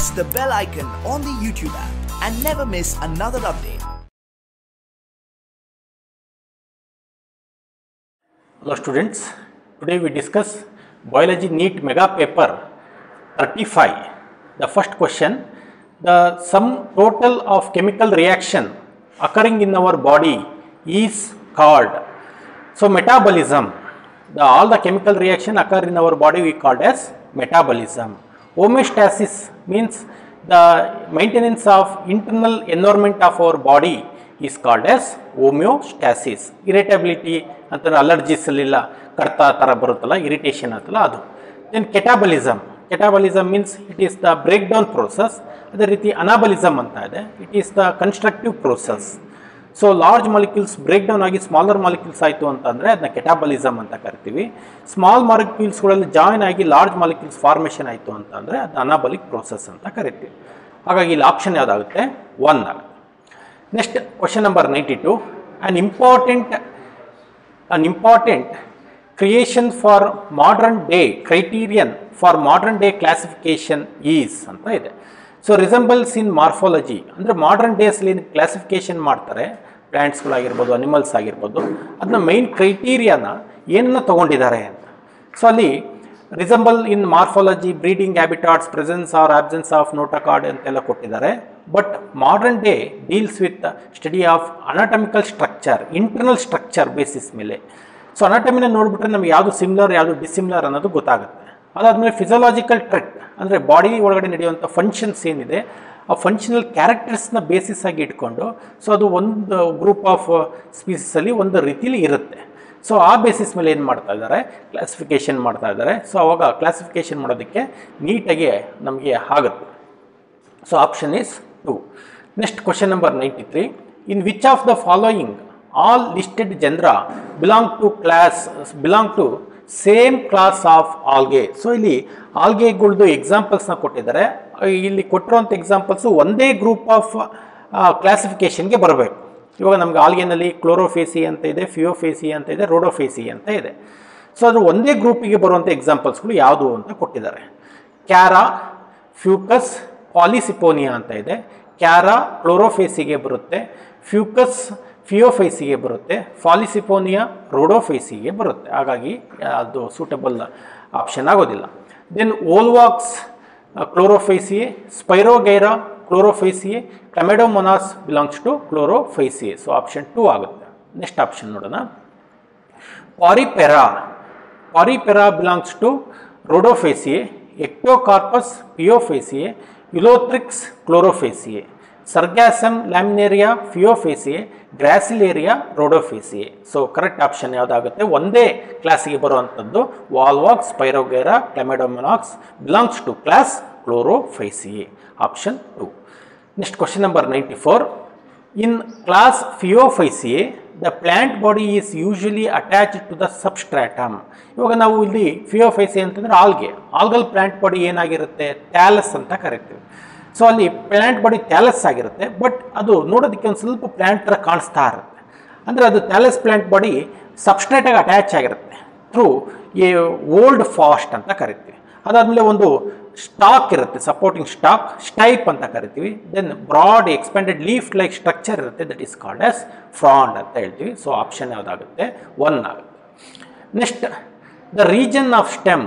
press the bell icon on the YouTube app and never miss another update. Hello students, today we discuss biology NEET mega paper 35. The first question, the sum total of chemical reaction occurring in our body is called. So metabolism, the, all the chemical reaction occur in our body we called as metabolism. Homeostasis means the maintenance of internal environment of our body is called as homeostasis irritability ಅಂತ allergies ಅಲ್ಲೆಲ್ಲ ಕಡ್ತ ಥರ ಬರುತ್ತಲ್ಲ irritation ಅಂತಲ್ಲ ಅದು then catabolism catabolism means it is the break down process ಅದೇ ರೀತಿ anabolism ಅಂತ ಇದೆ it is the constructive process so large molecules break down ಆಗಿ ಸ್ಮಾಲರ್ ಮಾಲಿಕ್ಯೂಲ್ಸ್ ಆಯಿತು ಅಂತಂದರೆ ಅದನ್ನ ಕೆಟಾಬಲಿಸಮ್ ಅಂತ ಕರಿತೀವಿ ಸ್ಮಾಲ್ ಮಾಲಿಕ್ಯೂಲ್ಸ್ಗಳಲ್ಲಿ ಜಾಯಿನ್ ಆಗಿ ಲಾರ್ಜ್ ಮಾಲಿಕ್ಯೂಲ್ಸ್ ಫಾರ್ಮೇಷನ್ ಆಯಿತು ಅಂತಂದರೆ ಅದು ಅನಾಬಲಿಕ್ ಪ್ರೋಸೆಸ್ ಅಂತ ಕರಿತೀವಿ ಹಾಗಾಗಿ ಇಲ್ಲಿ ಆಪ್ಷನ್ ಯಾವುದಾಗುತ್ತೆ ಒನ್ ಆಗುತ್ತೆ Next question number 92 an important an important creation for modern day criterion for modern day classification is ಅಂತ ಇದೆ ಸೊ ರಿಸಂಬಲ್ಸ್ ಇನ್ ಮಾರ್ಫಾಲಜಿ ಅಂದರೆ ಮಾಡರ್ನ್ ಡೇಸ್ಲಿ ಕ್ಲಾಸಿಫಿಕೇಶನ್ ಮಾಡ್ತಾರೆ ಪ್ಲ್ಯಾಂಟ್ಸ್ಗಳಾಗಿರ್ಬೋದು ಅನಿಮಲ್ಸ್ ಆಗಿರ್ಬೋದು ಅದನ್ನ ಮೈನ್ ಕ್ರೈಟೀರಿಯಾನ ಏನನ್ನ ತೊಗೊಂಡಿದ್ದಾರೆ ಅಂತ ಸೊ ಅಲ್ಲಿ resemble in morphology breeding habitats presence or absence of notochord ಅಂತೆಲ್ಲ ಕೊಟ್ಟಿದ್ದಾರೆ but modern day deals with study of anatomical structure internal structure basis ಮೇಲೆ ಸೊ ಅನಾಟಮಿನ ನೋಡಿಬಿಟ್ರೆ ನಮ್ಗೆ ಯಾವುದು ಸಿಮಿಲರ್ ಯಾವುದು ಡಿಸಿಮಿಲರ್ ಅನ್ನೋದು ಗೊತ್ತಾಗುತ್ತೆ ಅದಾದಮೇಲೆ ಫಿಸಿಯಾಲಜಿಕಲ್ ಟ್ರೆಟ್ ಅಂದರೆ ಬಾಡಿ ಒಳಗಡೆ ನಡೆಯುವಂಥ ಫಂಕ್ಷನ್ಸ್ ಏನಿದೆ ಆ ಫಂಕ್ಷನಲ್ ಕ್ಯಾರೆಕ್ಟರ್ಸ್ನ ಬೇಸಿಸ್ ಆಗಿ ಇಟ್ಕೊಂಡು ಸೊ ಅದು ಒಂದು ಗ್ರೂಪ್ ಆಫ್ ಸ್ಪೀಸಸಲ್ಲಿ ಒಂದು ರೀತಿಲಿ ಇರುತ್ತೆ ಸೊ ಆ ಬೇಸಿಸ್ ಮೇಲೆ ಏನು ಮಾಡ್ತಾ ಇದ್ದಾರೆ ಕ್ಲಾಸಿಫಿಕೇಷನ್ ಮಾಡ್ತಾ ಇದ್ದಾರೆ ಸೊ ಅವಾಗ ಕ್ಲಾಸಿಫಿಕೇಷನ್ ಮಾಡೋದಕ್ಕೆ ನೀಟಾಗಿ ನಮಗೆ ಆಗುತ್ತೆ so option is two next question number ninety three in which of the following all listed genera belong to class belong to same class of algae so ಇಲ್ಲಿ ಆಲ್ಗೆಗಳ್ದು ಎಕ್ಸಾಂಪಲ್ಸ್ನ ಕೊಟ್ಟಿದ್ದಾರೆ ಇಲ್ಲಿ ಕೊಟ್ಟಿರೋಂಥ ಎಕ್ಸಾಂಪಲ್ಸು ಒಂದೇ ಗ್ರೂಪ್ ಆಫ್ ಕ್ಲಾಸಿಫಿಕೇಷನ್ಗೆ ಬರಬೇಕು ಇವಾಗ ನಮ್ಗೆ ಆಲ್ಗೆನಲ್ಲಿ ಕ್ಲೋರೋಫೇಸಿ ಅಂತ ಇದೆ ಫಿಯೋಫೇಸಿ ಅಂತ ಇದೆ ರೋಡೋಫೇಸಿ ಅಂತ ಇದೆ ಸೊ ಅದು ಒಂದೇ ಗ್ರೂಪಿಗೆ ಬರುವಂಥ ಎಕ್ಸಾಂಪಲ್ಸ್ಗಳು ಯಾವುದು ಅಂತ ಕೊಟ್ಟಿದ್ದಾರೆ ಕ್ಯಾರಾ ಫ್ಯೂಕಸ್ ಪಾಲಿಸಿಪೋನಿಯಾ ಅಂತ ಇದೆ ಕ್ಯಾರಾ ಕ್ಲೋರೋಫೇಸಿಗೆ ಬರುತ್ತೆ ಫ್ಯೂಕಸ್ ಫಿಯೋಫೇಸಿಗೆ ಬರುತ್ತೆ ಫಾಲಿಸಿಪೋನಿಯಾ ರೋಡೋಫೇಸಿಗೆ ಬರುತ್ತೆ ಹಾಗಾಗಿ ಅದು ಸೂಟಬಲ್ ಆಪ್ಷನ್ ಆಗೋದಿಲ್ಲ then Volvox Chlorophyceae Spirogyra Chlorophyceae Chlamydomonas belongs to Chlorophyceae so option two ಆಗುತ್ತೆ ನೆಕ್ಸ್ಟ್ ಆಪ್ಷನ್ ನೋಡೋಣ Porphyra Porphyra belongs to Rhodophyceae Ectocarpus Phaeophyceae Ulothrix Chlorophyceae Sargassum Laminaria Phaeophyceae Gracilaria Rhodophyceae so correct option ಯಾವುದಾಗುತ್ತೆ ಒಂದೇ ಕ್ಲಾಸಿಗೆ ಬರುವಂಥದ್ದು Volvox Spirogyra Chlamydomonas belongs to class Chlorophyceae option two next question number ninety four in class Phaeophyceae the plant body is usually attach to the substratum ಇವಾಗ ನಾವು ಇಲ್ಲಿ Phaeophyceae ಅಂತಂದರೆ algae algal plant body ಏನಾಗಿರುತ್ತೆ ಟ್ಯಾಲಸ್ ಅಂತ ಕರಿತೀವಿ so ಅಲ್ಲಿ plant body ಟ್ಯಾಲಸ್ ಆಗಿರುತ್ತೆ but ಅದು ನೋಡೋದಕ್ಕೆ ಒಂದು ಸ್ವಲ್ಪ ಪ್ಲ್ಯಾಂಟ್ ಥರ ಕಾಣಿಸ್ತಾ ಇರುತ್ತೆ ಅಂದರೆ ಅದು ಟ್ಯಾಲಸ್ ಪ್ಲ್ಯಾಂಟ್ ಬಾಡಿ ಸಬ್ಸ್ಟ್ರೇಟಾಗಿ ಅಟ್ಯಾಚ್ ಆಗಿರುತ್ತೆ ಥ್ರೂ ಎ ಓಲ್ಡ್ ಫಾಸ್ಟ್ ಅಂತ ಕರಿತೀವಿ ಅದಾದಮೇಲೆ ಒಂದು ಸ್ಟಾಕ್ ಇರುತ್ತೆ ಸಪೋರ್ಟಿಂಗ್ ಸ್ಟಾಕ್ ಸ್ಟೈಪ್ ಅಂತ ಕರಿತೀವಿ then broad expanded leaf like structure ಇರುತ್ತೆ that is called as frond ಅಂತ ಹೇಳ್ತೀವಿ ಸೊ ಆಪ್ಷನ್ ಯಾವುದಾಗುತ್ತೆ ಒನ್ ಆಗುತ್ತೆ next the region of stem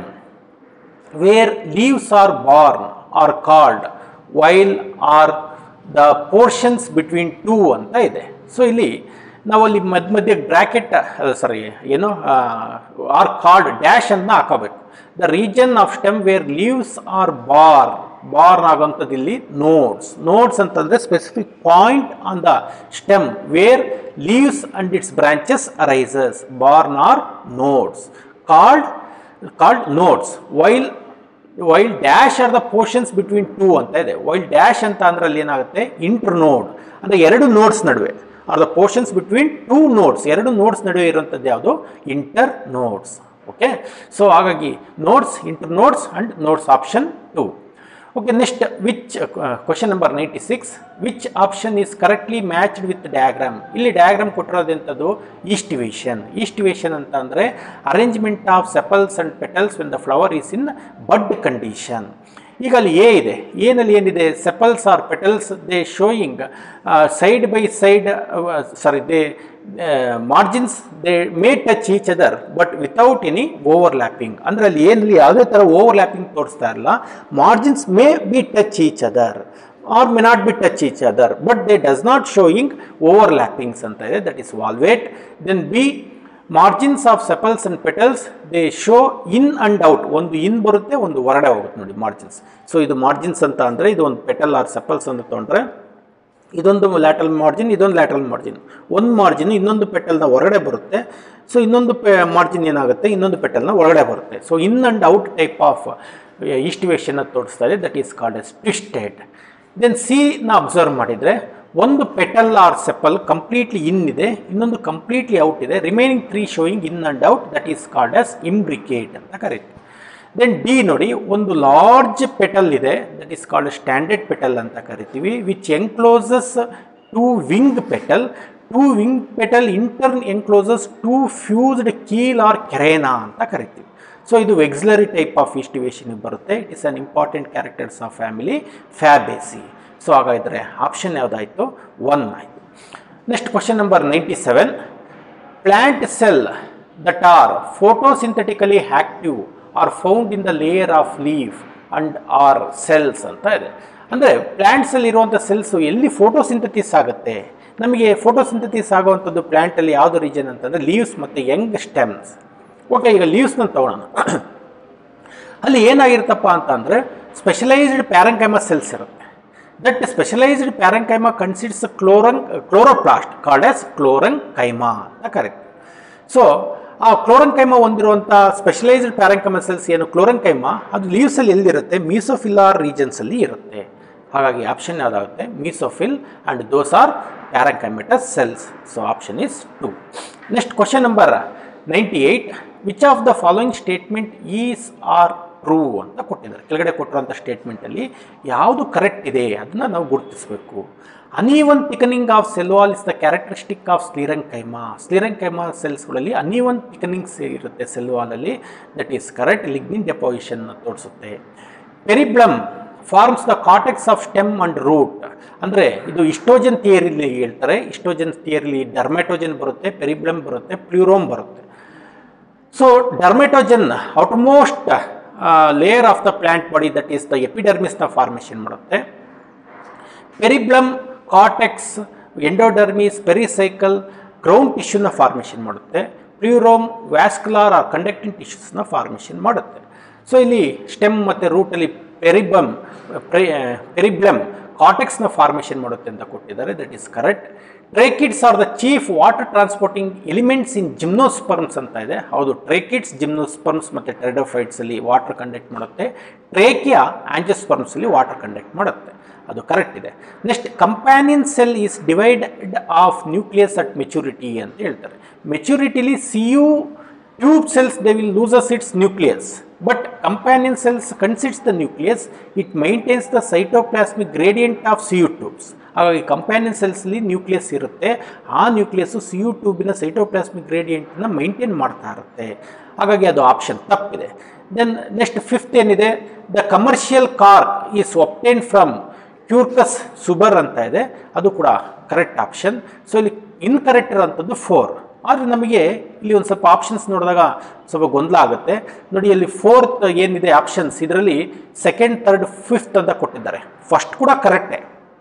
where leaves are born are called while are the portions between two ಅಂತ ಇದೆ so ಇಲ್ಲಿ ನಾವು ಅಲ್ಲಿ ಮಧ್ಯ ಮಧ್ಯೆ ಬ್ರ್ಯಾಕೆಟ್ ಸಾರಿ ಏನು ಆರ್ ಕಾಲ್ಡ್ ಡ್ಯಾಶ್ ಅಂತ ಹಾಕೋಬೇಕು the region of stem where leaves are bar born ಆಗೋಂಥದ್ದು ಇಲ್ಲಿ ನೋಡ್ಸ್ ನೋಡ್ಸ್ ಅಂತಂದರೆ specific point on the stem where leaves and its branches arises born are nodes called called nodes while while dash are the portions between two ಅಂತ ಇದೆ while dash ಅಂತ ಅಂದ್ರೆ ಅಲ್ಲಿ ಏನಾಗುತ್ತೆ inter ನೋಡ್ ಅಂದರೆ ಎರಡು ನೋಡ್ಸ್ ನಡುವೆ are the portions between two nodes ಎರಡು ನೋಡ್ಸ್ ನಡುವೆ ಇರುವಂಥದ್ದು ಯಾವುದು ಇಂಟರ್ ನೋಡ್ಸ್ ಓಕೆ ಸೊ ಹಾಗಾಗಿ nodes internodes and nodes option two okay next which question number ninety six which option is correctly matched with diagram ಇಲ್ಲಿ diagram ಕೊಟ್ಟಿರೋದಂಥದ್ದು aestivation aestivation ಅಂತ ಅಂದರೆ arrangement of sepals and petals when the flower is in bud condition ಈಗ ಅಲ್ಲಿ ಎ ಇದೆ ಏನಲ್ಲಿ ಏನಿದೆ sepals are petals they showing side by side sorry they margins they may touch each other but without any overlapping ಅಂದರೆ ಅಲ್ಲಿ ಏನಲ್ಲಿ ಯಾವುದೇ ಥರ ಓವರ್ಲ್ಯಾಪಿಂಗ್ ತೋರಿಸ್ತಾ ಇರಲ್ಲ margins may be touch each other or may not be touch each other but they does not showing overlappings ಅಂತ ಇದೆ that is valvate then B margins of sepals and petals they show in and out ಒಂದು in ಬರುತ್ತೆ ಒಂದು ಹೊರಡೆ ಹೋಗುತ್ತೆ ನೋಡಿ margins so ಇದು margins ಅಂತ ಅಂದರೆ ಇದು ಒಂದು ಪೆಟಲ್ ಆರ್ ಸೆಪಲ್ಸ್ ಅಂತ ತೊಗೊಂಡ್ರೆ ಇದೊಂದು ಲ್ಯಾಟಲ್ ಮಾರ್ಜಿನ್ ಇದೊಂದು ಲ್ಯಾಟಲ್ ಮಾರ್ಜಿನ್ ಒಂದು ಮಾರ್ಜಿನ್ ಇನ್ನೊಂದು ಪೆಟಲ್ನ ಹೊರಗಡೆ ಬರುತ್ತೆ ಸೊ ಇನ್ನೊಂದು ಪೆ ಮಾರ್ಜಿನ್ ಏನಾಗುತ್ತೆ ಇನ್ನೊಂದು ಪೆಟಲ್ನ ಹೊರಗಡೆ ಬರುತ್ತೆ so in and out type of aestivation ತೋರಿಸ್ತಾ ಇದೆ that is called as twisted then C ನ ಅಬ್ಸರ್ವ್ ಮಾಡಿದರೆ ಒಂದು petal or sepal completely in ಇದೆ ಇನ್ನೊಂದು ಕಂಪ್ಲೀಟ್ಲಿ ಔಟ್ ಇದೆ remaining three showing in and out that is called as imbricate ಅಂತ ಕರೀತೀವಿ ದೆನ್ ಡಿ ನೋಡಿ ಒಂದು ಲಾರ್ಜ್ ಪೆಟಲ್ ಇದೆ that is called standard petal ಅಂತ ಕರಿತೀವಿ which encloses two wing petal two wing petal intern ಎನ್ಕ್ಲೋಸಸ್ two fused keel or carina ಅಂತ ಕರಿತೀವಿ so ಇದು ಎಕ್ಸ್ಲರಿ ಟೈಪ್ ಆಫ್ ಇಸ್ಟಿವೇಷನ್ ಬರುತ್ತೆ it is an important characters of family Fabaceae so ಹಾಗಾದರೆ option ಯಾವುದಾಯಿತು one ಆಯಿತು next question number ninety seven plant cell that are photosynthetically active are found in the layer of leaf and are cells ಅಂತ ಇದೆ ಅಂದರೆ ಪ್ಲ್ಯಾಂಟ್ಸಲ್ಲಿ ಇರುವಂಥ cells ಎಲ್ಲಿ photosynthesis ಆಗುತ್ತೆ ನಮಗೆ ಫೋಟೋಸಿಂಥಸಿಸ್ ಆಗುವಂಥದ್ದು ಪ್ಲ್ಯಾಂಟಲ್ಲಿ ಯಾವುದು ರೀಜನ್ ಅಂತಂದರೆ ಲೀವ್ಸ್ ಮತ್ತು ಯಂಗ್ ಸ್ಟೆಮ್ಸ್ ಓಕೆ ಈಗ ಲೀವ್ಸ್ನ ತಗೊಳ್ಳೋಣ ಅಲ್ಲಿ ಏನಾಗಿರುತ್ತಪ್ಪ ಅಂತಂದರೆ ಸ್ಪೆಷಲೈಸ್ಡ್ ಪ್ಯಾರಂಕೈಮ ಸೆಲ್ಸ್ ಇರುತ್ತೆ ದಟ್ ಸ್ಪೆಷಲೈಸ್ಡ್ ಪ್ಯಾರಂಕೈಮ ಕನ್ಸಿಡ್ಸ್ ಕ್ಲೋರಂಗ್ chloroplast called as chlorenchyma ಅಂತ ಕರೀತೀವಿ ಸೊ ಆ ಕ್ಲೋರಂಕೈಮ ಹೊಂದಿರುವಂಥ ಸ್ಪೆಷಲೈಸ್ಡ್ ಪ್ಯಾರಂಕೈಮ ಸೆಲ್ಸ್ ಏನು ಕ್ಲೋರಂಕೈಮ ಅದು ಲೀವ್ಸಲ್ಲಿ ಎಲ್ಲಿರುತ್ತೆ ಮೀಸೋಫಿಲಾರ್ ರೀಜನ್ಸಲ್ಲಿ ಇರುತ್ತೆ ಹಾಗಾಗಿ ಆಪ್ಷನ್ ಯಾವುದಾಗುತ್ತೆ mesophyll and those are parenchymatous cells so option is two next question number ninety eight which of the following statement is are true ಅಂತ ಕೊಟ್ಟಿದ್ದಾರೆ ಕೆಳಗಡೆ ಕೊಟ್ಟಿರುವಂಥ ಸ್ಟೇಟ್ಮೆಂಟಲ್ಲಿ ಯಾವುದು ಕರೆಕ್ಟ್ ಇದೆ ಅದನ್ನು ನಾವು ಗುರುತಿಸಬೇಕು uneven thickening of cell wall is the characteristic of sclerenchyma sclerenchyma ಸೆಲ್ಸ್ಗಳಲ್ಲಿ ಅನೀವನ್ ಥಿಕನಿಂಗ್ಸ್ ಇರುತ್ತೆ ಸೆಲ್ ವಾಲಲ್ಲಿ that is correct lignin deposition ತೋರಿಸುತ್ತೆ periblem forms the cortex of stem and root ಅಂದರೆ ಇದು ಇಸ್ಟೋಜನ್ ಥಿಯರಿಲಿ ಹೇಳ್ತಾರೆ ಇಸ್ಟೋಜನ್ ಥಿಯರಿಲಿ ಡರ್ಮೆಟೋಜನ್ ಬರುತ್ತೆ ಪೆರಿಬ್ಲಮ್ ಬರುತ್ತೆ ಪ್ಲೂರೋಮ್ ಬರುತ್ತೆ so dermatogen outermost layer of the plant body that is the ಎಪಿಡರ್ಮಿಸ್ನ ಫಾರ್ಮೇಷನ್ ಮಾಡುತ್ತೆ periblem cortex endodermis pericycle ground ಟಿಶ್ಯೂನ ಫಾರ್ಮೇಷನ್ ಮಾಡುತ್ತೆ ಪ್ಲೂರೋಮ್ ವ್ಯಾಸ್ಕುಲಾರ್ ಆರ್ ಕಂಡಕ್ಟಿಂಗ್ ಟಿಶ್ಯೂಸ್ನ ಫಾರ್ಮೇಷನ್ ಮಾಡುತ್ತೆ ಸೊ ಇಲ್ಲಿ ಸ್ಟೆಮ್ ಮತ್ತು ರೂಟಲ್ಲಿ ಪೆರಿಬಮ್ ಪೆರಿಬ್ಲಮ್ ಕಾಟೆಕ್ಸ್ನ ಫಾರ್ಮೇಷನ್ ಮಾಡುತ್ತೆ ಅಂತ ಕೊಟ್ಟಿದ್ದಾರೆ that is correct tracheids are the chief water transporting elements in gymnosperms ಅಂತ ಇದೆ ಹೌದು ಟ್ರೇಕಿಡ್ಸ್ ಜಿಮ್ನೋಸ್ಪರ್ಮ್ಸ್ ಮತ್ತು ಟೆರಡೋಫೈಟ್ಸಲ್ಲಿ ವಾಟರ್ ಕಂಡಕ್ಟ್ ಮಾಡುತ್ತೆ ಟ್ರೇಕಿಯಾ ಆಂಜೋಸ್ಪರ್ಮ್ಸಲ್ಲಿ ವಾಟರ್ ಕಂಡಕ್ಟ್ ಮಾಡುತ್ತೆ ಅದು ಕರೆಕ್ಟ್ ಇದೆ next companion cell is devoid of nucleus at maturity ಅಂತ ಹೇಳ್ತಾರೆ ಮೆಚುರಿಟಿಲಿ sieve tube cells they will loses its nucleus but companion cells consists the nucleus it maintains the cytoplasmic gradient of sieve tubes ಹಾಗಾಗಿ companion ಸೆಲ್ಸ್ಲಿ nucleus ಇರುತ್ತೆ ಆ nucleus sieve ಟ್ಯೂಬಿನ cytoplasmic ಗ್ರೇಡಿಯಂಟನ್ನ maintain ಮಾಡ್ತಾ ಇರುತ್ತೆ ಹಾಗಾಗಿ ಅದು ಆಪ್ಷನ್ ತಪ್ಪಿದೆ ದೆನ್ ನೆಕ್ಸ್ಟ್ ಫಿಫ್ತ್ ಏನಿದೆ the commercial cork is obtained from ಕ್ಯೂರ್ಕಸ್ suber ಅಂತ ಇದೆ ಅದು ಕೂಡ ಕರೆಕ್ಟ್ ಆಪ್ಷನ್ ಸೊ ಇಲ್ಲಿ ಇನ್ಕರೆಕ್ಟ್ ಇರೋಂಥದ್ದು ಫೋರ್ ಆದರೆ ನಮಗೆ ಇಲ್ಲಿ ಒಂದು ಸ್ವಲ್ಪ ಆಪ್ಷನ್ಸ್ ನೋಡಿದಾಗ ಸ್ವಲ್ಪ ಗೊಂದಲ ಆಗುತ್ತೆ ನೋಡಿ ಇಲ್ಲಿ ಫೋರ್ತ್ ಏನಿದೆ ಆಪ್ಷನ್ಸ್ ಇದರಲ್ಲಿ ಸೆಕೆಂಡ್ ಥರ್ಡ್ ಫಿಫ್ತ್ ಅಂತ ಕೊಟ್ಟಿದ್ದಾರೆ ಫಸ್ಟ್ ಕೂಡ ಕರೆಕ್ಟೇ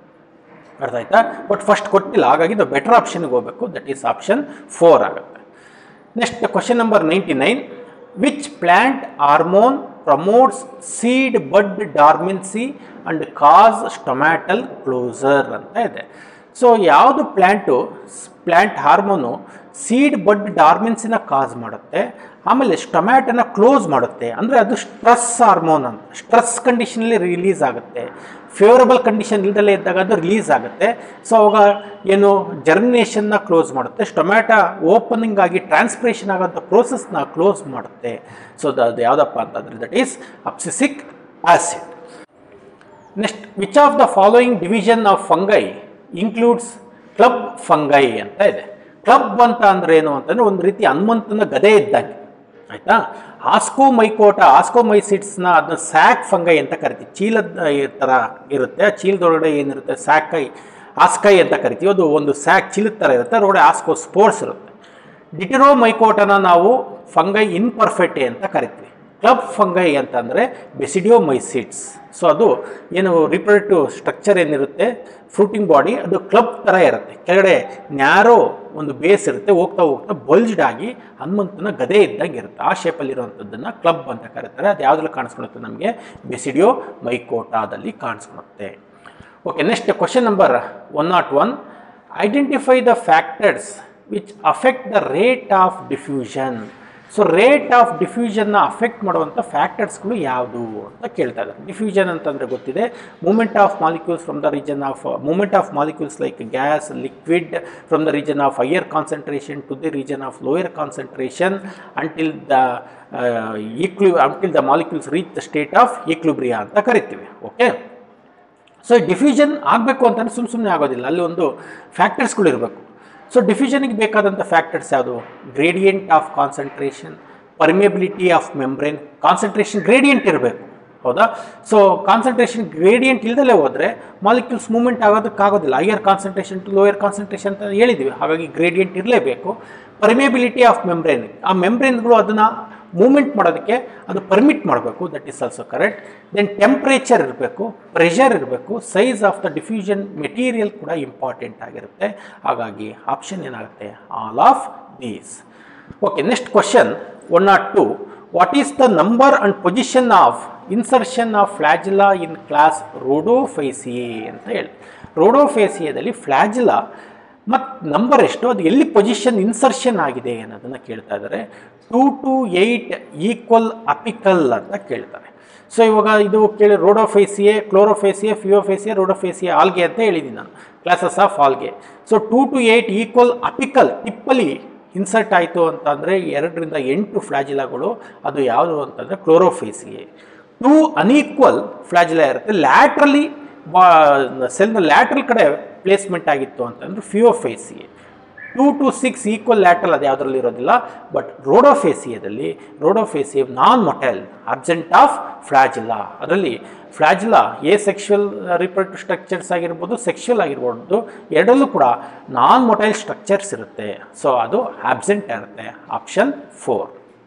ಅರ್ಥ ಆಯ್ತಾ ಬಟ್ ಫಸ್ಟ್ ಕೊಟ್ಟಿಲ್ಲ ಹಾಗಾಗಿ ನಾವು ಬೆಟರ್ ಆಪ್ಷನ್ಗೆ ಹೋಗಬೇಕು ದಟ್ ಈಸ್ ಆಪ್ಷನ್ ಫೋರ್ ಆಗುತ್ತೆ next question number ninety nine which plant hormone promotes seed bud dormancy and causes stomatal closure ಅಂತ ಇದೆ ಸೊ ಯಾವುದು ಪ್ಲ್ಯಾಂಟು ಪ್ಲ್ಯಾಂಟ್ ಹಾರ್ಮೋನು ಸೀಡ್ ಬಡ್ ಡಾರ್ಮೆನ್ಸಿನ ಕಾಸ್ ಮಾಡುತ್ತೆ ಆಮೇಲೆ ಸ್ಟೊಮ್ಯಾಟನ ಕ್ಲೋಸ್ ಮಾಡುತ್ತೆ ಅಂದರೆ ಅದು ಸ್ಟ್ರೆಸ್ ಹಾರ್ಮೋನ್ ಅಂತ ಸ್ಟ್ರೆಸ್ ಕಂಡೀಷನಲ್ಲಿ ರಿಲೀಸ್ ಆಗುತ್ತೆ ಫೇವರಬಲ್ ಕಂಡೀಷನ್ ಇಲ್ದಲೇ ಇದ್ದಾಗ ಅದು ರಿಲೀಸ್ ಆಗುತ್ತೆ ಸೊ ಅವಾಗ ಏನು ಜರ್ಮಿನೇಷನ್ನ ಕ್ಲೋಸ್ ಮಾಡುತ್ತೆ ಸ್ಟೊಮ್ಯಾಟ ಓಪನಿಂಗ್ ಆಗಿ ಟ್ರಾನ್ಸ್ಪಿರೇಷನ್ ಆಗೋಂಥ ಪ್ರೋಸೆಸ್ನ ಕ್ಲೋಸ್ ಮಾಡುತ್ತೆ ಸೊ ಅದು ಯಾವುದಪ್ಪ ಅಂತಂದರೆ that is abscisic acid next which of the following division of fungi includes club fungi ಅಂತ ಇದೆ ಕ್ಲಬ್ ಅಂತ ಅಂದ್ರೆ ಏನು ಅಂತಂದ್ರೆ ಒಂದು ರೀತಿ ಹನುಮಂತನ ಗದೆ ಇದ್ದಂಗೆ ಆಯಿತಾ ಆಸ್ಕೋಮೈಕೋಟ ಆಸ್ಕೋಮೈಸಿಟ್ಸ್ನ ಅದನ್ನ ಸ್ಯಾಕ್ ಫಂಗೈ ಅಂತ ಕರಿತೀವಿ ಚೀಲದ ಥರ ಇರುತ್ತೆ ಆ ಚೀಲದೊಳಗಡೆ ಏನಿರುತ್ತೆ ಸ್ಯಾಕೈ ಆಸ್ಕೈ ಅಂತ ಕರಿತೀವಿ ಅದು ಒಂದು ಸ್ಯಾಕ್ ಚೀಲದ ಥರ ಇರುತ್ತೆ ಅದರೊಳಗಡೆ ಆಸ್ಕೋ ಸ್ಪೋರ್ಟ್ಸ್ ಇರುತ್ತೆ ಡಿಟಿರೋಮೈಕೋಟನ ನಾವು ಫಂಗೈ ಇನ್ಪರ್ಫೆಕ್ಟೆ ಅಂತ ಕರಿತೀವಿ ಕ್ಲಬ್ ಫಂಗೈ ಅಂತಂದರೆ ಬೆಸಿಡಿಯೋಮೈಸಿಟ್ಸ್ ಸೊ ಅದು ಏನು ರಿಪ್ರೊಡಕ್ಟಿವ್ ಸ್ಟ್ರಕ್ಚರ್ ಏನಿರುತ್ತೆ ಫ್ರೂಟಿಂಗ್ ಬಾಡಿ ಅದು ಕ್ಲಬ್ ಥರ ಇರುತ್ತೆ ಕೆಳಗಡೆ ನ್ಯಾರೋ ಒಂದು ಬೇಸ್ ಇರುತ್ತೆ ಹೋಗ್ತಾ ಹೋಗ್ತಾ ಬಲ್ಜ್ಡ್ ಆಗಿ ಹನುಮಂತನ ಗದೆ ಇದ್ದಂಗೆ ಇರುತ್ತೆ ಆ ಶೇಪಲ್ಲಿರುವಂಥದ್ದನ್ನು ಕ್ಲಬ್ ಅಂತ ಕರೀತಾರೆ ಅದು ಯಾವುದ್ರಲ್ಲಿ ಕಾಣಿಸ್ಕೊಳುತ್ತೆ ನಮಗೆ ಬೆಸಿಡಿಯೋ ಮೈಕೋಟಾದಲ್ಲಿ ಕಾಣಿಸ್ಕೊಳುತ್ತೆ okay next question number one not one identify the factors which affect the rate of diffusion so rate of ಡಿಫ್ಯೂಷನ್ನ ಅಫೆಕ್ಟ್ ಮಾಡುವಂಥ ಫ್ಯಾಕ್ಟರ್ಸ್ಗಳು ಯಾವುದು ಅಂತ ಕೇಳ್ತಾ ಇದ್ದಾರೆ ಡಿಫ್ಯೂಷನ್ ಅಂತಂದರೆ ಗೊತ್ತಿದೆ movement of molecules from the region of movement of molecules like gas liquid from the region of higher concentration to the region of lower concentration until the equally until the molecules reach the state of equilibrium ಅಂತ ಕರಿತೀವಿ okay so diffusion ಆಗಬೇಕು ಅಂತಂದ್ರೆ ಸುಮ್ಮ ಸುಮ್ಮನೆ ಆಗೋದಿಲ್ಲ ಅಲ್ಲಿ ಒಂದು ಫ್ಯಾಕ್ಟರ್ಸ್ಗಳು ಇರಬೇಕು ಸೊ ಡಿಫ್ಯೂಷನ್ಗೆ ಬೇಕಾದಂಥ ಫ್ಯಾಕ್ಟರ್ಸ್ ಯಾವುದು gradient of concentration permeability of membrane concentration gradient ಇರಬೇಕು ಹೌದಾ ಸೊ ಕಾನ್ಸಂಟ್ರೇಷನ್ ಗ್ರೇಡಿಯಂಟ್ ಇಲ್ದಲೇ ಹೋದರೆ ಮಾಲಿಕ್ಯೂಲ್ಸ್ ಮೂವ್ಮೆಂಟ್ ಆಗೋದಕ್ಕಾಗೋದಿಲ್ಲ higher concentration to lower concentration ಅಂತ ಹೇಳಿದ್ದೀವಿ ಹಾಗಾಗಿ ಗ್ರೇಡಿಯಂಟ್ ಇರಲೇಬೇಕು ಪರ್ಮಿಯಬಿಲಿಟಿ ಆಫ್ ಮೆಮ್ಬ್ರೇನ್ ಆ ಮೆಮ್ಬ್ರೇನ್ಗಳು ಅದನ್ನು ಮೂವ್ಮೆಂಟ್ ಮಾಡೋದಕ್ಕೆ ಅದು ಪರ್ಮಿಟ್ ಮಾಡಬೇಕು that is also correct then temperature ಇರಬೇಕು ಪ್ರೆಷರ್ ಇರಬೇಕು size of the diffusion material ಕೂಡ ಇಂಪಾರ್ಟೆಂಟ್ ಆಗಿರುತ್ತೆ ಹಾಗಾಗಿ ಆಪ್ಷನ್ ಏನಾಗುತ್ತೆ all of these okay next question one not two what is the number and position of insertion of flagella in class Rhodophyceae ಅಂತ ಹೇಳಿ ರೋಡೋಫೇಸಿಯಾದಲ್ಲಿ ಫ್ಲಾಜಿಲಾ ಮತ್ತು number ಎಷ್ಟು ಅದು ಎಲ್ಲಿ ಪೊಸಿಷನ್ ಇನ್ಸರ್ಷನ್ ಆಗಿದೆ ಅನ್ನೋದನ್ನು ಕೇಳ್ತಾ ಇದ್ದಾರೆ two to eight equal apical ಅಂತ ಕೇಳ್ತಾರೆ ಸೊ ಇವಾಗ ಇದು ಕೇಳಿ ರೋಡೋಫೇಸಿಯೆ ಕ್ಲೋರೋಫೇಸಿಯೆ ಫಿಯೋಫೇಸಿಯೆ ರೋಡೋಫೇಸಿಯೆ ಆಲ್ಗೆ ಅಂತ ಹೇಳಿದ್ದೀನಿ ನಾನು classes of algae so two to eight equal apical ಟಿಪ್ಪಲಿ ಇನ್ಸರ್ಟ್ ಆಯಿತು ಅಂತಂದರೆ ಎರಡರಿಂದ ಎಂಟು ಫ್ಲಾಜಿಲಾಗಳು ಅದು ಯಾವುದು ಅಂತಂದರೆ ಕ್ಲೋರೋಫೇಸಿಯೆ ಟೂ ಅನ್ಈಕ್ವಲ್ ಫ್ಲಾಜಿಲಾ ಇರುತ್ತೆ ಲ್ಯಾಟ್ರಲಿ ಬಾ ಸೆಲ್ನ ಲ್ಯಾಟ್ರಲ್ ಕಡೆ ಪ್ಲೇಸ್ಮೆಂಟ್ ಆಗಿತ್ತು ಅಂತಂದ್ರೆ Phaeophyceae two to six equal lateral ಅದು ಯಾವುದರಲ್ಲಿ ಇರೋದಿಲ್ಲ ಬಟ್ ರೋಡೋಫೇಸಿಯದಲ್ಲಿ Rhodophyceae non motile absent of flagella ಅದರಲ್ಲಿ flagella asexual reproductive structures ಆಗಿರ್ಬೋದು ಸೆಕ್ಷುವಲ್ ಆಗಿರ್ಬೋದು ಎರಡಲ್ಲೂ ಕೂಡ ನಾನ್ ಮೊಟೈಲ್ ಸ್ಟ್ರಕ್ಚರ್ಸ್ ಇರುತ್ತೆ ಸೊ ಅದು ಆಬ್ಸೆಂಟ್ ಇರುತ್ತೆ option four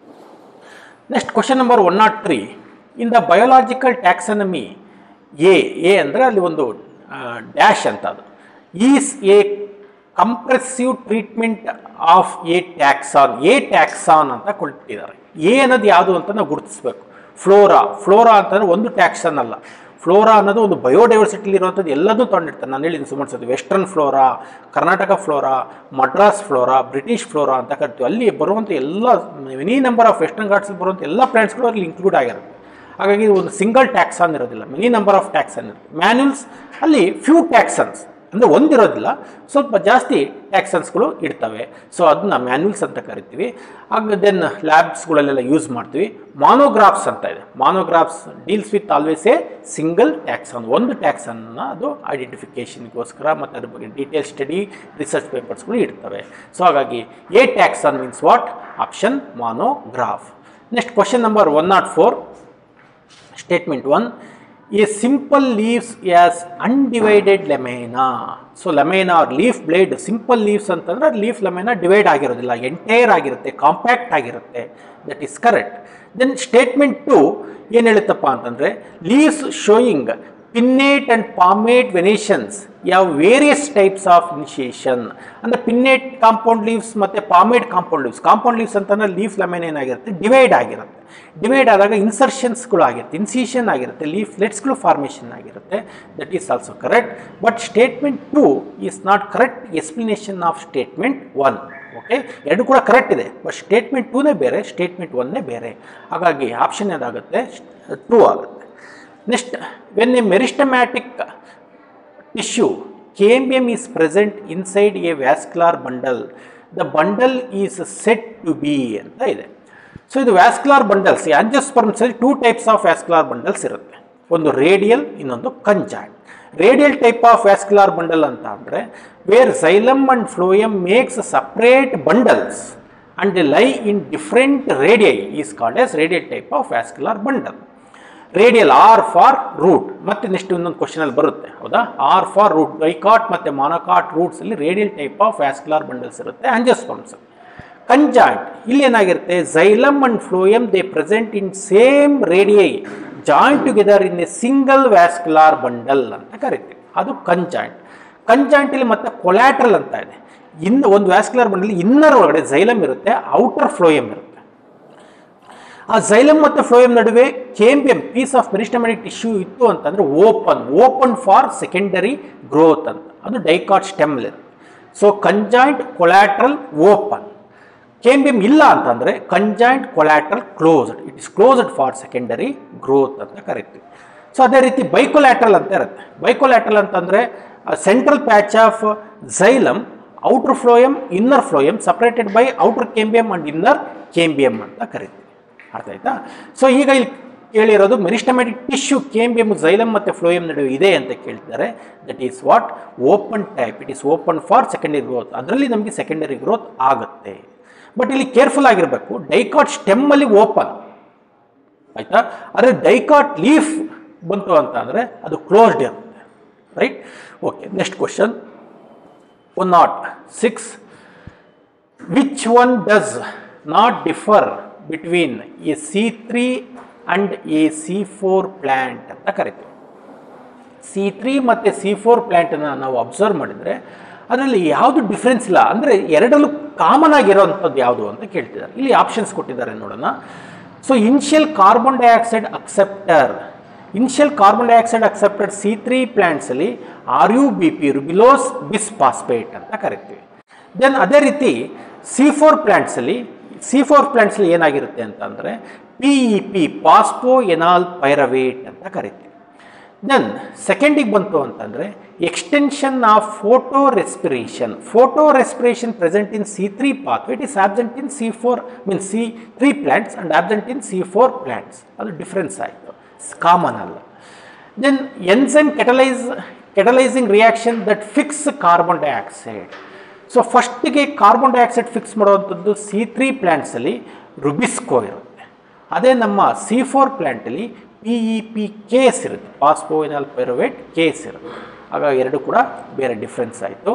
next question number one not three in the biological taxonomy a a ಅಂದರೆ ಅಲ್ಲಿ ಒಂದು ಡ್ಯಾಶ್ ಅಂತ ಅದು is a comprehensive treatment of a taxon a taxon ಅಂತ ಕೊಟ್ಟಿದ್ದಾರೆ ಎ ಅನ್ನೋದು ಯಾವುದು ಅಂತ ನಾವು ಗುರುತಿಸ್ಬೇಕು ಫ್ಲೋರಾ ಫ್ಲೋರಾ ಅಂತಂದರೆ ಒಂದು ಟ್ಯಾಕ್ಸನ್ ಅಲ್ಲ ಫ್ಲೋರಾ ಅನ್ನೋದು ಒಂದು ಬಯೋಡೈವರ್ಸಿಟಿಲಿ ಇರುವಂಥದ್ದು ಎಲ್ಲದೂ ತೊಗೊಂಡಿರ್ತಾರೆ ನಾನು ಹೇಳಿದ್ದೀನಿ ಸುಮಾರು ಸತಿ western flora Karnataka flora Madras flora British flora ಅಂತ ಕರಿತೀವಿ ಅಲ್ಲಿ ಬರುವಂಥ ಎಲ್ಲ ಮೆನಿ ನಂಬರ್ ಆಫ್ ವೆಸ್ಟರ್ನ್ ಘಾಟ್ಸಲ್ಲಿ ಬರುವಂಥ ಎಲ್ಲ ಪ್ಲಾಂಟ್ಸ್ಗಳು ಅಲ್ಲಿ ಇನ್ಕ್ಲೂಡ್ ಆಗಿರುತ್ತೆ ಹಾಗಾಗಿ ಇದು ಒಂದು ಸಿಂಗಲ್ ಟ್ಯಾಕ್ಸಾನ್ ಇರೋದಿಲ್ಲ ಮೆನಿ ನಂಬರ್ ಆಫ್ ಟ್ಯಾಕ್ಸನ್ ಇರುತ್ತೆ ಮ್ಯಾನ್ಯುಲ್ಸ್ ಅಲ್ಲಿ ಫ್ಯೂ ಟ್ಯಾಕ್ಸನ್ಸ್ ಅಂದರೆ ಒಂದಿರೋದಿಲ್ಲ ಸ್ವಲ್ಪ ಜಾಸ್ತಿ ಟ್ಯಾಕ್ಸನ್ಸ್ಗಳು ಇರ್ತವೆ ಸೊ ಅದನ್ನ ಮ್ಯಾನ್ಯುಲ್ಸ್ ಅಂತ ಕರಿತೀವಿ ಆಗ ದೆನ್ ಲ್ಯಾಬ್ಸ್ಗಳಲ್ಲೆಲ್ಲ ಯೂಸ್ ಮಾಡ್ತೀವಿ ಮಾನೋಗ್ರಾಫ್ಸ್ ಅಂತ ಇದೆ monographs deals with always a single taxon ಒಂದು ಟ್ಯಾಕ್ಸನ್ನ ಅದು ಐಡೆಂಟಿಫಿಕೇಷನ್ಗೋಸ್ಕರ ಮತ್ತು ಅದ್ರ ಬಗ್ಗೆ ಡೀಟೇಲ್ ಸ್ಟಡಿ ರಿಸರ್ಚ್ ಪೇಪರ್ಸ್ಗಳು ಇರ್ತವೆ ಸೊ ಹಾಗಾಗಿ a taxon means what option monograph next question number one not four statement one a simple leaves as undivided lamina so lamina or leaf blade simple leaves ಅಂತಂದ್ರೆ leaf lamina divide ಆಗಿರೋದಿಲ್ಲ entire ಆಗಿರುತ್ತೆ compact ಆಗಿರುತ್ತೆ that is correct then statement two ಏನು ಹೇಳುತ್ತಪ್ಪ ಅಂತಂದರೆ leaves showing pinnate and palmate venations ಯಾವ various types of initiation ಅಂದರೆ pinnate compound leaves ಮತ್ತು palmate compound leaves compound leaves ಅಂತಂದರೆ ಲೀಫ್ ಲೆಮೆನ್ ಏನಾಗಿರುತ್ತೆ ಡಿವೈಡ್ ಆಗಿರುತ್ತೆ ಡಿವೈಡ್ ಆದಾಗ ಇನ್ಸರ್ಷನ್ಸ್ಗಳು ಆಗಿರುತ್ತೆ ಇನ್ಸಿಷನ್ ಆಗಿರುತ್ತೆ ಲೀಫ್ ಲೆಟ್ಸ್ಗಳು ಫಾರ್ಮೇಷನ್ ಆಗಿರುತ್ತೆ that is also correct but statement two is not correct explanation of statement one okay ಎರಡು ಕೂಡ ಕರೆಕ್ಟ್ ಇದೆ ಬಟ್ ಸ್ಟೇಟ್ಮೆಂಟ್ ಟೂನೇ ಬೇರೆ ಸ್ಟೇಟ್ಮೆಂಟ್ ಒನ್ನೇ ಬೇರೆ ಹಾಗಾಗಿ ಆಪ್ಷನ್ ಏನಾಗುತ್ತೆ ಟೂ ಆಗುತ್ತೆ next when a meristematic tissue cambium is present inside a vascular bundle the bundle is said to be ಅಂತ ಇದೆ ಸೊ ಇದು ವ್ಯಾಸ್ಕ್ಯುಲಾರ್ ಬಂಡಲ್ಸ್ ಆಂಜಿಯೋಸ್ಪರ್ಮ್ಸ್ ಅಲ್ಲಿ two types of vascular bundles ಇರುತ್ತೆ ಒಂದು ರೇಡಿಯಲ್ ಇನ್ನೊಂದು conjoint radial type of vascular bundle ಅಂತ ಅಂದರೆ where xylem and phloem makes separate bundles and they lie in different radii is called as radial type of vascular bundle. Radial are for root ಮತ್ತೆ next ಇನ್ನೊಂದು question ಅಲ್ಲಿ ಬರುತ್ತೆ ಹೌದಾ are for root dicot ಮತ್ತೆ monocot roots ಅಲ್ಲಿ radial type of vascular bundles ಇರುತ್ತೆ angiosperms conjoint ಇಲ್ಲಿ ಏನಾಗಿರುತ್ತೆ xylem and phloem they present in same radii joint together in a single vascular bundle ಅಂತ ಕರಿತೀವಿ ಅದು ಕಂಜಾಯಿಂಟ್ ಕಂಜಾಯಿಂಟ್ ಇಲ್ಲಿ ಮತ್ತೆ ಕೊಲ್ಯಾಟ್ರಲ್ ಅಂತ ಇದೆ ಇನ್ನು ಒಂದು ವ್ಯಾಸ್ಕ್ಯುಲರ್ ಬಂಡಲ್ ಇನ್ನರ್ ಒಳಗಡೆ ಝೈಲಮ್ ಇರುತ್ತೆ ಔಟರ್ ಫ್ಲೋಯಮ್ ಇರುತ್ತೆ ಆ ಝೈಲಮ್ ಮತ್ತು ಫ್ಲೋಯಮ್ ನಡುವೆ cambium piece of meristematic tissue ಇತ್ತು ಅಂತಂದ್ರೆ open open for secondary growth ಅಂತ ಅದು dicot stem so conjoint collateral open cambium ಇಲ್ಲ ಅಂತಂದ್ರೆ conjoint collateral closed it is closed for secondary growth ಅಂತ ಕರಿತೀವಿ ಸೊ ಅದೇ ರೀತಿ ಬೈಕೊಲ್ಯಾಟ್ರಲ್ ಅಂತ ಇರುತ್ತೆ ಬೈಕೊಲ್ಯಾಟ್ರಲ್ ಅಂತಂದ್ರೆ central patch of xylem outer phloem inner phloem separated by outer cambium and inner cambium ಅಂತ ಕರಿತೀವಿ ಅರ್ಥ ಆಯ್ತಾ ಸೊ ಈಗ ಇಲ್ಲಿ ಕೇಳಿರೋದು ಮೆರಿಸ್ಟಮೆಟಿಕ್ ಟಿಶ್ಯೂ ಕೇಂಬಿಯಮ್ ಝೈಲಮ್ ಮತ್ತು ಫ್ಲೋಯಮ್ ನಡುವೆ ಇದೆ ಅಂತ ಕೇಳ್ತಾರೆ that is what open type it is open for secondary growth ಅದರಲ್ಲಿ ನಮಗೆ ಸೆಕೆಂಡರಿ ಗ್ರೋತ್ ಆಗುತ್ತೆ ಬಟ್ ಇಲ್ಲಿ ಕೇರ್ಫುಲ್ ಆಗಿರಬೇಕು ಡೈಕಾಟ್ ಸ್ಟೆಮ್ಮಲ್ಲಿ ಓಪನ್ ಆಯ್ತಾ ಆದರೆ ಡೈಕಾಟ್ ಲೀಫ್ ಬಂತು ಅಂತ ಅಂದರೆ ಅದು ಕ್ಲೋಸ್ಡ್ ಇರುತ್ತೆ right okay next question one not six which one does not differ between a C three and a C four plant ಅಂತ ಕರಿತೀವಿ ಸಿ ತ್ರೀ ಮತ್ತು ಸಿ ಫೋರ್ ಪ್ಲ್ಯಾಂಟನ್ನು ನಾವು ಅಬ್ಸರ್ವ್ ಮಾಡಿದರೆ ಅದರಲ್ಲಿ ಯಾವುದು ಡಿಫ್ರೆನ್ಸ್ ಇಲ್ಲ ಅಂದರೆ ಎರಡಲ್ಲೂ ಕಾಮನ್ ಆಗಿರೋವಂಥದ್ದು ಯಾವುದು ಅಂತ ಕೇಳ್ತಿದ್ದಾರೆ ಇಲ್ಲಿ ಆಪ್ಷನ್ಸ್ ಕೊಟ್ಟಿದ್ದಾರೆ ನೋಡೋಣ so initial carbon dioxide acceptor initial carbon dioxide accepted C three ಪ್ಲ್ಯಾಂಟ್ಸಲ್ಲಿ R U B P ribulose bisphosphate ಅಂತ ಕರಿತೀವಿ ದೆನ್ ಅದೇ ರೀತಿ ಸಿ ಫೋರ್ ಪ್ಲ್ಯಾಂಟ್ಸಲ್ಲಿ ಸಿ ಫೋರ್ ಪ್ಲ್ಯಾಂಟ್ಸಲ್ಲಿ ಏನಾಗಿರುತ್ತೆ ಅಂತಂದರೆ P E P phosphoenolpyruvate ಅಂತ ಕರಿತೀವಿ ದೆನ್ ಸೆಕೆಂಡಿಗೆ ಬಂತು ಅಂತಂದರೆ extension of photorespiration photorespiration present in C three path it is absent in C four mean C three plants and absent in C four plants ಅದು difference ಆಯಿತು common ಅಲ್ಲ then enzyme catalyse catalysing reaction that fix carbon dioxide so ಫಸ್ಟಿಗೆ carbon dioxide fix ಮಾಡುವಂಥದ್ದು C three ಪ್ಲ್ಯಾಂಟ್ಸಲ್ಲಿ rubisco ಇರುತ್ತೆ ಅದೇ ನಮ್ಮ C four ಪ್ಲ್ಯಾಂಟಲ್ಲಿ ಪಿ ಇ ಪಿ ಕೇಸ್ ಇರುತ್ತೆ ಪಾಸ್ಪೋಯಿನಲ್ ಪೈರೋವೇಟ್ ಕೇಸ್ ಇರುತ್ತೆ ಆಗ ಎರಡು ಕೂಡ ಬೇರೆ ಡಿಫ್ರೆನ್ಸ್ ಆಯಿತು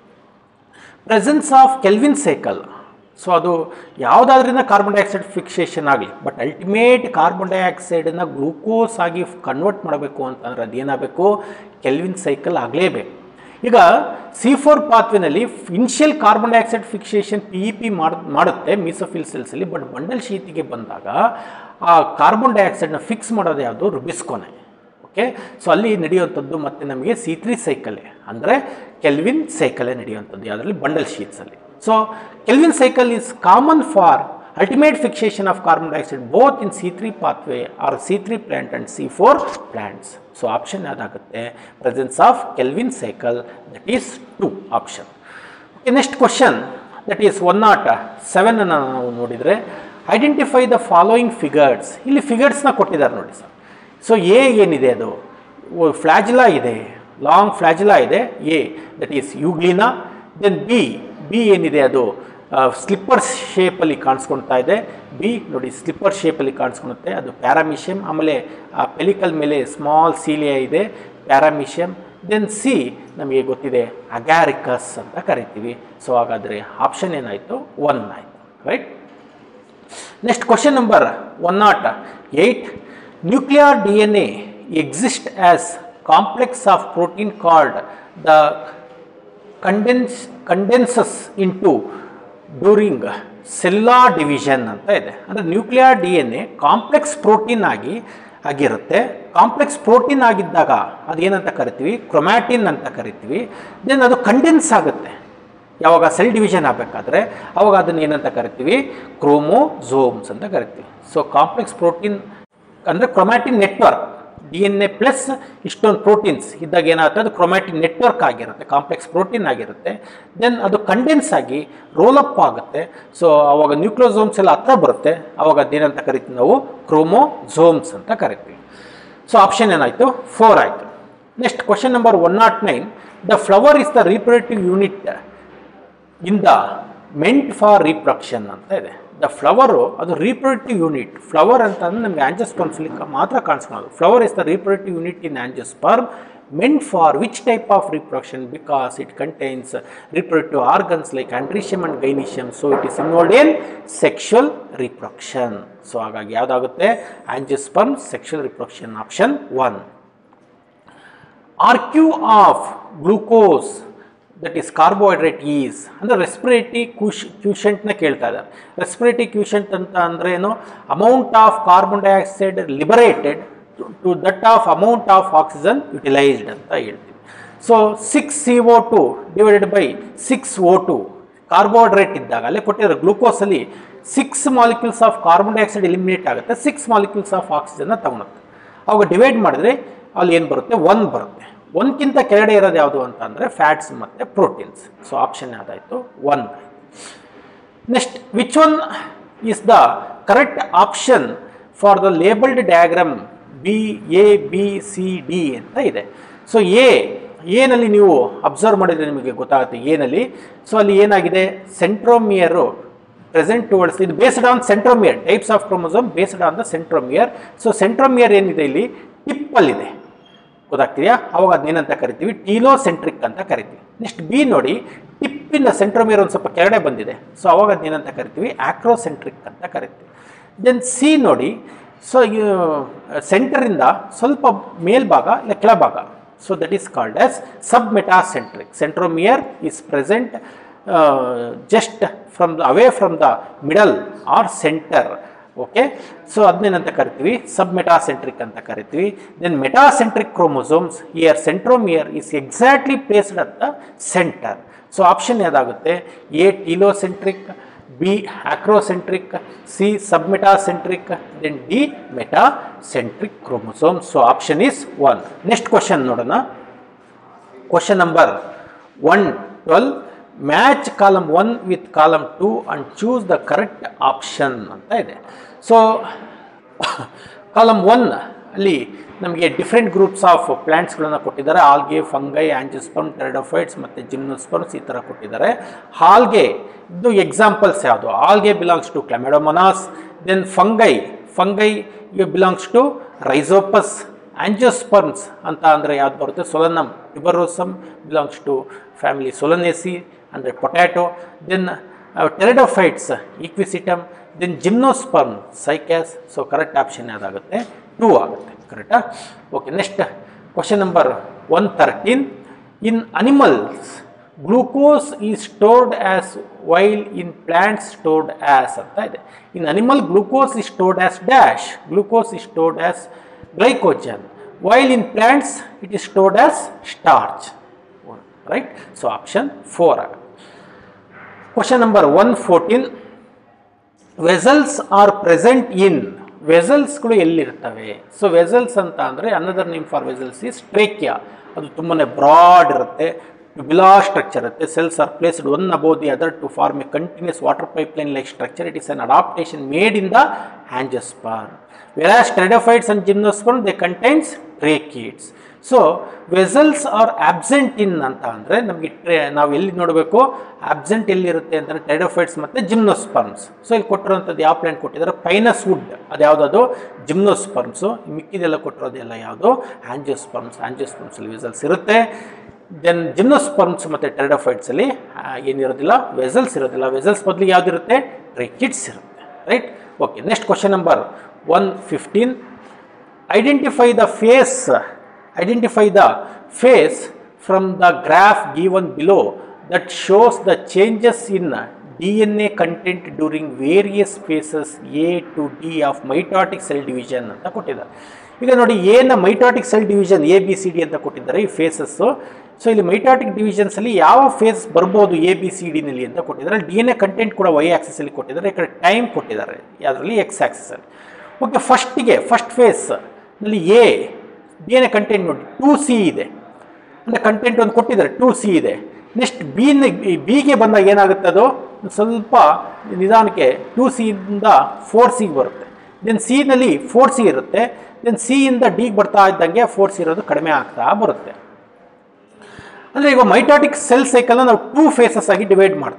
presence of Calvin cycle so ಅದು ಯಾವುದಾದ್ರಿಂದ ಕಾರ್ಬನ್ ಡೈಆಕ್ಸೈಡ್ ಫಿಕ್ಸೇಷನ್ ಆಗಲಿ ಬಟ್ ಅಲ್ಟಿಮೇಟ್ ಕಾರ್ಬನ್ ಡೈಆಕ್ಸೈಡನ್ನು ಗ್ಲೂಕೋಸ್ ಆಗಿ ಕನ್ವರ್ಟ್ ಮಾಡಬೇಕು ಅಂತಂದ್ರೆ ಅದೇನಾಗಬೇಕು ಕೆಲ್ವಿನ್ ಸೈಕಲ್ ಆಗಲೇಬೇಕು ಈಗ ಸಿ ಫೋರ್ ಪಾತ್ವೆನಲ್ಲಿ initial carbon dioxide fixation P E P ಮಾಡ್ ಮಾಡುತ್ತೆ ಮೀಸೋಫಿಲ್ ಸೆಲ್ಸಲ್ಲಿ ಬಟ್ ಬಂಡಲ್ ಶೀತಿಗೆ ಬಂದಾಗ ಆ ಕಾರ್ಬನ್ ಡೈಆಕ್ಸೈಡ್ನ ಫಿಕ್ಸ್ ಮಾಡೋದು ಯಾವುದು ರುಬಿಸ್ಕೋನೆ ಓಕೆ ಸೊ ಅಲ್ಲಿ ನಡೆಯುವಂಥದ್ದು ಮತ್ತು ನಮಗೆ ಸಿ ತ್ರೀ ಸೈಕಲೇ ಅಂದರೆ ಕೆಲ್ವಿನ್ ಸೈಕಲೇ ನಡೆಯುವಂಥದ್ದು ಯಾವುದರಲ್ಲಿ ಬಂಡಲ್ ಶೀಟ್ಸಲ್ಲಿ so Calvin cycle is common for ultimate fixation of carbon dioxide both in C three pathway or C three plant and C four plants so option ಯಾವುದಾಗುತ್ತೆ presence of Calvin cycle that is two option okay next question that is one not seven ಅನ್ನು ನಾವು ನೋಡಿದರೆ identify the following figures ಇಲ್ಲಿ ಫಿಗರ್ಸ್ನ ಕೊಟ್ಟಿದ್ದಾರೆ ನೋಡಿ sir so A ಏನಿದೆ ಅದು ಫ್ಲಾಜಿಲಾ ಇದೆ ಲಾಂಗ್ ಫ್ಲಾಜಿಲಾ ಇದೆ A that is Euglena then B B ಏನಿದೆ ಅದು ಸ್ಲಿಪ್ಪರ್ ಶೇಪಲ್ಲಿ ಕಾಣಿಸ್ಕೊಳ್ತಾ ಇದೆ ಬಿ ನೋಡಿ ಸ್ಲಿಪ್ಪರ್ ಶೇಪಲ್ಲಿ ಕಾಣಿಸ್ಕೊಳುತ್ತೆ ಅದು ಪ್ಯಾರಾಮಿಷಿಯಮ್ ಆಮೇಲೆ ಆ ಪೆಲಿಕಲ್ ಮೇಲೆ ಸ್ಮಾಲ್ ಸೀಲಿಯಾ ಇದೆ ಪ್ಯಾರಾಮಿಷಿಯಮ್ ದೆನ್ ಸಿ ನಮಗೆ ಗೊತ್ತಿದೆ ಅಗ್ಯಾರಿಕಸ್ ಅಂತ ಕರಿತೀವಿ ಸೊ ಹಾಗಾದರೆ ಆಪ್ಷನ್ ಏನಾಯಿತು ಒನ್ ಆಯಿತು right next question number one not eight nuclear D N A exist as complex of protein called the condense condenses into during cellular division ಅಂತ ಇದೆ ಅಂದರೆ nuclear D N A complex protein ಆಗಿ ಆಗಿರುತ್ತೆ complex protein ಆಗಿದ್ದಾಗ ಅದೇನಂತ ಕರಿತೀವಿ chromatin ಅಂತ ಕರಿತೀವಿ ದೆನ್ ಅದು ಕಂಡೆನ್ಸ್ ಆಗುತ್ತೆ ಯಾವಾಗ ಸೆಲ್ ಡಿವಿಷನ್ ಆಗಬೇಕಾದ್ರೆ ಅವಾಗ ಅದನ್ನು ಏನಂತ ಕರಿತೀವಿ ಕ್ರೋಮೋಝೋಮ್ಸ್ ಅಂತ ಕರಿತೀವಿ ಸೊ ಕಾಂಪ್ಲೆಕ್ಸ್ ಪ್ರೋಟೀನ್ ಅಂದರೆ chromatin network D N A plus ಇಷ್ಟೊಂದು ಪ್ರೋಟೀನ್ಸ್ ಇದ್ದಾಗ ಏನಾಗುತ್ತೆ ಅದು ಕ್ರೊಮ್ಯಾಟಿನ್ ನೆಟ್ವರ್ಕ್ ಆಗಿರುತ್ತೆ ಕಾಂಪ್ಲೆಕ್ಸ್ ಪ್ರೋಟೀನ್ ಆಗಿರುತ್ತೆ ದೆನ್ ಅದು ಕಂಡೆನ್ಸ್ ಆಗಿ ರೋಲಪ್ ಆಗುತ್ತೆ ಸೊ ಅವಾಗ ನ್ಯೂಕ್ಲಿಯೋಸೋಮ್ಸ್ ಎಲ್ಲ ಹತ್ರ ಬರುತ್ತೆ ಅವಾಗ ಅದೇನಂತ ಕರಿತೀವಿ ನಾವು ಕ್ರೋಮೋಝೋಮ್ಸ್ ಅಂತ ಕರಿತೀವಿ ಸೊ ಆಪ್ಷನ್ ಏನಾಯಿತು ಫೋರ್ ಆಯಿತು next question number one not nine the flower is the reproductive unit in the meant for reproduction ಅಂತ ಇದೆ ದ ಫ್ಲವರು ಅದು ರೀಪ್ರೊಡಕ್ಟಿವ್ ಯೂನಿಟ್ ಫ್ಲವರ್ ಅಂತ ಅಂದ್ರೆ ನಮಗೆ ಆಂಜೋಸ್ಪರ್ಮ್ಸ್ಲಿ ಮಾತ್ರ ಕಾಣಿಸ್ಕೊಳ್ಳೋದು flower is the reproductive unit in angiosperm meant for which type of reproduction because it contains reproductive organs like andrecium and gynecium so it is involved in sexual reproduction so ಹಾಗಾಗಿ ಯಾವುದಾಗುತ್ತೆ angiosperm sexual reproduction option 1 RQ of glucose that is carbohydrate is ಅಂದರೆ respiratory ಕ್ಯೂಶ್ ಕ್ಯೂಷಂಟ್ನ ಕೇಳ್ತಾ ಇದ್ದಾರೆ ರೆಸ್ಪಿರೇಟಿ ಕ್ಯೂಷಂಟ್ ಅಂತ ಅಂದರೆ ಏನು amount of carbon dioxide liberated to that of amount of oxygen utilised ಅಂತ ಹೇಳ್ತೀವಿ so six C O two divided by six O two carbohydrate ಇದ್ದಾಗ ಅಲ್ಲೇ ಕೊಟ್ಟಿರೋ ಗ್ಲೂಕೋಸಲ್ಲಿ six molecules of carbon dioxide eliminate ಆಗುತ್ತೆ ಸಿಕ್ಸ್ ಮಾಲಿಕ್ಯೂಲ್ಸ್ ಆಫ್ ಆಕ್ಸಿಜನ್ನ ತಗೊಳುತ್ತೆ ಅವಾಗ ಡಿವೈಡ್ ಮಾಡಿದ್ರೆ ಅಲ್ಲಿ ಏನು ಬರುತ್ತೆ ಒನ್ ಬರುತ್ತೆ ಒಂದ್ಕಿಂತ ಕೆಳಗಡೆ ಇರೋದು ಯಾವುದು ಅಂತ ಅಂದರೆ ಫ್ಯಾಟ್ಸ್ ಮತ್ತು ಪ್ರೋಟೀನ್ಸ್ ಸೊ ಆಪ್ಷನ್ ಯಾವುದಾಯಿತು one next which one is the correct option for the labelled diagram B A B C D ಅಂತ ಇದೆ ಸೊ ಎ ಏನಲ್ಲಿ ನೀವು ಅಬ್ಸರ್ವ್ ಮಾಡಿದರೆ ನಿಮಗೆ ಗೊತ್ತಾಗುತ್ತೆ ಏನಲ್ಲಿ ಸೊ ಅಲ್ಲಿ ಏನಾಗಿದೆ ಸೆಂಟ್ರೋಮಿಯರು ಪ್ರೆಸೆಂಟ್ ಟುವರ್ಡ್ಸ್ ಇದು based on centromere types of chromosome based on the centromere so centromere ಏನಿದೆ ಇಲ್ಲಿ ಟಿಪ್ಪಲ್ಲಿದೆ ಗೊತ್ತಾಗ್ತಿದೆಯಾ ಅವಾಗ ಅದನ್ನೇನಂತ ಕರಿತೀವಿ ಟೀಲೋಸೆಂಟ್ರಿಕ್ ಅಂತ ಕರಿತೀವಿ ನೆಕ್ಸ್ಟ್ ಬಿ ನೋಡಿ ಟಿಪ್ಪಿನ ಸೆಂಟ್ರೋಮಿಯರ್ ಒಂದು ಸ್ವಲ್ಪ ಕೆಳಗಡೆ ಬಂದಿದೆ ಸೊ ಅವಾಗ ಅದನ್ನೇನಂತ ಕರಿತೀವಿ ಆಕ್ರೋಸೆಂಟ್ರಿಕ್ ಅಂತ ಕರಿತೀವಿ ದೆನ್ ಸಿ ನೋಡಿ ಸೊ ಸೆಂಟರಿಂದ ಸ್ವಲ್ಪ ಮೇಲ್ಭಾಗ ಇಲ್ಲ ಕೆಳಭಾಗ so that is called as submetacentric centromere is present just from the away from the middle or centre okay so ಅದನ್ನೇನಂತ ಕರಿತೀವಿ ಸಬ್ ಮೆಟಾಸೆಂಟ್ರಿಕ್ ಅಂತ ಕರಿತೀವಿ then metacentric chromosomes here centromere is exactly placed at the centre so option ಯಾವ್ದಾಗುತ್ತೆ A telocentric B acrocentric C submetacentric then D metacentric chromosome so option is one next question ನೋಡೋಣ question number one twelve match column one with column two and choose the correct option ಅಂತ ಇದೆ so column one ಅಲ್ಲಿ ನಮಗೆ different groups of ಪ್ಲ್ಯಾಂಟ್ಸ್ಗಳನ್ನು ಕೊಟ್ಟಿದ್ದಾರೆ algae fungi angiosperm pteridophytes ಮತ್ತು gymnosperms ಈ ಥರ ಕೊಟ್ಟಿದ್ದಾರೆ ಹಾಲ್ಗೆ ಇದು ಎಕ್ಸಾಂಪಲ್ಸ್ ಯಾವುದು algae belongs to Chlamydomonas then fungi fungi belongs to Rhizopus angiosperms ಅಂತ ಅಂದರೆ ಯಾವ್ದು ಬರುತ್ತೆ Solanum tuberosum belongs to family Solanaceae ಅಂದರೆ potato then pteridophytes Equisetum then gymnosperm Cycas so correct option ಯಾವುದಾಗುತ್ತೆ ಟೂ ಆಗುತ್ತೆ ಕರೆಕ್ಟಾ okay next question number one thirteen in animals glucose is stored as while in plants stored as ಅಂತ ಇದೆ in animal glucose is stored as dash glucose is stored as glycogen while in plants it is stored as starch right so option 4 ಆಗುತ್ತೆ question number 114 vessels are present in ವೆಸಲ್ಸ್ಗಳು ಎಲ್ಲಿರ್ತವೆ so vessels ಅಂತ ಅಂದರೆ another name for vessels is trachea ಅದು ತುಂಬಾ broad ಇರುತ್ತೆ tubular structure ಇರುತ್ತೆ cells are placed one above the other to form a continuous water pipeline like structure it is an adaptation made in the angiosperm whereas pteridophytes and gymnosperm they contains tracheids so vessels are absent in ಅಂತ ಅಂದರೆ ನಮಗೆ tray ನಾವು ಎಲ್ಲಿ ನೋಡಬೇಕು absent ಎಲ್ಲಿರುತ್ತೆ ಅಂತಂದರೆ ಟೆಡೋಫೈಟ್ಸ್ ಮತ್ತು gymnosperms so ಇಲ್ಲಿ ಕೊಟ್ಟಿರೋಂಥದ್ದು ಯಾವ ಪ್ಲಾಂಟ್ ಕೊಟ್ಟಿದ್ದಾರೆ ಪೈನಸ್ ವುಡ್ ಅದು ಯಾವುದದು ಜಿಮ್ನೋಸ್ಪರ್ಮ್ಸು ಮಿಕ್ಕಿದೆಲ್ಲ ಕೊಟ್ಟಿರೋದೆಲ್ಲ ಯಾವುದು ಆಂಜಿಯೋಸ್ಪರ್ಮ್ಸ್ ಆಂಜಿಯೋಸ್ಪರ್ಮ್ಸಲ್ಲಿ ವೆಸಲ್ಸ್ ಇರುತ್ತೆ ದೆನ್ ಜಿಮ್ನೋಸ್ಪರ್ಮ್ಸ್ ಮತ್ತು ಟೆರಡೋಫೈಟ್ಸಲ್ಲಿ ಏನಿರೋದಿಲ್ಲ ವೆಸಲ್ಸ್ ಇರೋದಿಲ್ಲ ವೆಸಲ್ಸ್ ಬದಲಿಗೆ ಯಾವುದಿರುತ್ತೆ ಟ್ರೈಕಿಡ್ಸ್ ಇರುತ್ತೆ right okay next question number one fifteen identify the face identify the face from the graph given below that shows the changes in DNA content during various phases A to D of mitotic cell division ಅಂತ ಕೊಟ್ಟಿದ್ದಾರೆ ಈಗ ನೋಡಿ ಏನ mitotic cell division A B C D ಅಂತ ಕೊಟ್ಟಿದ್ದಾರೆ ಈ phases so ಇಲ್ಲಿ mitotic ಡಿವಿಷನ್ಸಲ್ಲಿ ಯಾವ ಫೇಸ್ ಬರ್ಬೋದು ಎ ಬಿ ಸಿ ಡಿನಲ್ಲಿ ಅಂತ ಕೊಟ್ಟಿದ್ದಾರೆ ಡಿ ಎನ್ ಎ ಕಂಟೆಂಟ್ ಕೂಡ ವೈ ಆಕ್ಸಿಸಲ್ಲಿ ಕೊಟ್ಟಿದ್ದಾರೆ ಈ ಕಡೆ ಟೈಮ್ ಕೊಟ್ಟಿದ್ದಾರೆ ಯಾವುದರಲ್ಲಿ ಎಕ್ಸ್ ಆಕ್ಸಿಸಲ್ಲಿ ಓಕೆ ಫಸ್ಟಿಗೆ ಫಸ್ಟ್ ಫೇಸ್ ನಲ್ಲಿ A D N A content ನೋಡಿ ಟೂ ಸಿ ಇದೆ ಅಂದರೆ ಕಂಟೆಂಟ್ ಒಂದು ಕೊಟ್ಟಿದ್ದಾರೆ ಟೂ ಸಿ ಇದೆ ನೆಕ್ಸ್ಟ್ ಬಿನ ಬಿಗೆ ಬಂದಾಗ ಏನಾಗುತ್ತೆ ಅದು ಸ್ವಲ್ಪ ನಿಧಾನಕ್ಕೆ ಟೂ ಸಿಯಿಂದ ಫೋರ್ ಸಿಗೆ ಬರುತ್ತೆ ದೆನ್ ಸಿನಲ್ಲಿ ಫೋರ್ ಸಿ ಇರುತ್ತೆ ದೆನ್ ಸಿಯಿಂದ ಡಿಗೆ ಬರ್ತಾ ಇದ್ದಂಗೆ ಫೋರ್ ಸಿ ಇರೋದು ಕಡಿಮೆ ಆಗ್ತಾ ಬರುತ್ತೆ ಅಂದರೆ ಈಗ ಮೈಟಾಟಿಕ್ ಸೆಲ್ ಸೈಕಲ್ನ ನಾವು ಟೂ ಫೇಸಸ್ ಆಗಿ ಡಿವೈಡ್ ಮಾಡ್ತೀವಿ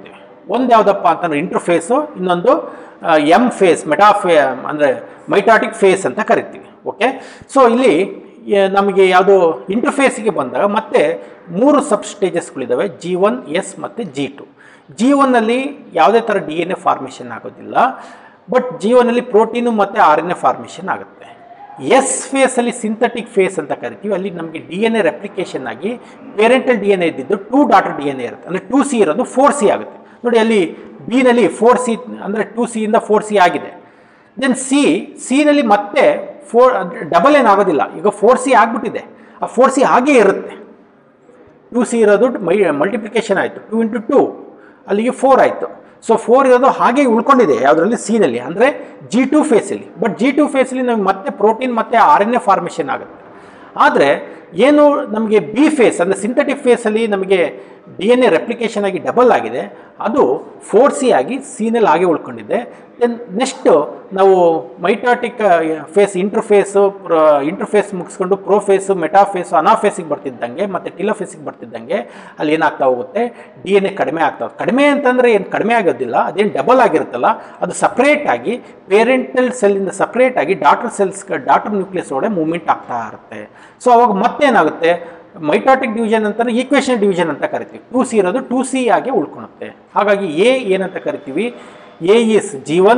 ಒಂದು ಯಾವುದಪ್ಪ ಅಂತಂದ್ರೆ ಇಂಟರ್ಫೇಸು ಇನ್ನೊಂದು ಎಮ್ ಫೇಸ್ ಮೆಟಾಫೇ ಅಂದರೆ ಮೈಟಾಟಿಕ್ ಫೇಸ್ ಅಂತ ಕರಿತೀವಿ ಓಕೆ ಸೊ ಇಲ್ಲಿ ಯ- ನಮಗೆ ಯಾವುದು ಇಂಟರ್ಫೇಸಿಗೆ ಬಂದಾಗ ಮತ್ತೆ ಮೂರು ಸಬ್ ಸ್ಟೇಜಸ್ಗಳಿದ್ದಾವೆ ಜಿ ಒನ್ ಎಸ್ ಮತ್ತು ಜಿ ಟು ಜಿ ಒನ್ನಲ್ಲಿ ಯಾವುದೇ ಥರ ಡಿ ಎನ್ ಎ ಫಾರ್ಮೇಷನ್ ಆಗೋದಿಲ್ಲ ಬಟ್ ಜಿ ಒನ್ನಲ್ಲಿ ಪ್ರೋಟೀನು ಮತ್ತು ಆರ್ ಎನ್ ಎ ಫಾರ್ಮೇಷನ್ ಆಗುತ್ತೆ ಎಸ್ ಫೇಸಲ್ಲಿ ಸಿಂಥೆಟಿಕ್ ಫೇಸ್ ಅಂತ ಕರಿತೀವಿ ಅಲ್ಲಿ ನಮಗೆ ಡಿ ಎನ್ ಎ ರೆಪ್ಲಿಕೇಶನ್ ಆಗಿ ಪೇರೆಂಟಲ್ ಡಿ ಎನ್ ಎ ಇದ್ದಿದ್ದು two daughter D N A ಇರುತ್ತೆ ಅಂದರೆ ಟೂ ಸಿ ಇರೋದು ಫೋರ್ ಸಿ ಆಗುತ್ತೆ ನೋಡಿ ಅಲ್ಲಿ ಬಿನಲ್ಲಿ ಫೋರ್ ಸಿ ಅಂದರೆ ಟೂ ಸಿಯಿಂದ ಫೋರ್ ಸಿ ಆಗಿದೆ ದೆನ್ ಸಿ ಸಿನಲ್ಲಿ ಮತ್ತೆ ಫೋರ್ ಡಬಲ್ ಏನಾಗೋದಿಲ್ಲ ಈಗ ಫೋರ್ ಸಿ ಆಗಿಬಿಟ್ಟಿದೆ ಆ ಫೋರ್ ಸಿ ಹಾಗೇ ಇರುತ್ತೆ ಟೂ ಸಿ ಇರೋದು ಮೈ ಮಲ್ಟಿಪ್ಲಿಕೇಶನ್ ಆಯಿತು ಟೂ ಇಂಟು ಟೂ ಅಲ್ಲಿಗೆ ಫೋರ್ ಆಯಿತು ಸೊ ಫೋರ್ ಇರೋದು ಹಾಗೆ ಉಳ್ಕೊಂಡಿದೆ ಯಾವುದರಲ್ಲಿ ಸಿನಲ್ಲಿ ಅಂದರೆ ಜಿ ಟು ಫೇಸಲ್ಲಿ ಬಟ್ ಜಿ ಟು ಫೇಸಲ್ಲಿ ನಮಗೆ ಮತ್ತೆ ಪ್ರೋಟೀನ್ ಮತ್ತು ಆರ್ ಎನ್ ಎ ಫಾರ್ಮೇಷನ್ ಆಗುತ್ತೆ ಆದರೆ ಏನು ನಮಗೆ ಬಿ ಫೇಸ್ ಅಂದರೆ ಸಿಂಥೆಟಿಕ್ ಫೇಸಲ್ಲಿ ನಮಗೆ ಡಿ ಎನ್ ಎ ರೆಪ್ಲಿಕೇಶನ್ ಆಗಿ ಡಬಲ್ ಆಗಿದೆ ಅದು ಫೋರ್ ಸಿ ಆಗಿ ಸಿನಲ್ಲಿ ಹಾಗೆ ಉಳ್ಕೊಂಡಿದೆ ದೆನ್ ನೆಕ್ಸ್ಟು ನಾವು ಮೈಟಾಟಿಕ್ ಫೇಸ್ ಇಂಟರ್ಫೇಸು ಇಂಟರ್ಫೇಸ್ ಮುಗಿಸ್ಕೊಂಡು ಪ್ರೋಫೇಸು ಮೆಟಾಫೇಸು ಅನಾಫೇಸಿಗೆ ಬರ್ತಿದ್ದಂಗೆ ಮತ್ತು ಟಿಲೋಫೇಸಿಗೆ ಬರ್ತಿದ್ದಂಗೆ ಅಲ್ಲಿ ಏನಾಗ್ತಾ ಹೋಗುತ್ತೆ ಡಿ ಎನ್ ಎ ಕಡಿಮೆ ಆಗ್ತಾ ಹೋಗುತ್ತೆ ಕಡಿಮೆ ಅಂತಂದರೆ ಏನು ಕಡಿಮೆ ಆಗೋದಿಲ್ಲ ಅದೇನು ಡಬಲ್ ಆಗಿರುತ್ತಲ್ಲ ಅದು ಸಪ್ರೇಟ್ ಆಗಿ ಪೇರೆಂಟಲ್ ಸೆಲ್ಲಿಂದ ಸಪ್ರೇಟ್ ಆಗಿ ಡಾಟರ್ ಸೆಲ್ಸ್ ಡಾಟರ್ ನ್ಯೂಕ್ಲಿಯಸ್ ಒಳಗೆ ಮೂವ್ಮೆಂಟ್ ಆಗ್ತಾ ಇರುತ್ತೆ ಸೊ ಅವಾಗ ಮತ್ತೇನಾಗುತ್ತೆ ಮೈಟಾಟಿಕ್ ಡಿವಿಷನ್ ಅಂತಂದ್ರೆ ಈಕ್ವೇಷನ್ ಡಿವಿಷನ್ ಅಂತ ಕರಿತೀವಿ ಟೂ ಸಿ ಇರೋದು ಟೂ ಸಿ ಆಗಿ ಉಳ್ಕೊಳುತ್ತೆ ಹಾಗಾಗಿ ಎ ಏನಂತ ಕರಿತೀವಿ A is G one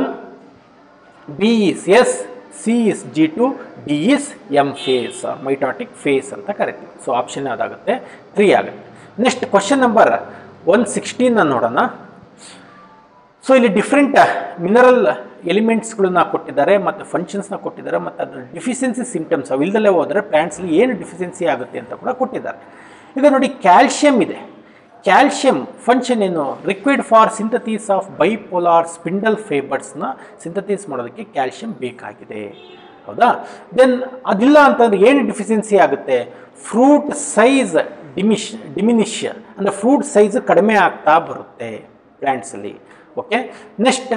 B is S C is G two D is M phase mitotic phase ಅಂತ ಕರಿತೀವಿ ಸೊ ಆಪ್ಷನ್ ಅದಾಗುತ್ತೆ ತ್ರೀ ಆಗುತ್ತೆ next question number one sixteen ನೋಡೋಣ ಸೊ ಇಲ್ಲಿ ಡಿಫ್ರೆಂಟ್ ಮಿನರಲ್ ಎಲಿಮೆಂಟ್ಸ್ಗಳನ್ನ ಕೊಟ್ಟಿದ್ದಾರೆ ಮತ್ತು ಫಂಕ್ಷನ್ಸ್ನ ಕೊಟ್ಟಿದ್ದಾರೆ ಮತ್ತು ಅದ್ರ ಡಿಫಿಷಿಯನ್ಸಿ ಸಿಂಟಮ್ಸ್ ಅವಿಲ್ದಲ್ಲೇ ಹೋದರೆ ಪ್ಲ್ಯಾಂಟ್ಸಲ್ಲಿ ಏನು ಡಿಫಿಷಿಯನ್ಸಿ ಆಗುತ್ತೆ ಅಂತ ಕೂಡ ಕೊಟ್ಟಿದ್ದಾರೆ ಈಗ ನೋಡಿ ಕ್ಯಾಲ್ಶಿಯಂ ಇದೆ ಕ್ಯಾಲ್ಶಿಯಂ ಫಂಕ್ಷನ್ ಏನು required for synthesis of bipolar spindle ಫೈಬರ್ಸ್ನ ಸಿಂಥತೀಸ್ ಮಾಡೋದಕ್ಕೆ ಕ್ಯಾಲ್ಶಿಯಂ ಬೇಕಾಗಿದೆ ಹೌದಾ ದೆನ್ ಅದಿಲ್ಲ ಅಂತಂದ್ರೆ ಏನು ಡಿಫಿಷಿಯನ್ಸಿ ಆಗುತ್ತೆ ಫ್ರೂಟ್ ಸೈಜ್ ಡಿಮಿಶ್ ಡಿಮಿನಿಷ್ ಅಂದರೆ ಫ್ರೂಟ್ ಸೈಜ್ ಕಡಿಮೆ ಆಗ್ತಾ ಬರುತ್ತೆ ಪ್ಲ್ಯಾಂಟ್ಸಲ್ಲಿ okay next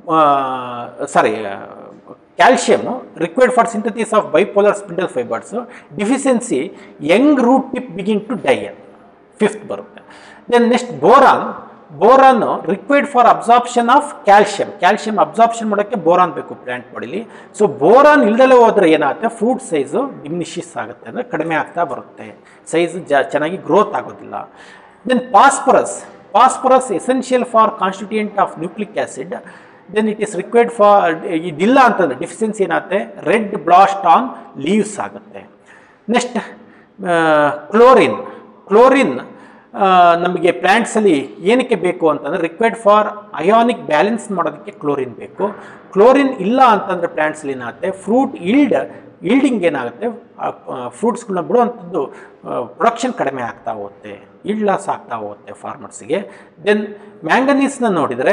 sorry calcium required for synthesis of bipolar spindle fibres deficiency young root tip begin to die fifth ಬರುತ್ತೆ then next boron boron required for absorption of calcium calcium absorption ಮಾಡೋಕ್ಕೆ boron ಬೇಕು plant ಬಾಡಿಲಿ so boron ಇಲ್ದಲೇ ಹೋದ್ರೆ ಏನಾಗುತ್ತೆ fruit size ಡಿಮಿನಿಷಿಸ್ ಆಗುತ್ತೆ ಅಂದರೆ ಕಡಿಮೆ ಆಗ್ತಾ ಬರುತ್ತೆ ಸೈಜ್ ಜ ಚೆನ್ನಾಗಿ ಗ್ರೋತ್ ಆಗೋದಿಲ್ಲ then phosphorus phosphorus essential for constituent of nucleic acid then it is required for ಇದಿಲ್ಲ ಅಂತಂದ್ರೆ ಡಿಫಿಷಿಯನ್ಸಿ ಏನಾಗುತ್ತೆ ರೆಡ್ ಬ್ಲಾಸ್ಟ್ ಆನ್ ಲೀವ್ಸ್ ಆಗುತ್ತೆ ನೆಕ್ಸ್ಟ್ ಕ್ಲೋರಿನ್ ಕ್ಲೋರಿನ್ ನಮಗೆ ಪ್ಲ್ಯಾಂಟ್ಸಲ್ಲಿ ಏನಕ್ಕೆ ಬೇಕು ಅಂತಂದರೆ ರಿಕ್ವೈರ್ಡ್ ಫಾರ್ ಅಯಾನಿಕ್ ಬ್ಯಾಲೆನ್ಸ್ ಮಾಡೋದಕ್ಕೆ ಕ್ಲೋರಿನ್ ಬೇಕು ಕ್ಲೋರಿನ್ ಇಲ್ಲ ಅಂತಂದರೆ ಪ್ಲ್ಯಾಂಟ್ಸಲ್ಲಿ ಏನಾಗುತ್ತೆ ಫ್ರೂಟ್ ಈಲ್ಡ್ ಈಲ್ಡಿಂಗ್ ಏನಾಗುತ್ತೆ ಫ್ರೂಟ್ಸ್ಗಳನ್ನ ಬಿಡುವಂಥದ್ದು ಪ್ರೊಡಕ್ಷನ್ ಕಡಿಮೆ ಆಗ್ತಾ ಹೋಗುತ್ತೆ ಈಲ್ಡ್ ಲಾಸ್ ಆಗ್ತಾ ಹೋಗುತ್ತೆ ಫಾರ್ಮರ್ಸ್ಗೆ ದೆನ್ ಮ್ಯಾಂಗನೀಸ್ನ ನೋಡಿದರೆ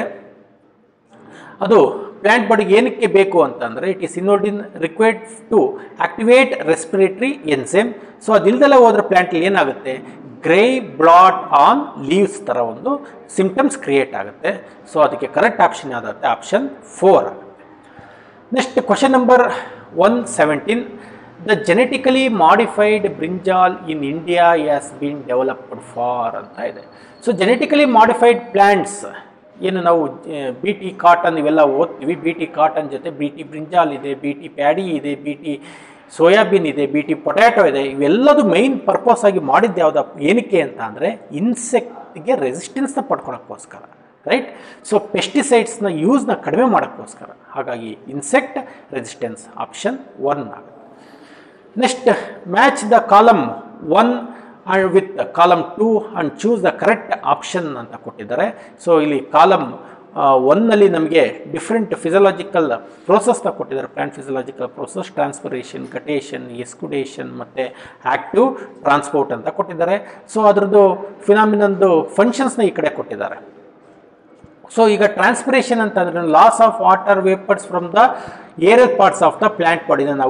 ಅದು ಪ್ಲ್ಯಾಂಟ್ ಬಾಡಿಗೆ ಏನಕ್ಕೆ ಬೇಕು ಅಂತಂದರೆ it is iodine required to activate respiratory enzyme so ಅದಿಲ್ದೆಲ್ಲ ಹೋದ್ರೆ ಪ್ಲ್ಯಾಂಟಲ್ಲಿ ಏನಾಗುತ್ತೆ ಗ್ರೇ ಬ್ಲಾಟ್ ಆನ್ ಲೀವ್ಸ್ ಥರ ಒಂದು ಸಿಂಪ್ಟಮ್ಸ್ ಕ್ರಿಯೇಟ್ ಆಗುತ್ತೆ ಸೊ ಅದಕ್ಕೆ ಕರೆಕ್ಟ್ ಆಪ್ಷನ್ ಯಾವುದಾಗುತ್ತೆ ಆಪ್ಷನ್ ಫೋರ್ ಆಗುತ್ತೆ next question number one seventeen the genetically modified brinjal in India has been developed for ಅಂತ ಇದೆ ಸೊ ಜೆನೆಟಿಕಲಿ ಮಾಡಿಫೈಡ್ ಪ್ಲ್ಯಾಂಟ್ಸ್ ಏನು ನಾವು ಬಿ ಟಿ ಕಾಟನ್ ಇವೆಲ್ಲ ಓದ್ತೀವಿ ಬಿ ಟಿ ಕಾಟನ್ ಜೊತೆ ಬಿ ಟಿ ಬ್ರಿಂಜಾಲ್ ಇದೆ ಬಿ ಟಿ ಪ್ಯಾಡಿ ಇದೆ B T soybean ಇದೆ ಬಿ ಟಿ ಪೊಟ್ಯಾಟೊ ಇದೆ ಇವೆಲ್ಲದು ಮೈನ್ ಪರ್ಪಸ್ ಆಗಿ ಮಾಡಿದ್ದು ಯಾವುದಪ್ಪ ಏನಕ್ಕೆ ಅಂತ ಅಂದರೆ ಇನ್ಸೆಕ್ಟ್ಗೆ ರೆಸಿಸ್ಟೆನ್ಸ್ನ ಪಡ್ಕೊಳಕ್ಕೋಸ್ಕರ ರೈಟ್ ಸೊ ಪೆಸ್ಟಿಸೈಡ್ಸ್ನ ಯೂಸ್ನ ಕಡಿಮೆ ಮಾಡೋಕ್ಕೋಸ್ಕರ ಹಾಗಾಗಿ ಇನ್ಸೆಕ್ಟ್ ರೆಸಿಸ್ಟೆನ್ಸ್ ಆಪ್ಷನ್ ಒನ್ ಆಗುತ್ತೆ next match the column one and with column two and choose the correct option ಅಂತ ಕೊಟ್ಟಿದ್ದಾರೆ ಸೊ ಇಲ್ಲಿ ಕಾಲಮ್ ಒನ್ನಲ್ಲಿ ನಮಗೆ ಡಿಫ್ರೆಂಟ್ ಫಿಸಿಯಲಾಜಿಕಲ್ ಪ್ರೋಸೆಸ್ನ ಕೊಟ್ಟಿದ್ದಾರೆ plant physiological process transpiration guttation exudation ಮತ್ತು ಆ್ಯಕ್ಟಿವ್ ಟ್ರಾನ್ಸ್ಪೋರ್ಟ್ ಅಂತ ಕೊಟ್ಟಿದ್ದಾರೆ ಸೊ ಅದರದ್ದು ಫಿನಾಮಿನಂದು ಫಂಕ್ಷನ್ಸ್ನ ಈ ಕಡೆ ಕೊಟ್ಟಿದ್ದಾರೆ ಸೊ ಈಗ ಟ್ರಾನ್ಸ್ಪಿರೇಷನ್ ಅಂತಂದ್ರೆ loss of water vapours from the aerial parts of the plant ಬಾಡಿನ ನಾವು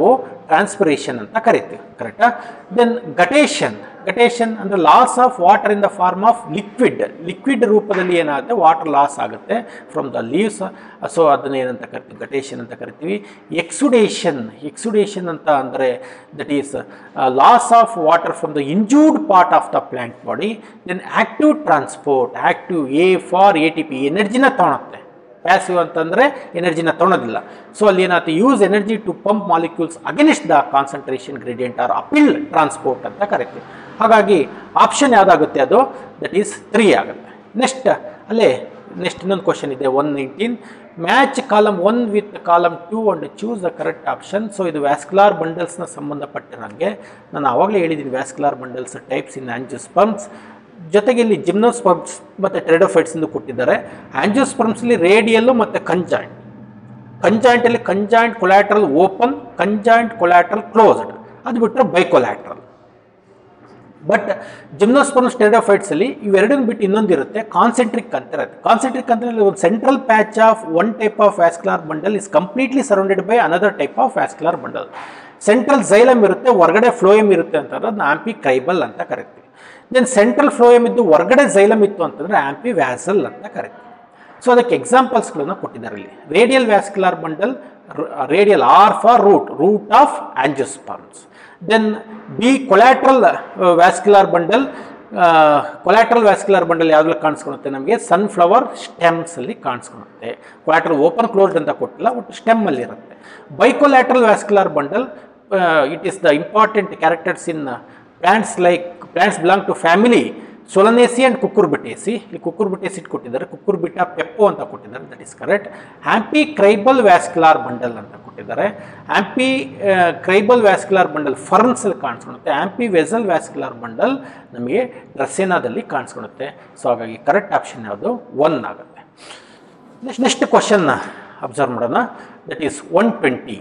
ಟ್ರಾನ್ಸ್ಪಿರೇಷನ್ ಅಂತ ಕರಿತೀವಿ ಕರೆಕ್ಟಾ ದೆನ್ ಗಟೇಷನ್ ಗಟೇಷನ್ ಅಂದರೆ loss of water in the form of liquid liquid ರೂಪದಲ್ಲಿ ಏನಾಗುತ್ತೆ ವಾಟರ್ ಲಾಸ್ ಆಗುತ್ತೆ ಫ್ರಮ್ ದ ಲೀವ್ಸ್ ಸೊ ಅದನ್ನ ಏನಂತ ಕರಿತೀವಿ ಗಟೇಷನ್ ಅಂತ ಕರಿತೀವಿ ಎಕ್ಸುಡೇಷನ್ ಎಕ್ಸುಡೇಷನ್ ಅಂತ ಅಂದರೆ that is loss of water from the injured part of the plant body then active transport active a for A T P ಎನರ್ಜಿನ ತೊಗೊಳುತ್ತೆ ಪ್ಯಾಸಿವ್ ಅಂತಂದರೆ ಎನರ್ಜಿನ ತೊಗೊಳೋದಿಲ್ಲ ಸೊ ಅಲ್ಲಿ ಏನಾಗುತ್ತೆ use energy to pump molecules against the concentration gradient or uphill transport ಅಂತ ಕರಿತೀವಿ ಹಾಗಾಗಿ ಆಪ್ಷನ್ ಯಾವುದಾಗುತ್ತೆ ಅದು ದಟ್ ಈಸ್ ತ್ರೀ ಆಗುತ್ತೆ ನೆಕ್ಸ್ಟ್ ಅಲ್ಲೇ ನೆಕ್ಸ್ಟ್ ಇನ್ನೊಂದು ಕ್ವಶನ್ ಇದೆ one nineteen match column one with column two and choose the correct option so ಇದು ವ್ಯಾಸ್ಕ್ಯುಲಾರ್ ಬಂಡಲ್ಸ್ನ ಸಂಬಂಧಪಟ್ಟಿರಂಗೆ ನಾನು ಆವಾಗಲೇ ಹೇಳಿದ್ದೀನಿ vascular bundles types in angiosperms ಜೊತೆಗೆ ಇಲ್ಲಿ ಜಿಮ್ನೋಸ್ಪರ್ಮ್ಸ್ ಮತ್ತು ಟೆರಡೋಫೈಟ್ಸ್ ಎಂದು ಕೊಟ್ಟಿದ್ದಾರೆ ಆಂಜಿಯೋಸ್ಪರ್ಮ್ಸ್ಲಿ ರೇಡಿಯಲ್ಲು ಮತ್ತು ಕಂಜಾಯಿಂಟ್ ಕಂಜಾಯಿಂಟಲ್ಲಿ conjoint collateral open conjoint collateral closed ಅದು ಬಿಟ್ಟರೆ ಬೈಕೊಲ್ಯಾಟ್ರಲ್ ಬಟ್ ಜಿಮ್ನೋಸ್ಪರ್ಮ್ ಸ್ಟೆರಡೋಫೈಟ್ಸ್ ಅಲ್ಲಿ ಇವೆರಡನ್ನು ಬಿಟ್ಟು ಇನ್ನೊಂದಿರುತ್ತೆ ಕಾನ್ಸೆಂಟ್ರಿಕ್ ಅಂತ ಇರುತ್ತೆ ಕಾನ್ಸೆಂಟ್ರಿಕ್ ಅಂತ ಒಂದು central patch of one type of vascular bundle is completely surrounded by another type of vascular bundle central xylem ಇರುತ್ತೆ ಹೊರಗಡೆ ಫ್ಲೋಯಮ್ ಇರುತ್ತೆ ಅಂತಂದ್ರೆ ಅದನ್ನ ಆಂಪಿ ಕ್ರೈಬಲ್ ಅಂತ ಕರಿತೀವಿ ದೆನ್ ಸೆಂಟ್ರಲ್ ಫ್ಲೋಯಮ್ ಇದ್ದು ಹೊರಗಡೆ ಝೈಲಮ್ ಇತ್ತು ಅಂತಂದ್ರೆ ಆಂಪಿ ವ್ಯಾಸಲ್ ಅಂತ ಕರಿತೀವಿ ಸೊ ಅದಕ್ಕೆ ಎಕ್ಸಾಂಪಲ್ಸ್ಗಳನ್ನ ಕೊಟ್ಟಿದ್ದಾರೆ ಇಲ್ಲಿ radial vascular bundle radial are for root root of angiosperms then B collateral vascular bundle collateral vascular bundle ಯಾವ್ದ್ರಲ್ಲಿ ಕಾಣಿಸ್ಕೊಳುತ್ತೆ ನಮಗೆ ಸನ್ಫ್ಲವರ್ ಸ್ಟೆಮ್ಸಲ್ಲಿ ಕಾಣಿಸ್ಕೊಳುತ್ತೆ ಕೊಲ್ಯಾಟ್ರಲ್ ಓಪನ್ ಕ್ಲೋಸ್ಡ್ ಅಂತ ಕೊಟ್ಟಿಲ್ಲ ಒಟ್ಟು ಸ್ಟೆಮ್ಮಲ್ಲಿ ಇರುತ್ತೆ bicollateral vascular bundle it is the important characters in plants like plants belong to family Solanaceae and Cucurbitaceae ಇಲ್ಲಿ ಕುಕ್ಕುರ್ಬಿಟೇಸಿ ಇಟ್ಟು ಕೊಟ್ಟಿದ್ದಾರೆ ಕುಕ್ಕುರ್ಬಿಟ ಪೆಪ್ಪು ಅಂತ ಕೊಟ್ಟಿದ್ದಾರೆ that is correct amphicribral vascular bundle ಅಂತ ಕೊಟ್ಟಿದ್ದಾರೆ ಆ್ಯಂಪಿ ಕ್ರೈಬಲ್ ವ್ಯಾಸ್ಕ್ಯುಲಾರ್ ಬಂಡಲ್ ಫರ್ನ್ಸಲ್ಲಿ ಕಾಣಿಸ್ಕೊಳುತ್ತೆ amphivasal vascular bundle ನಮಗೆ ಡ್ರೆಸ್ಸೆನಾದಲ್ಲಿ ಕಾಣಿಸ್ಕೊಳುತ್ತೆ ಸೊ ಹಾಗಾಗಿ ಕರೆಕ್ಟ್ ಆಪ್ಷನ್ ಯಾವುದು ಒನ್ ಆಗುತ್ತೆ ನೆಕ್ಸ್ಟ್ ನೆಕ್ಸ್ಟ್ ಕ್ವಶನ್ನ ಅಬ್ಸರ್ವ್ ಮಾಡೋಣ that is one twenty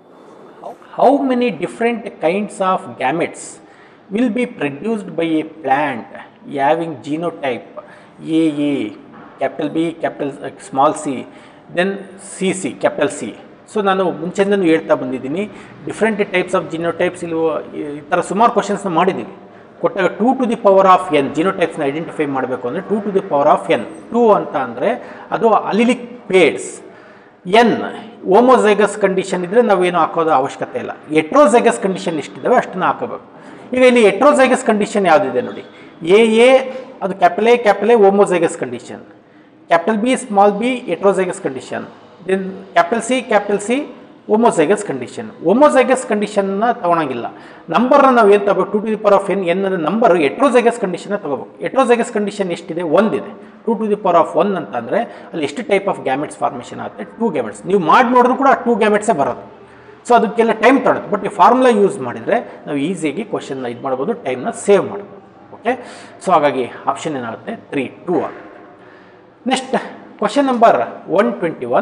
how many different kinds of gametes will be produced by a plant having genotype AA, capital B, capital uh, small c, then CC, capital C. So ನಾನು ಮುಂಚೆಯಿಂದನೂ ಹೇಳ್ತಾ ಬಂದಿದ್ದೀನಿ different types of ಜಿನೋಟೈಪ್ಸ್ ಇಲ್ಲಿ ಈ ಥರ ಸುಮಾರು ಕ್ವಶನ್ಸ್ನ ಮಾಡಿದ್ದೀವಿ ಕೊಟ್ಟಾಗ two to the power of n ಜಿನೋಟೈಪ್ಸ್ನ ಐಡೆಂಟಿಫೈ ಮಾಡಬೇಕು ಅಂದರೆ two to the power of n two ಅಂತ ಅಂದರೆ ಅದು ಅಲಿಲಿಕ್ ಪೇಡ್ಸ್ ಎನ್ ಓಮೋಸೈಗಸ್ ಕಂಡೀಷನ್ ಇದ್ದರೆ ನಾವೇನು ಹಾಕೋದು ಅವಶ್ಯಕತೆ ಇಲ್ಲ ಎಟ್ರೋಸೈಗಸ್ ಕಂಡೀಷನ್ ಎಷ್ಟಿದ್ದಾವೆ ಅಷ್ಟನ್ನು ಹಾಕೋಬೇಕು ಈಗ ಇಲ್ಲಿ ಎಟ್ರೋಸೈಗಸ್ ಕಂಡೀಷನ್ ಯಾವುದಿದೆ ನೋಡಿ ಎ ಎ ಅದು capital A capital A homozygous condition capital B small B heterozygous condition then capital C capital C homozygous condition homozygous ಕಂಡೀಷನ್ನ ತೊಗೊಳಂಗಿಲ್ಲ ನಂಬರ್ನ ನಾವು ಏನು ತಗೋಬೇಕು two to the power of n n ಅನ್ನೋ ನಂಬರ್ ಎಟ್ರೋಸೈಗಸ್ ಕಂಡೀಷನ್ನ ತಗೋಬೇಕು ಎಟ್ರೋಸೈಗಸ್ ಕಂಡೀಷನ್ ಎಷ್ಟಿದೆ ಒಂದಿದೆ two to the power of one ಅಂತಂದರೆ ಅಲ್ಲಿ ಎಷ್ಟು ಟೈಪ್ ಆಫ್ ಗ್ಯಾಮೆಟ್ಸ್ ಫಾರ್ಮೇಷನ್ ಆಗುತ್ತೆ ಟೂ ಗ್ಯಾಮೆಟ್ಸ್ ನೀವು ಮಾಡಿ ನೋಡಿದ್ರು ಕೂಡ ಟೂ ಗ್ಯಾಮೆಟ್ಸೇ ಬರೋದು ಸೊ ಅದಕ್ಕೆಲ್ಲ ಟೈಮ್ ತೊಗೊಳುತ್ತೆ ಬಟ್ ಈ ಫಾರ್ಮುಲಾ ಯೂಸ್ ಮಾಡಿದರೆ ನಾವು ಈಸಿಯಾಗಿ ಕ್ವಶನ್ನ ಇದು ಮಾಡ್ಬೋದು ಟೈಮ್ನ ಸೇವ್ ಮಾಡ್ಬೋದು ಓಕೆ ಸೊ ಹಾಗಾಗಿ ಆಪ್ಷನ್ ಏನಾಗುತ್ತೆ ತ್ರೀ ಟೂ ಆಗುತ್ತೆ next question number one twenty one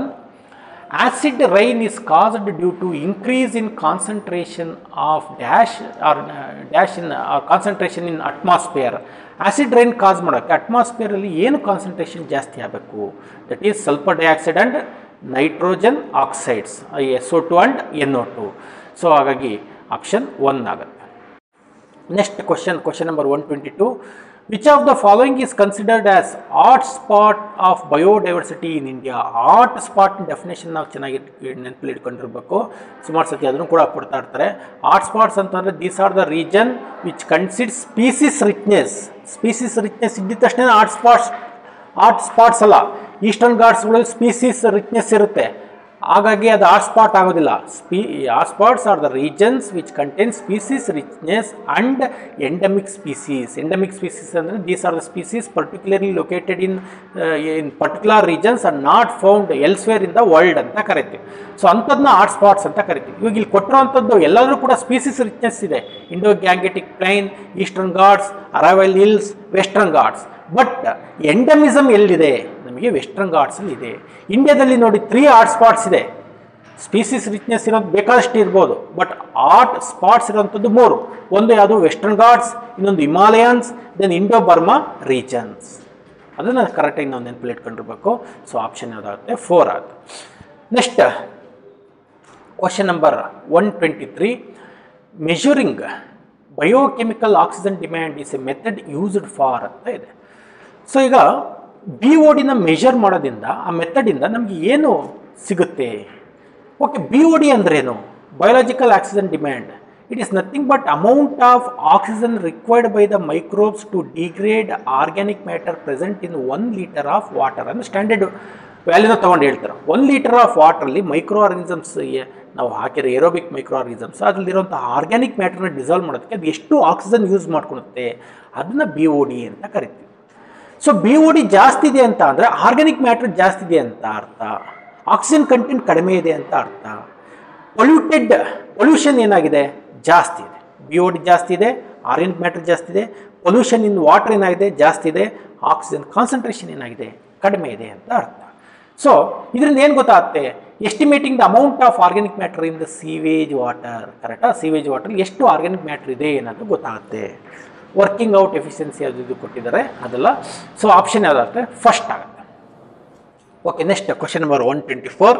acid rain is caused due to increase in concentration of dash or uh, dash in or concentration in atmosphere acid rain cause ಮಾಡೋಕ್ಕೆ ಅಟ್ಮಾಸ್ಫಿಯರಲ್ಲಿ ಏನು concentration ಜಾಸ್ತಿ ಆಗಬೇಕು that is sulphur dioxide and nitrogen oxides S O two and N O two so ಹಾಗಾಗಿ option one ಆಗುತ್ತೆ next question question number one twenty two which of the following is considered as hot spot of biodiversity in India hot spot definition ನಾವು ಚೆನ್ನಾಗಿ ನೆನಪಲ್ಲಿ ಇಟ್ಕೊಂಡಿರ್ಬೇಕು ಸುಮಾರು ಸತಿ ಅದನ್ನು ಕೂಡ ಕೊಡ್ತಾ ಇರ್ತಾರೆ ಆರ್ಟ್ ಸ್ಪಾಟ್ಸ್ ಅಂತಂದರೆ these are the region which consider species richness species richness ಇದ್ದಿದ ತಕ್ಷಣ ಆರ್ಟ್ ಸ್ಪಾಟ್ಸ್ ಆರ್ಟ್ ಸ್ಪಾಟ್ಸ್ ಅಲ್ಲ ಈಸ್ಟರ್ನ್ ಘಾಟ್ಸ್ಗಳಲ್ಲಿ ಸ್ಪೀಸಿಸ್ ರಿಚ್ನೆಸ್ ಇರುತ್ತೆ ಹಾಗಾಗಿ ಅದು ಆರ್ ಸ್ಪಾಟ್ ಆಗೋದಿಲ್ಲ ಸ್ಪೀ hot spots are the regions which contain species richness and endemic species endemic species ಅಂದರೆ these are the species particularly located in in particular regions are not found elsewhere in the world ಅಂತ ಕರಿತೀವಿ so ಅಂಥದ್ದನ್ನ art spots ಅಂತ ಕರಿತೀವಿ ಇವಾಗ ಇಲ್ಲಿ ಕೊಟ್ಟಿರುವಂಥದ್ದು ಎಲ್ಲಾದರೂ ಕೂಡ ಸ್ಪೀಸೀಸ್ ರಿಚ್ನೆಸ್ ಇದೆ Indo Gangetic plain Eastern Ghats Aravalli hills Western Ghats but endemism ಎಲ್ಲಿದೆ ನಮಗೆ ವೆಸ್ಟರ್ನ್ ಘಾಟ್ಸಲ್ಲಿ ಇದೆ ಇಂಡಿಯಾದಲ್ಲಿ ನೋಡಿ ತ್ರೀ ಆರ್ಟ್ ಸ್ಪಾಟ್ಸ್ ಇದೆ ಸ್ಪೀಸೀಸ್ ರಿಚ್ನೆಸ್ ಇರೋದು ಬೇಕಾದಷ್ಟು ಇರ್ಬೋದು ಬಟ್ ಆರ್ಟ್ ಸ್ಪಾಟ್ಸ್ ಇರೋವಂಥದ್ದು ಮೂರು ಒಂದು ಯಾವುದು ವೆಸ್ಟರ್ನ್ ಘಾಟ್ಸ್ ಇನ್ನೊಂದು Himalayans then Indo Burma regions ಅದನ್ನು ಕರೆಕ್ಟಾಗಿ ನಾವು ನೆನಪಲ್ಲಿ ಇಟ್ಕೊಂಡಿರ್ಬೇಕು ಸೊ ಆಪ್ಷನ್ ಯಾವುದಾಗುತ್ತೆ ಫೋರ್ ಆಗುತ್ತೆ next question number one twenty three measuring biochemical oxygen demand is a method used for ಅಂತ ಇದೆ ಸೊ ಈಗ ಬಿ ಒ ಡಿನ ಮೆಷರ್ ಮಾಡೋದ್ರಿಂದ ಆ ಮೆಥಡಿಂದ ನಮಗೆ ಏನು ಸಿಗುತ್ತೆ ಓಕೆ ಬಿ ಒ ಡಿ ಅಂದ್ರೇನು biological oxygen demand it is nothing but amount of oxygen required by the microbes to degrade organic matter present in one litre of water ಅಂದರೆ standard ವ್ಯಾಲ್ಯೂನ ತೊಗೊಂಡು ಹೇಳ್ತಾರೆ ಒನ್ ಲೀಟರ್ ಆಫ್ ವಾಟ್ರಲ್ಲಿ microorganisms ನಾವು ಹಾಕಿರೋ aerobic microorganisms ಅದರಲ್ಲಿರುವಂಥ organic ಮ್ಯಾಟರ್ನ dissolve ಮಾಡೋದಕ್ಕೆ ಅದು ಎಷ್ಟು ಆಕ್ಸಿಜನ್ ಯೂಸ್ ಮಾಡ್ಕೊಳುತ್ತೆ ಅದನ್ನು ಬಿ ಒ ಡಿ ಅಂತ ಕರಿತೀವಿ ಸೊ ಬಿ ಒ ಡಿ ಜಾಸ್ತಿ ಇದೆ ಅಂತ ಅಂದರೆ ಆರ್ಗ್ಯಾನಿಕ್ ಮ್ಯಾಟರ್ ಜಾಸ್ತಿ ಇದೆ ಅಂತ ಅರ್ಥ ಆಕ್ಸಿಜನ್ ಕಂಟೆಂಟ್ ಕಡಿಮೆ ಇದೆ ಅಂತ ಅರ್ಥ ಪೊಲ್ಯೂಟೆಡ್ ಪೊಲ್ಯೂಷನ್ ಏನಾಗಿದೆ ಜಾಸ್ತಿ ಇದೆ ಬಿ ಒ ಡಿ ಜಾಸ್ತಿ ಇದೆ ಆರ್ಗ್ಯಾನಿಕ್ ಮ್ಯಾಟರ್ ಜಾಸ್ತಿ ಇದೆ ಪೊಲ್ಯೂಷನ್ ಇನ್ ವಾಟರ್ ಏನಾಗಿದೆ ಜಾಸ್ತಿ ಇದೆ ಆಕ್ಸಿಜನ್ ಕಾನ್ಸಂಟ್ರೇಷನ್ ಏನಾಗಿದೆ ಕಡಿಮೆ ಇದೆ ಅಂತ ಅರ್ಥ ಸೊ ಇದರಿಂದ ಏನು ಗೊತ್ತಾಗುತ್ತೆ estimating the amount of organic matter in the sewage water ಕರೆಕ್ಟಾ ಸೀವೇಜ್ ವಾಟರ್ ಎಷ್ಟು ಆರ್ಗ್ಯಾನಿಕ್ ಮ್ಯಾಟರ್ ಇದೆ ಅನ್ನೋದು ಗೊತ್ತಾಗುತ್ತೆ ವರ್ಕಿಂಗ್ ಔಟ್ ಎಫಿಷಿಯನ್ಸಿ ಅದು ಇದು ಕೊಟ್ಟಿದ್ದಾರೆ ಅದೆಲ್ಲ ಸೊ ಆಪ್ಷನ್ ಯಾವುದಾಗುತ್ತೆ ಫಸ್ಟ್ ಆಗುತ್ತೆ okay next question number one twenty four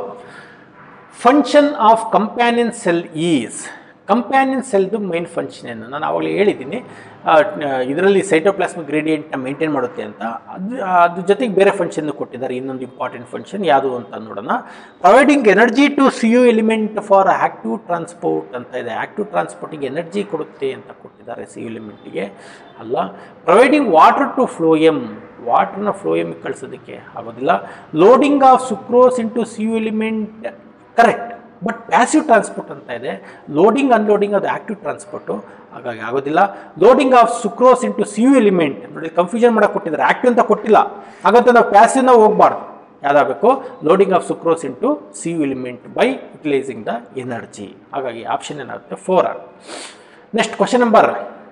function of companion cell is companion ಸೆಲ್ದು ಮೈನ್ ಫಂಕ್ಷನ್ ಏನು ನಾನು ಆವಾಗಲೇ ಹೇಳಿದ್ದೀನಿ ಇದರಲ್ಲಿ ಸೈಟೋಪ್ಲಾಸ್ಮಿಕ್ ಗ್ರೇಡಿಯಂಟ್ನ ಮೇಂಟೈನ್ ಮಾಡುತ್ತೆ ಅಂತ ಅದು ಅದ್ರ ಜೊತೆಗೆ ಬೇರೆ ಫಂಕ್ಷನ್ ಕೊಟ್ಟಿದ್ದಾರೆ ಇನ್ನೊಂದು ಇಂಪಾರ್ಟೆಂಟ್ ಫಂಕ್ಷನ್ ಯಾವುದು ಅಂತ ನೋಡೋಣ providing energy to C U element for active transport ಅಂತ ಇದೆ ಆ್ಯಕ್ಟಿವ್ ಟ್ರಾನ್ಸ್ಪೋರ್ಟಿಗೆ ಎನರ್ಜಿ ಕೊಡುತ್ತೆ ಅಂತ ಕೊಟ್ಟಿದ್ದಾರೆ ಸಿ ಯು ಎಲಿಮೆಂಟಿಗೆ ಅಲ್ಲ ಪ್ರೊವೈಡಿಂಗ್ ವಾಟರ್ ಟು ಫ್ಲೋಯಮ್ ವಾಟರ್ನ ಫ್ಲೋಯಮಿಗೆ ಕಳಿಸೋದಕ್ಕೆ ಆಗೋದಿಲ್ಲ loading of sucrose into C U element correct but passive transport ಅಂತ ಇದೆ ಲೋಡಿಂಗ್ ಅನ್ಲೋಡಿಂಗ್ ಅದು ಆ್ಯಕ್ಟಿವ್ ಟ್ರಾನ್ಸ್ಪೋರ್ಟು ಹಾಗಾಗಿ ಆಗೋದಿಲ್ಲ loading of sucrose into C U element ನೋಡಿ ಕನ್ಫ್ಯೂಷನ್ ಮಾಡಕ್ಕೆ ಕೊಟ್ಟಿದ್ದಾರೆ ಆ್ಯಕ್ಟಿವ್ ಅಂತ ಕೊಟ್ಟಿಲ್ಲ ಹಾಗಂತ ನಾವು ಪ್ಯಾಸಿವ್ನ ಹೋಗ್ಬಾರ್ದು ಯಾವ್ದಾಗಬೇಕು loading of sucrose into C U element by utilising the energy ಹಾಗಾಗಿ ಆಪ್ಷನ್ ಏನಾಗುತ್ತೆ ಫೋರ್ ಆಗುತ್ತೆ next question number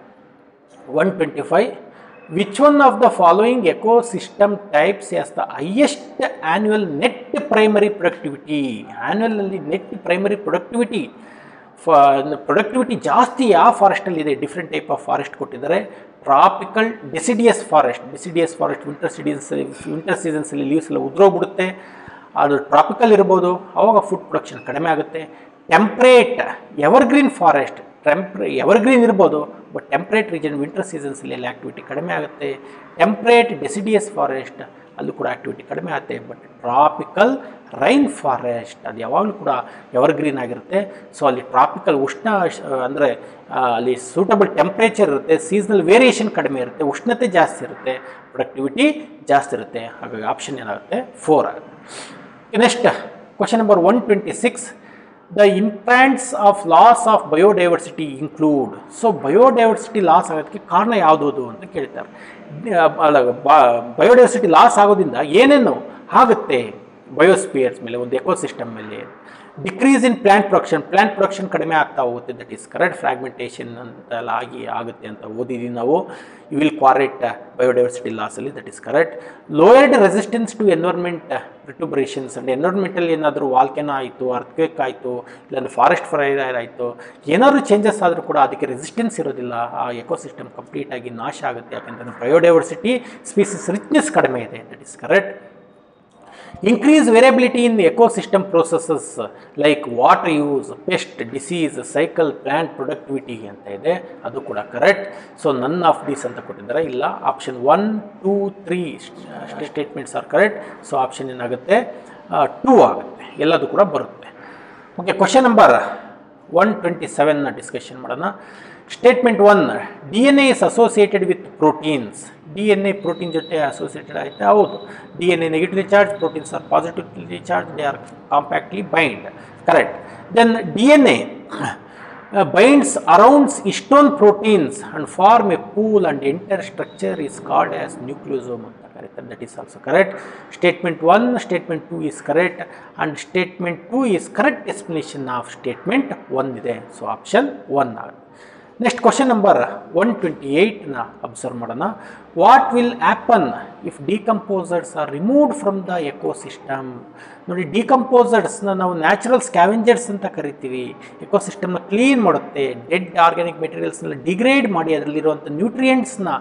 one twenty five which one of the following ecosystem types has the highest annual net primary productivity ಆ್ಯನ್ಯುವಲಲ್ಲಿ net primary productivity productivity ಜಾಸ್ತಿ ಯಾವ ಫಾರೆಸ್ಟಲ್ಲಿ ಇದೆ different type of forest ಕೊಟ್ಟಿದ್ದಾರೆ tropical deciduous forest deciduous forest winter seasons winter ಸೀಸನ್ಸಲ್ಲಿ leaves ಎಲ್ಲ ಉದುರೋಗ್ಬಿಡುತ್ತೆ ಅದು ಟ್ರಾಪಿಕಲ್ ಇರ್ಬೋದು ಆವಾಗ ಫುಡ್ ಪ್ರೊಡಕ್ಷನ್ ಕಡಿಮೆ ಆಗುತ್ತೆ temperate evergreen forest temperate evergreen ಇರ್ಬೋದು ಬಟ್ ಟೆಂಪ್ರೇಟ್ ರೀಜನ್ ವಿಂಟರ್ ಸೀಸನ್ಸಲ್ಲಿ ಎಲ್ಲ ಆ್ಯಕ್ಟಿವಿಟಿ ಕಡಿಮೆ ಆಗುತ್ತೆ ಟೆಂಪ್ರೇಟ್ ಡೆಸಿಡಿಯಸ್ ಫಾರೆಸ್ಟ್ ಅಲ್ಲೂ ಕೂಡ ಆ್ಯಕ್ಟಿವಿಟಿ ಕಡಿಮೆ ಆಗುತ್ತೆ ಬಟ್ ಟ್ರಾಪಿಕಲ್ ರೈನ್ ಫಾರೆಸ್ಟ್ ಅದು ಯಾವಾಗಲೂ ಕೂಡ ಎವರ್ಗ್ರೀನ್ ಆಗಿರುತ್ತೆ ಸೊ ಅಲ್ಲಿ ಟ್ರಾಪಿಕಲ್ ಉಷ್ಣ ಅಂದರೆ ಅಲ್ಲಿ ಸೂಟಬಲ್ ಟೆಂಪ್ರೇಚರ್ ಇರುತ್ತೆ ಸೀಸನಲ್ ವೇರಿಯೇಷನ್ ಕಡಿಮೆ ಇರುತ್ತೆ ಉಷ್ಣತೆ ಜಾಸ್ತಿ ಇರುತ್ತೆ ಪ್ರೊಡಕ್ಟಿವಿಟಿ ಜಾಸ್ತಿ ಇರುತ್ತೆ ಹಾಗಾಗಿ ಆಪ್ಷನ್ ಏನಾಗುತ್ತೆ ಫೋರ್ ಆಗುತ್ತೆ next question number one twenty six the impacts of loss of biodiversity include so biodiversity loss ಆಗೋದಕ್ಕೆ ಕಾರಣ ಯಾವುದು ಅಂತ ಕೇಳ್ತಾರೆ ಅಲ್ಲ ಬಯೋಡೈವರ್ಸಿಟಿ ಲಾಸ್ ಆಗೋದ್ರಿಂದ ಏನೇನು ಆಗುತ್ತೆ ಬಯೋಸ್ಪಿಯರ್ಸ್ ಮೇಲೆ ಒಂದು ಎಕೋಸಿಸ್ಟಮ್ ಮೇಲೆ decrease in plant production plant production ಕಡಿಮೆ ಆಗ್ತಾ ಹೋಗುತ್ತೆ ದಟ್ ಈಸ್ ಕರೆಕ್ಟ್ ಫ್ರಾಗ್ಮೆಂಟೇಷನ್ ಅಂತೆಲ್ಲ ಆಗಿ ಆಗುತ್ತೆ ಅಂತ ಓದಿದ್ದೀವಿ ನಾವು ಯು ವಿಲ್ ಕ್ವಾರೇಟ್ ಬಯೋಡೈವರ್ಸಿಟಿ ಲಾಸಲ್ಲಿ that is correct lowered resistance to environment perturbations and ಎನ್ವೈರ್ಮೆಂಟಲ್ಲಿ ಏನಾದರೂ ವಾಲ್ಕೆನ ಆಯಿತು ಅರ್ಥಕ್ವೇಕ್ ಆಯಿತು ಇಲ್ಲಾಂದ್ರೆ ಫಾರೆಸ್ಟ್ ಫೈರ್ ಆಯಿತು ಏನಾದರೂ ಚೇಂಜಸ್ ಆದರೂ ಕೂಡ ಅದಕ್ಕೆ ರೆಸಿಸ್ಟೆನ್ಸ್ ಇರೋದಿಲ್ಲ ಆ ಎಕೋಸಿಸ್ಟಮ್ ಕಂಪ್ಲೀಟಾಗಿ ನಾಶ ಆಗುತ್ತೆ ಯಾಕಂತಂದರೆ ಬಯೋಡೈವರ್ಸಿಟಿ ಸ್ಪೀಸಿಸ್ ರಿಚ್ನೆಸ್ ಕಡಿಮೆ ಇದೆ that is correct increase variability in the ecosystem processes like water use pest disease cycle plant productivity ಅಂತ ಇದೆ ಅದು ಕೂಡ correct so none of these ಅಂತ ಕೊಟ್ಟಿದ್ದಾರೆ ಇಲ್ಲ option one two three statements are correct so option ಏನಾಗುತ್ತೆ two ಆಗುತ್ತೆ ಎಲ್ಲದು ಕೂಡ ಬರುತ್ತೆ okay question number one twenty ಸೆವೆನ್ನ ಡಿಸ್ಕಷನ್ ಮಾಡೋಣ statement one D N A is associated with proteins D N A protein ಜೊತೆ ಅಸೋಸಿಯೇಟೆಡ್ ಆಯಿತು ಹೌದು D N A negatively charge proteins are positively charge they are compactly bind correct then D N A binds around ಇಷ್ಟೊಂದು proteins and form a pool and enter structure is called as nucleosome ಅಂತ ಕರೀತಾರೆ that is also correct statement one statement two is correct and statement two is correct explanation of statement one ಇದೆ so option one ಆಗುತ್ತೆ next question number one twenty ಏಯ್ಟ್ನ observe ಮಾಡೋಣ what will happen if decomposers are removed from the ecosystem ನೋಡಿ ಡಿಕಂಪೋಸರ್ಸ್ನ ನಾವು natural scavengers ಅಂತ ಕರಿತೀವಿ ಎಕೋಸಿಸ್ಟಮ್ನ ಕ್ಲೀನ್ ಮಾಡುತ್ತೆ ಡೆಡ್ ಆರ್ಗ್ಯಾನಿಕ್ ಮೆಟೀರಿಯಲ್ಸ್ನೆಲ್ಲ ಡಿಗ್ರೇಡ್ ಮಾಡಿ ಅದರಲ್ಲಿರುವಂಥ ನ್ಯೂಟ್ರಿಯೆಂಟ್ಸ್ನ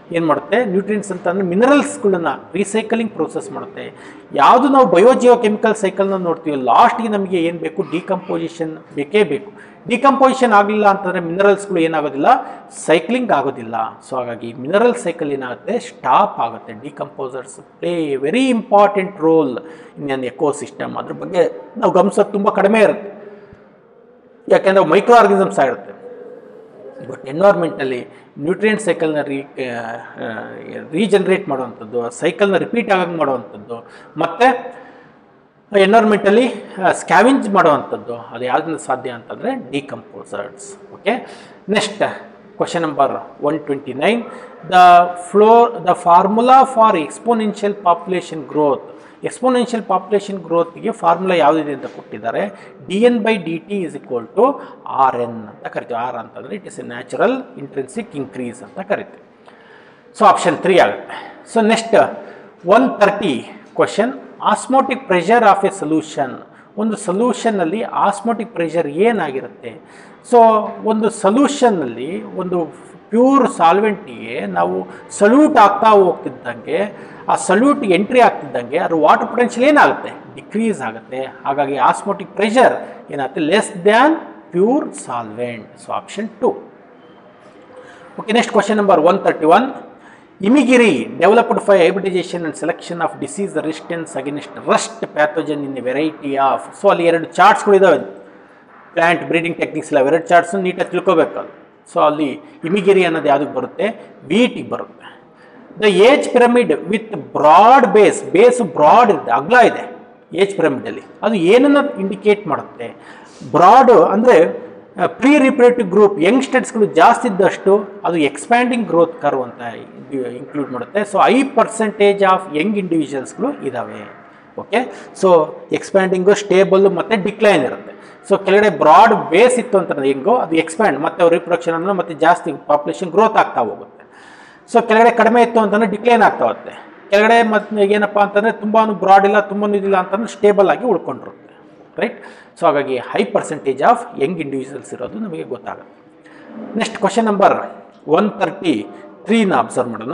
ಏನು ಮಾಡುತ್ತೆ ನ್ಯೂಟ್ರಿಯೆಂಟ್ಸ್ ಅಂತ ಅಂದರೆ ಮಿನರಲ್ಸ್ಗಳನ್ನ ರೀಸೈಕಲಿಂಗ್ ಪ್ರೋಸೆಸ್ ಮಾಡುತ್ತೆ ಯಾವುದು ನಾವು ಬಯೋಜಿಯೋ ಕೆಮಿಕಲ್ ಸೈಕಲ್ನ ನೋಡ್ತೀವಿ ಲಾಸ್ಟ್ಗೆ ನಮಗೆ ಏನು ಬೇಕು ಡಿಕಂಪೋಸಿಷನ್ ಬೇಕೇ ಬೇಕು ಡಿಕಂಪೋಸಿಷನ್ ಆಗಲಿಲ್ಲ ಅಂತಂದರೆ ಮಿನರಲ್ಸ್ಗಳು ಏನಾಗೋದಿಲ್ಲ ಸೈಕ್ಲಿಂಗ್ ಆಗೋದಿಲ್ಲ ಸೊ ಹಾಗಾಗಿ ಮಿನರಲ್ ಸೈಕಲ್ ಏನಾಗುತ್ತೆ ಸ್ಟಾಪ್ ಆಗುತ್ತೆ decomposers play very important role in an ecosystem ಅದ್ರ ಬಗ್ಗೆ ನಾವು ಗಮನಿಸೋದು ತುಂಬ ಕಡಿಮೆ ಇರುತ್ತೆ ಯಾಕೆಂದರೆ ಮೈಕ್ರೋ ಆರ್ಗನಿಸಮ್ಸ್ ಆಗಿರುತ್ತೆ ಬಟ್ ಎನ್ವೈರ್ಮೆಂಟಲ್ಲಿ ನ್ಯೂಟ್ರಿಯೆಂಟ್ ಸೈಕಲ್ನ ರೀ ರೀಜನ್ರೇಟ್ ಮಾಡುವಂಥದ್ದು ಸೈಕಲ್ನ ರಿಪೀಟ್ ಆಗಂಗೆ ಮಾಡುವಂಥದ್ದು ಮತ್ತು ಎನ್ವೈರ್ಮೆಂಟಲ್ಲಿ ಸ್ಕ್ಯಾವಿಂಜ್ ಮಾಡುವಂಥದ್ದು ಅದು ಯಾವುದರಿಂದ ಸಾಧ್ಯ ಅಂತಂದರೆ decomposers okay next question number one twenty nine the floor the formula for exponential population growth exponential population ಗ್ರೋತ್ಗೆ ಫಾರ್ಮುಲಾ ಯಾವುದಿದೆ ಅಂತ ಕೊಟ್ಟಿದ್ದಾರೆ D N by D T is equal to R N ಅಂತ ಕರಿತೀವಿ ಆರ್ ಅಂತಂದರೆ it is a natural intrinsic increase ಅಂತ ಕರಿತೀವಿ so option three ಆಗುತ್ತೆ so next one thirty question osmotic pressure of a solution ಒಂದು ಸೊಲ್ಯೂಷನ್ನಲ್ಲಿ ಆಸ್ಮೋಟಿಕ್ ಪ್ರೆಷರ್ ಏನಾಗಿರುತ್ತೆ so ಒಂದು ಸೊಲ್ಯೂಷನ್ನಲ್ಲಿ ಒಂದು ಪ್ಯೂರ್ ಸಾಲ್ವೆಂಟಿಗೆ ನಾವು ಸಲ್ಯೂಟ್ ಆಗ್ತಾ ಹೋಗ್ತಿದ್ದಂಗೆ ಆ ಸಲ್ಯೂಟ್ ಎಂಟ್ರಿ ಆಗ್ತಿದ್ದಂಗೆ ಅದ್ರ ವಾಟರ್ ಪೊಟೆನ್ಷಿಯಲ್ ಏನಾಗುತ್ತೆ ಡಿಕ್ರೀಸ್ ಆಗುತ್ತೆ ಹಾಗಾಗಿ ಆಸ್ಮೋಟಿಕ್ ಪ್ರೆಷರ್ ಏನಾಗುತ್ತೆ less than pure solvent so option two Okay, next question number 131. Imigiri developed for hybridization and selection of disease resistance against rust pathogen in a variety of so ಅಲ್ಲಿ ಎರಡು ಚಾರ್ಟ್ಸ್ಗಳು ಇದಾವೆ plant breeding techniques ಇಲ್ಲ ಎರಡು charts ನೀಟಾಗಿ ತಿಳ್ಕೊಬೇಕು ಅದು so ಅಲ್ಲಿ ಇಮಿಗಿರಿ ಅನ್ನೋದು ಯಾವುದಕ್ಕೆ ಬರುತ್ತೆ ವೀಟಿಗೆ ಬರುತ್ತೆ the age pyramid with broad base base broad ಇದೆ ಅಗ್ಲ ಇದೆ ಏಜ್ ಪಿರಮಿಡಲ್ಲಿ ಅದು ಏನನ್ನು ಇಂಡಿಕೇಟ್ ಮಾಡುತ್ತೆ ಬ್ರಾಡ್ ಅಂದರೆ ಪ್ರೀ ರಿಪ್ರೇಟಿವ್ ಗ್ರೂಪ್ ಯಂಗ್ಸ್ಟರ್ಸ್ಗಳು ಜಾಸ್ತಿ ಇದ್ದಷ್ಟು ಅದು ಎಕ್ಸ್ಪ್ಯಾಂಡಿಂಗ್ ಗ್ರೋತ್ ಕರ್ವ್ ಅಂತ ಇನ್ಕ್ಲೂಡ್ ಮಾಡುತ್ತೆ so high percentage of young ಇಂಡಿವಿಜುವಲ್ಸ್ಗಳು ಇದ್ದಾವೆ ಓಕೆ ಸೊ ಎಕ್ಸ್ಪ್ಯಾಂಡಿಂಗು ಸ್ಟೇಬಲ್ ಮತ್ತು ಡಿಕ್ಲೈನ್ ಇರುತ್ತೆ ಸೊ ಕೆಳಗಡೆ ಬ್ರಾಡ್ ಬೇಸ್ ಇತ್ತು ಅಂತಂದ್ರೆ ಹೆಂಗೋ ಅದು ಎಕ್ಸ್ಪ್ಯಾಂಡ್ ಮತ್ತೆ ಅವ್ರ ರಿಪ್ರೊಡಕ್ಷನ್ ಅಂದರೆ ಮತ್ತೆ ಜಾಸ್ತಿ ಪಾಪ್ಯುಲೇಷನ್ ಗ್ರೋತ್ ಆಗ್ತಾ ಹೋಗುತ್ತೆ ಸೊ ಕೆಳಗಡೆ ಕಡಿಮೆ ಇತ್ತು ಅಂತಂದರೆ ಡಿಕ್ಲೈನ್ ಆಗ್ತಾ ಹೋಗುತ್ತೆ ಕೆಳಗಡೆ ಮತ್ತೆ ಏನಪ್ಪ ಅಂತಂದರೆ ತುಂಬಾ ಬ್ರಾಡ್ ಇಲ್ಲ ತುಂಬ ಇದಿಲ್ಲ ಅಂತಂದ್ರೆ ಸ್ಟೇಬಲ್ ಆಗಿ ಉಳ್ಕೊಂಡಿರುತ್ತೆ ರೈಟ್ ಸೊ ಹಾಗಾಗಿ high percentage of young individuals ಇರೋದು ನಮಗೆ ಗೊತ್ತಾಗುತ್ತೆ next question number one thirty ತ್ರೀನ ಅಬ್ಸರ್ವ್ ಮಾಡೋಣ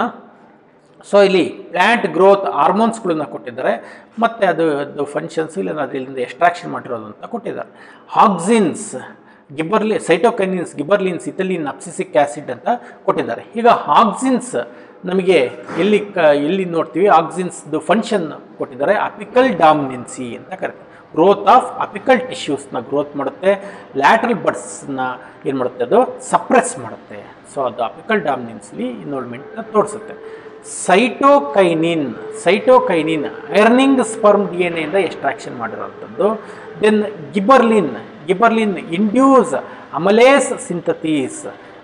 ಸೊ ಇಲ್ಲಿ ಪ್ಲ್ಯಾಂಟ್ ಗ್ರೋತ್ ಹಾರ್ಮೋನ್ಸ್ಗಳನ್ನ ಕೊಟ್ಟಿದ್ದಾರೆ ಮತ್ತು ಅದು ಅದು ಫಂಕ್ಷನ್ಸ್ ಇಲ್ಲ ಅದರಿಂದ ಎಕ್ಸ್ಟ್ರಾಕ್ಷನ್ ಮಾಡಿರೋದು ಅಂತ ಕೊಟ್ಟಿದ್ದಾರೆ ಹಾಕ್ಸಿನ್ಸ್ ಗಿಬ್ಬರ್ಲಿ cytokinins gibberellins ethylene abscisic acid ಅಂತ ಕೊಟ್ಟಿದ್ದಾರೆ ಈಗ ಹಾಕ್ಸಿನ್ಸ್ ನಮಗೆ ಎಲ್ಲಿ ಕ ಎಲ್ಲಿ ನೋಡ್ತೀವಿ ಆಕ್ಸಿನ್ಸ್ದು ಫಂಕ್ಷನ್ ಕೊಟ್ಟಿದ್ದಾರೆ ಅಪಿಕಲ್ ಡಾಮಿನೆನ್ಸಿ ಅಂತ ಕರೀತಾರೆ ಗ್ರೋತ್ ಆಫ್ ಅಪಿಕಲ್ ಟಿಶ್ಯೂಸ್ನ ಗ್ರೋತ್ ಮಾಡುತ್ತೆ ಲ್ಯಾಟ್ರಲ್ ಬಡ್ಸ್ನ ಏನು ಮಾಡುತ್ತೆ ಅದು ಸಪ್ರೆಸ್ ಮಾಡುತ್ತೆ ಸೊ ಅದು ಅಪಿಕಲ್ ಡಾಮಿನೆನ್ಸ್ಲಿ ಇನ್ವಾಲ್ವ್ಮೆಂಟ್ನ ತೋರಿಸುತ್ತೆ cytokinin cytokinin herring sperm D N ಎಯಿಂದ ಎಕ್ಸ್ಟ್ರಾಕ್ಷನ್ ಮಾಡಿರೋವಂಥದ್ದು then gibberellin gibberellin induce amylase synthesis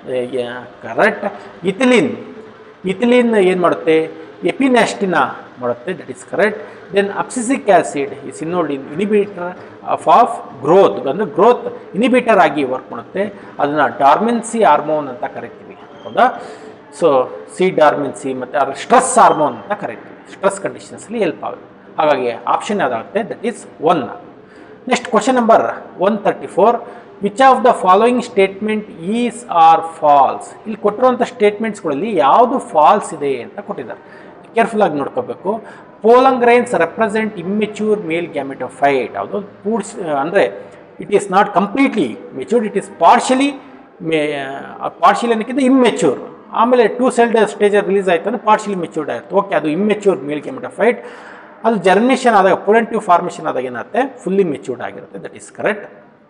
correct ethylene ethylene ಏನು ಮಾಡುತ್ತೆ ಎಪಿನ್ಯಾಸ್ಟಿನ ಮಾಡುತ್ತೆ that is correct then abscisic acid is involved in inhibitor of of growth ಅಂದರೆ ಗ್ರೋತ್ ಇನಿಬಿಟರ್ ಆಗಿ work ಮಾಡುತ್ತೆ ಅದನ್ನು ಡಾರ್ಮೆನ್ಸಿ ಹಾರ್ಮೋನ್ ಅಂತ ಕರಿತೀವಿ ಹೌದಾ ಸೊ ಸಿ ಡಾರ್ಮೆನ್ಸಿ ಮತ್ತು ಅದ್ರ ಸ್ಟ್ರೆಸ್ ಹಾರ್ಮೋನ್ ಅಂತ ಕರಿತೀವಿ ಸ್ಟ್ರೆಸ್ ಕಂಡೀಷನ್ಸಲ್ಲಿ ಹೆಲ್ಪ್ ಆಗುತ್ತೆ ಹಾಗಾಗಿ ಆಪ್ಷನ್ ಯಾವುದಾಗುತ್ತೆ that is one next question number one thirty four which of the following statement is are false ಇಲ್ಲಿ ಕೊಟ್ಟಿರುವಂಥ ಸ್ಟೇಟ್ಮೆಂಟ್ಸ್ಗಳಲ್ಲಿ ಯಾವುದು ಫಾಲ್ಸ್ ಇದೆ ಅಂತ ಕೊಟ್ಟಿದ್ದಾರೆ ಕೇರ್ಫುಲ್ ಆಗಿ ನೋಡ್ಕೋಬೇಕು pollen grains represent immature male gametophyte ಅದು ಪೂರ್ಸ್ ಅಂದರೆ it is not completely matured it is partially may partially ಅನ್ನೋಕ್ಕಿಂತ ಇಮ್ಮೆಚ್ಯೂರ್ ಆಮೇಲೆ ಟೂ ಸೆಲ್ಡ್ ಸ್ಟೇಜಲ್ಲಿ ರಿಲೀಸ್ ಆಯಿತು ಅಂದರೆ ಪಾರ್ಷಿಯಲಿ ಮೆಚ್ಯೂರ್ಡ್ ಆಯಿತು ಓಕೆ ಅದು ಇಮ್ಮೆಚ್ಯೂರ್ ಮೇಲ್ ಗ್ಯಾಮೆಟೋಫೈಟ್ ಅದು ಜರ್ಮಿನೇಷನ್ ಆದಾಗ ಪೊರೆಂಟಿವ್ ಫಾರ್ಮೇಷನ್ ಆದಾಗ ಏನಾಗುತ್ತೆ ಫುಲ್ಲಿ ಮೆಚ್ಯೂರ್ಡ್ ಆಗಿರುತ್ತೆ that is correct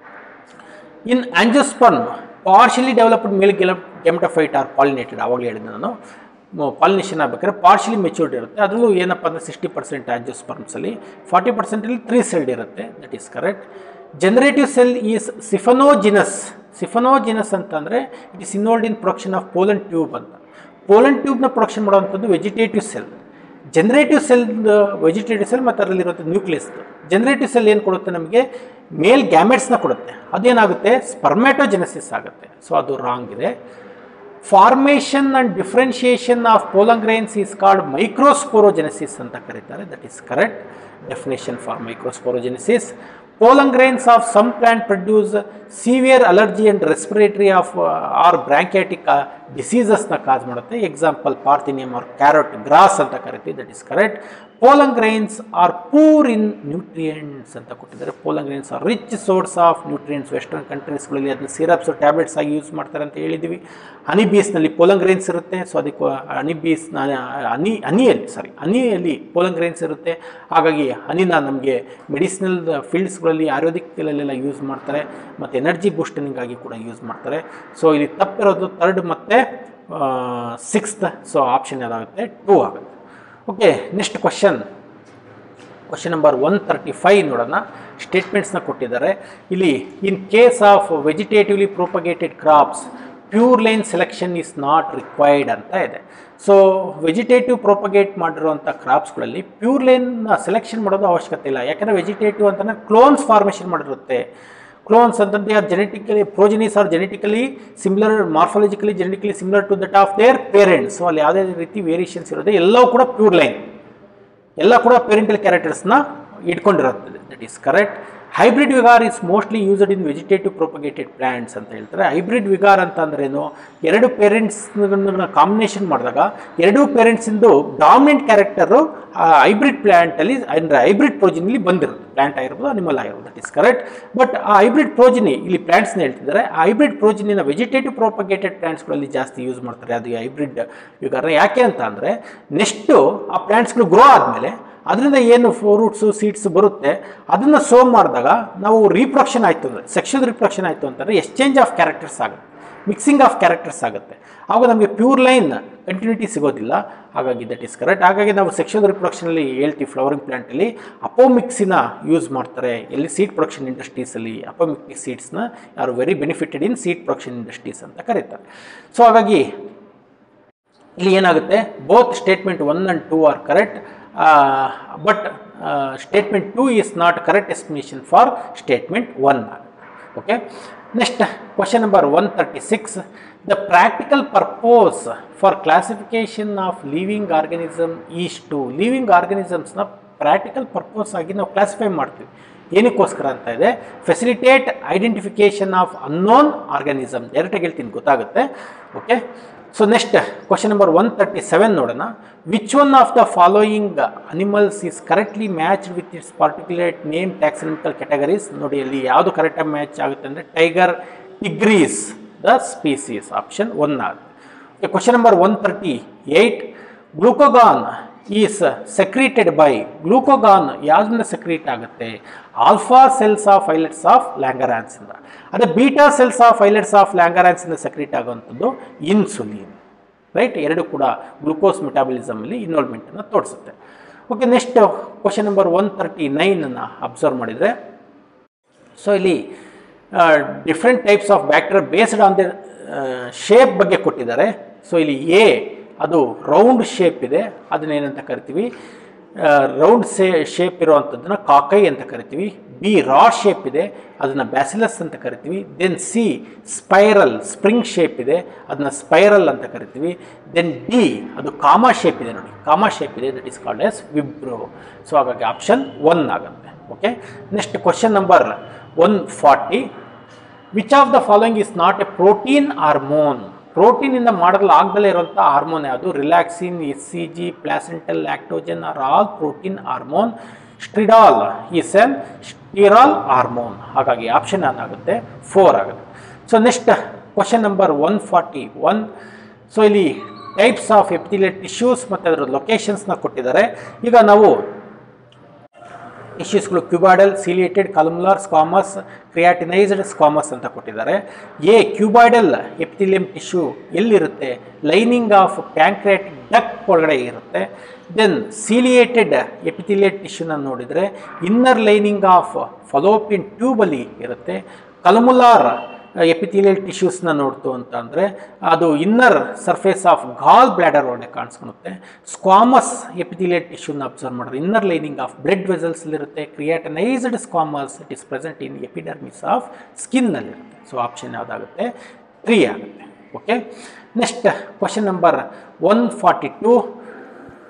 in angiosperm partially developed male gametophyte are pollinated ಆವಾಗಲೇ ಹೇಳಿದ್ದೆ ನಾನು ಪಾಲಿನೇಷನ್ ಆಗ್ಬೇಕಾದ್ರೆ ಪಾರ್ಷಿಯಲಿ ಮೆಚ್ಯೂರ್ಡ್ ಇರುತ್ತೆ ಅದರಲ್ಲೂ ಏನಪ್ಪ ಅಂದರೆ ಸಿಕ್ಸ್ಟಿ ಪರ್ಸೆಂಟ್ ಆಂಜೋಸ್ಪರ್ಮ್ಸಲ್ಲಿ ಫಾರ್ಟಿ ಪರ್ಸೆಂಟಲ್ಲಿ ತ್ರೀ ಸೆಲ್ಡ್ ಇರುತ್ತೆ that is correct generative cell is siphonogenous siphonogenous ಅಂತಂದರೆ it is involved in production of pollen tube ಅಂತ ಪೋಲನ್ ಟ್ಯೂಬ್ನ ಪ್ರೊಡಕ್ಷನ್ ಮಾಡುವಂಥದ್ದು vegetative cell generative cell vegetative cell ಮತ್ತು ಅದರಲ್ಲಿರುವಂಥ ನ್ಯೂಕ್ಲಿಯಸ್ ಜನರೇಟಿವ್ ಸೆಲ್ ಏನು ಕೊಡುತ್ತೆ ನಮಗೆ ಮೇಲ್ ಗ್ಯಾಮೆಟ್ಸ್ನ ಕೊಡುತ್ತೆ ಅದೇನಾಗುತ್ತೆ ಸ್ಪರ್ಮ್ಯಾಟೋಜೆನೆಸಿಸ್ ಆಗುತ್ತೆ ಸೊ ಅದು ರಾಂಗ್ ಇದೆ formation and differentiation of pollen grains is called microsporogenesis ಅಂತ ಕರೀತಾರೆ that is correct definition for microsporogenesis pollen grains of some plant produce severe allergy and respiratory of uh, or bronchitic uh, ಡಿಸೀಸಸ್ನ cause ಮಾಡುತ್ತೆ example parthenium or carrot grass ಅಂತ ಕರಿತೀವಿ that is correct pollen grains are poor in nutrients ಅಂತ ಕೊಟ್ಟಿದ್ದಾರೆ pollen grains are rich source of nutrients western ಕಂಟ್ರೀಸ್ಗಳಲ್ಲಿ ಅದನ್ನ syrups tablets ಆಗಿ use ಮಾಡ್ತಾರೆ ಅಂತ ಹೇಳಿದ್ದೀವಿ ಹನಿ ಬೀಸ್ನಲ್ಲಿ ಪೋಲನ್ ಗ್ರೈನ್ಸ್ ಇರುತ್ತೆ ಸೊ ಅದಕ್ಕೆ ಹನಿ ಬೀಸ್ ಹನಿ ಹನಿಯಲ್ಲಿ ಸಾರಿ ಹನಿಯಲ್ಲಿ ಪೋಲನ್ ಗ್ರೈನ್ಸ್ ಇರುತ್ತೆ ಹಾಗಾಗಿ ಹನಿನ ನಮಗೆ ಮೆಡಿಸಿನಲ್ ಫೀಲ್ಡ್ಸ್ಗಳಲ್ಲಿ ಆಯುರ್ವೇದಿಕ್ಗಳಲ್ಲೆಲ್ಲ ಯೂಸ್ ಮಾಡ್ತಾರೆ ಮತ್ತು ಎನರ್ಜಿ ಬೂಸ್ಟನಿಂಗಾಗಿ ಕೂಡ ಯೂಸ್ ಮಾಡ್ತಾರೆ ಸೊ ಇಲ್ಲಿ ತಪ್ಪಿರೋದು ತರ್ಡ್ ಮತ್ತು ಸಿಕ್ಸ್ತ್ ಸೊ ಆಪ್ಷನ್ ಯಾವ್ದಾಗುತ್ತೆ ಟೂ ಆಗುತ್ತೆ okay next question question number one thirty five ನೋಡೋಣ ಸ್ಟೇಟ್ಮೆಂಟ್ಸ್ನ ಕೊಟ್ಟಿದ್ದಾರೆ ಇಲ್ಲಿ in case of vegetatively propagated crops pure line selection is not required ಅಂತ ಇದೆ ಸೊ ವೆಜಿಟೇಟಿವ್ ಪ್ರೊಪಗೇಟ್ ಮಾಡಿರುವಂಥ ಕ್ರಾಪ್ಸ್ಗಳಲ್ಲಿ ಪ್ಯೂರ್ ಲೈನ್ ಸೆಲೆಕ್ಷನ್ ಮಾಡೋದು ಅವಶ್ಯಕತೆ ಇಲ್ಲ ಯಾಕಂದರೆ ವೆಜಿಟೇಟಿವ್ ಅಂತಂದರೆ ಕ್ಲೋನ್ಸ್ ಫಾರ್ಮೇಷನ್ ಮಾಡಿರುತ್ತೆ ಕ್ಲೋನ್ಸ್ ಅಂತಂದ್ರೆ are genetically progenies are genetically similar morphologically genetically similar to that of their parents so ಅಲ್ಲಿ ಯಾವುದೇ ರೀತಿ ವೇರಿಯೇಷನ್ಸ್ ಇರೋದು ಎಲ್ಲವೂ ಕೂಡ ಪ್ಯೂರ್ ಲೈನ್ ಎಲ್ಲ ಕೂಡ ಪೇರೆಂಟಲ್ ಕ್ಯಾರೆಕ್ಟರ್ಸ್ನ ಇಟ್ಕೊಂಡಿರುತ್ತದೆ that is correct hybrid vigour is mostly used in vegetative propagated plants ಅಂತ ಹೇಳ್ತಾರೆ ಹೈಬ್ರಿಡ್ ವಿಗಾರ್ ಅಂತ ಅಂದ್ರೇನು ಎರಡು ಪೇರೆಂಟ್ಸ್ ಕಾಂಬಿನೇಷನ್ ಮಾಡಿದಾಗ ಎರಡೂ ಪೇರೆಂಟ್ಸಿಂದು ಡಾಮಿನೆಂಟ್ ಕ್ಯಾರೆಕ್ಟರು ಹೈಬ್ರಿಡ್ ಪ್ಲ್ಯಾಂಟಲ್ಲಿ ಅಂದರೆ ಹೈಬ್ರಿಡ್ ಪ್ರೋಜಿನಲ್ಲಿ ಬಂದಿರುತ್ತೆ ಪ್ಲಾಂಟ್ ಆಗಿರ್ಬೋದು ಅನಿಮಲ್ ಆಗಿರ್ಬೋದು ದಟ್ ಇಸ್ ಕರೆಕ್ಟ್ ಬಟ್ ಆ ಹೈಬ್ರಿಡ್ ಪ್ರೋಜಿನಿ ಇಲ್ಲಿ ಪ್ಲಾಂಟ್ಸ್ನ ಹೇಳ್ತಿದ್ದಾರೆ ಆ ಹೈಬ್ರಿಡ್ ಪ್ರೋಜಿನಿನ ವೆಜಿಟೇಟಿವ್ ಪ್ರೊಪಗೇಟೆಡ್ ಪ್ಲಾಂಟ್ಸ್ಗಳಲ್ಲಿ ಜಾಸ್ತಿ ಯೂಸ್ ಮಾಡ್ತಾರೆ ಅದು ಹೈಬ್ರಿಡ್ ವಿಗಾರ ಯಾಕೆ ಅಂತ ಅಂದರೆ ನೆಕ್ಸ್ಟು ಆ ಪ್ಲಾಂಟ್ಸ್ಗಳು ಗ್ರೋ ಆದಮೇಲೆ ಅದರಿಂದ ಏನು ಫ್ರೂಟ್ಸು ಸೀಡ್ಸ್ ಬರುತ್ತೆ ಅದನ್ನು ಸೋ ಮಾಡಿದಾಗ ನಾವು ರೀಪ್ರೊಡಕ್ಷನ್ ಆಯಿತು ಅಂದರೆ ಸೆಕ್ಷುವಲ್ ರೀಪ್ರೊಡಕ್ಷನ್ ಆಯಿತು ಅಂತಂದರೆ ಎಕ್ಸ್ಚೇಂಜ್ ಆಫ್ ಕ್ಯಾರೆಕ್ಟರ್ಸ್ ಆಗುತ್ತೆ ಮಿಕ್ಸಿಂಗ್ ಆಫ್ ಕ್ಯಾರೆಕ್ಟರ್ಸ್ ಆಗುತ್ತೆ ಆವಾಗ ನಮಗೆ ಪ್ಯೂರ್ ಲೈನ್ ಕಂಟಿನ್ಯೂಟಿ ಸಿಗೋದಿಲ್ಲ ಹಾಗಾಗಿ ದಟ್ ಈಸ್ ಕರೆಕ್ಟ್ ಹಾಗಾಗಿ ನಾವು ಸೆಕ್ಷುವಲ್ ರಿಪ್ರೊಡಕ್ಷನಲ್ಲಿ ಹೇಳ್ತೀವಿ ಫ್ಲವರಿಂಗ್ ಪ್ಲಾಂಟಲ್ಲಿ ಅಪೋಮಿಕ್ಸಿನ ಯೂಸ್ ಮಾಡ್ತಾರೆ ಎಲ್ಲಿ ಸೀಡ್ ಪ್ರೊಡಕ್ಷನ್ ಇಂಡಸ್ಟ್ರೀಸಲ್ಲಿ ಅಪೋಮಿಕ್ ಸೀಡ್ಸ್ನ ಯಾರು very benefited in seed production industries ಅಂತ ಕರೀತಾರೆ ಸೊ ಹಾಗಾಗಿ ಇಲ್ಲಿ ಏನಾಗುತ್ತೆ both statement one and two are correct but statement two is not correct explanation for statement one okay next question number one thirty six the practical purpose for classification of living organism is to living ಆರ್ಗನಿಸಮ್ಸ್ನ practical purpose ಆಗಿ ನಾವು classify ಮಾಡ್ತೀವಿ ಏನಕ್ಕೋಸ್ಕರ ಅಂತ ಇದೆ facilitate identification of unknown organism ಡೈರೆಕ್ಟಾಗಿ ಹೇಳ್ತೀನಿ ಗೊತ್ತಾಗುತ್ತೆ okay so next question number one thirty seven ನೋಡೋಣ which one of the following animals is correctly match with its particulate name taxonomical categories ನೋಡಿ ಅಲ್ಲಿ ಯಾವುದು ಕರೆಕ್ಟಾಗಿ ಮ್ಯಾಚ್ ಆಗುತ್ತೆ ಅಂದರೆ tiger tigris the species option one ಆಗುತ್ತೆ question number one thirty eight glucagon is secreted by glucagon ಯಾವುದರಿಂದ secrete ಆಗುತ್ತೆ alpha cells of islets of Langerhans ಇಂದ ಅದೇ beta cells of islets of Langerhans ಇಂದ ಸೆಕ್ರೀಟ್ ಆಗುವಂಥದ್ದು insulin right ಎರಡು ಕೂಡ glucose ಮೆಟಾಬಲಿಸಮಲ್ಲಿ ಇನ್ವಾಲ್ವ್ಮೆಂಟನ್ನು ತೋರಿಸುತ್ತೆ okay next question number one thirty ನೈನನ್ನು ಅಬ್ಸರ್ವ್ ಮಾಡಿದರೆ ಸೊ ಇಲ್ಲಿ different types of bacteria based on the shape ಬಗ್ಗೆ ಕೊಟ್ಟಿದ್ದಾರೆ ಸೊ ಇಲ್ಲಿ ಎ ಅದು ರೌಂಡ್ ಶೇಪ್ ಇದೆ ಅದನ್ನ ಏನಂತ ಕರಿತೀವಿ ರೌಂಡ್ ಸೇ ಶೇಪ್ ಇರುವಂಥದ್ದನ್ನ ಕಾಕೈ ಅಂತ ಕರಿತೀವಿ ಬಿ ರಾ ಶೇಪ್ ಇದೆ ಅದನ್ನು ಬ್ಯಾಸಿಲಸ್ ಅಂತ ಕರಿತೀವಿ then C spiral spring shape ಇದೆ ಅದನ್ನ ಸ್ಪೈರಲ್ ಅಂತ ಕರಿತೀವಿ ದೆನ್ ಡಿ ಅದು ಕಾಮಾ ಶೇಪ್ ಇದೆ ನೋಡಿ ಕಾಮಾ ಶೇಪ್ ಇದೆ that is called as vibrio so ಹಾಗಾಗಿ ಆಪ್ಷನ್ ಒನ್ ಆಗುತ್ತೆ okay next question number one forty which of the following is not a protein hormone ಪ್ರೋಟೀನಿಂದ ಮಾಡಲು ಆಗದಲ್ಲೇ ಇರುವಂಥ ಹಾರ್ಮೋನ್ ಯಾವುದು relaxin S C G placental lactogen are all protein hormone estradiol is an steroid hormone ಹಾಗಾಗಿ option ಏನಾಗುತ್ತೆ four ಆಗುತ್ತೆ so next question number one forty one so ಇಲ್ಲಿ types of epithelial tissues ಮತ್ತು ಅದರ ಲೊಕೇಶನ್ಸ್ನ ಕೊಟ್ಟಿದ್ದಾರೆ ಈಗ ನಾವು ಟಿಶ್ಯೂಸ್ಗಳು ಕ್ಯೂಬಾಯ್ಡಲ್ ಸಿಲಿಯೇಟೆಡ್ ಕಲಮ್ಲಾರ್ ಸ್ಕಾಮಸ್ ಕ್ರಿಯಾಟಿನೈಸ್ಡ್ ಸ್ಕಾಮಸ್ ಅಂತ ಕೊಟ್ಟಿದ್ದಾರೆ ಎ ಕ್ಯೂಬಾಯ್ಡಲ್ ಎಪಿಥಿಲಿಯಂ ಟಿಶ್ಯೂ ಎಲ್ಲಿರುತ್ತೆ ಲೈನಿಂಗ್ ಆಫ್ ಪ್ಯಾಂಕ್ರಿಯಾಟಿಕ್ ಡಕ್ ಒಳಗಡೆ ಇರುತ್ತೆ ದೆನ್ ಸೀಲಿಯೇಟೆಡ್ ಎಪಿಥಿಲಿಯೇಟ್ ಟಿಶ್ಯೂನ ನೋಡಿದರೆ ಇನ್ನರ್ ಲೈನಿಂಗ್ ಆಫ್ ಫಲೋಪಿಯನ್ ಟ್ಯೂಬಲ್ಲಿ ಇರುತ್ತೆ ಕಲಮುಲಾರ್ ಎಪಿಥಿಲಿಯಲ್ ಟಿಶ್ಯೂಸ್ನ ನೋಡ್ತು ಅಂತ ಅಂದರೆ ಅದು inner surface of gallbladder ಒಳಗೆ ಕಾಣಿಸ್ಕೊಳುತ್ತೆ ಸ್ಕ್ವಾಮಸ್ ಎಪಿಥಿಲಿಯಲ್ ಟಿಶ್ಯೂನ ಅಬ್ಸರ್ವ್ ಮಾಡಿದ್ರೆ ಇನ್ನರ್ ಲೈನಿಂಗ್ ಆಫ್ ಬ್ಲಡ್ ವೆಸಲ್ಸಲ್ಲಿರುತ್ತೆ keratinized squamous it is present in epidermis of ಸ್ಕಿನ್ನಲ್ಲಿರುತ್ತೆ ಸೊ ಆಪ್ಷನ್ ಯಾವುದಾಗುತ್ತೆ ತ್ರೀ ಆಗುತ್ತೆ okay next question number one forty to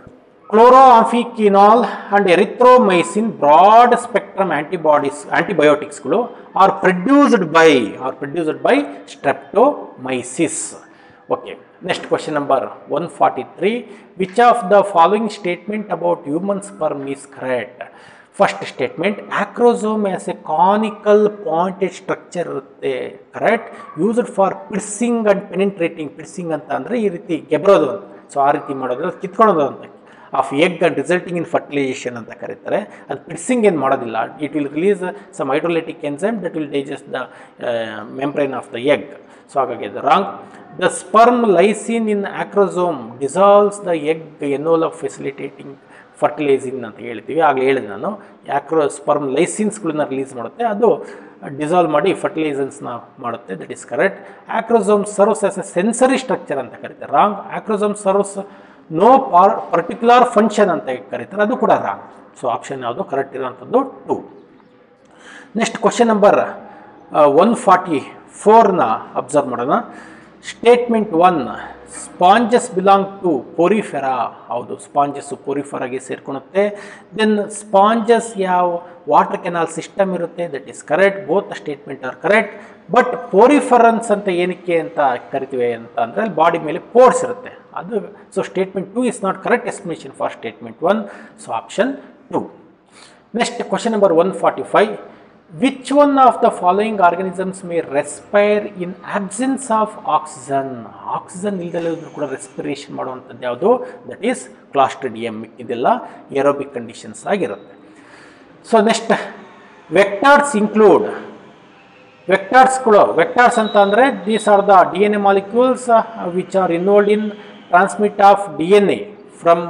chloramphenicol and erythromycin broad spectrum antibodies ಆಂಟಿಬಯೋಟಿಕ್ಸ್ಗಳು are produced by are produced by streptomyces okay next question number one forty three which of the following statement about human sperm is correct first statement acrosome as a conical pointed structure ಇರುತ್ತೆ correct used for piercing and penetrating piercing ಅಂತ ಅಂದರೆ ಈ ರೀತಿ ಗೆಬ್ರೋದು ಅಂತ so ಆ ರೀತಿ ಮಾಡೋದು ಕಿತ್ಕೊಳ್ಳೋದು ಅಂತ of egg and resulting in fertilization ಅಂತ ಕರೀತಾರೆ ಅದು ಪಿರ್ಸಿಂಗ್ ಏನು ಮಾಡೋದಿಲ್ಲ it will release some hydrolytic enzyme that will digest the membrane of the egg so ಹಾಗಾಗಿ ಅದು wrong the sperm lysin in acrosome dissolves the egg envelope of facilitating fertilizing ಅಂತ ಹೇಳ್ತೀವಿ ಆಗಲೇ ಹೇಳಿದೆ ನಾನು ಯಾಕ್ರೋ ಸ್ಪರ್ಮ್ ಲೈಸಿನ್ಸ್ಗಳನ್ನ ರಿಲೀಸ್ ಮಾಡುತ್ತೆ ಅದು ಡಿಸಾಲ್ವ್ ಮಾಡಿ ಫರ್ಟಿಲೈಸನ್ಸ್ನ ಮಾಡುತ್ತೆ that is correct acrosome serves as a sensory structure ಅಂತ ಕರೀತಾರೆ ರಾಂಗ್ ಆಕ್ರೋಸೋಮ್ ಸರ್ವ್ಸ್ ನೋ ಪಾರ್ ಪರ್ಟಿಕ್ಯುಲರ್ ಫಂಕ್ಷನ್ ಅಂತ ಕರೀತಾರೆ ಅದು ಕೂಡ ರಾಂಗ್ ಸೊ ಆಪ್ಷನ್ ಯಾವುದು ಕರೆಕ್ಟ್ ಇರೋವಂಥದ್ದು two next question number one forty ಫೋರ್ನ ಅಬ್ಸರ್ವ್ ಮಾಡೋಣ statement one sponges belong to Porifera ಹೌದು ಸ್ಪಾಂಜಸ್ಸು ಪೋರಿಫೆರಾಗೆ ಸೇರ್ಕೊಳುತ್ತೆ ದೆನ್ ಸ್ಪಾಂಜಸ್ ಯಾವ ವಾಟರ್ ಕೆನಾಲ್ ಸಿಸ್ಟಮ್ ಇರುತ್ತೆ that is correct both statement are correct but poriferans ಅಂತ ಏನಕ್ಕೆ ಅಂತ ಕರಿತೀವಿ ಅಂತ ಅಂದರೆ ಅಲ್ಲಿ ಬಾಡಿ ಮೇಲೆ ಪೋರ್ಸ್ ಇರುತ್ತೆ ಅದು so statement two is not correct estimation for statement one so option two next question number one forty five which one of the following organisms may respire in absence of oxygen oxygen ಇಲ್ದಲ್ಲಿದ್ರು ಕೂಡ respiration ಮಾಡುವಂಥದ್ದು ಯಾವುದು that is Clostridium ಇದೆಲ್ಲ aerobic conditions ಆಗಿರುತ್ತೆ so next vectors include ವೆಕ್ಟಾರ್ಸ್ಗಳು vectors ಅಂತ ಅಂದರೆ these are the D N A molecules which are involved in transmit of D N A from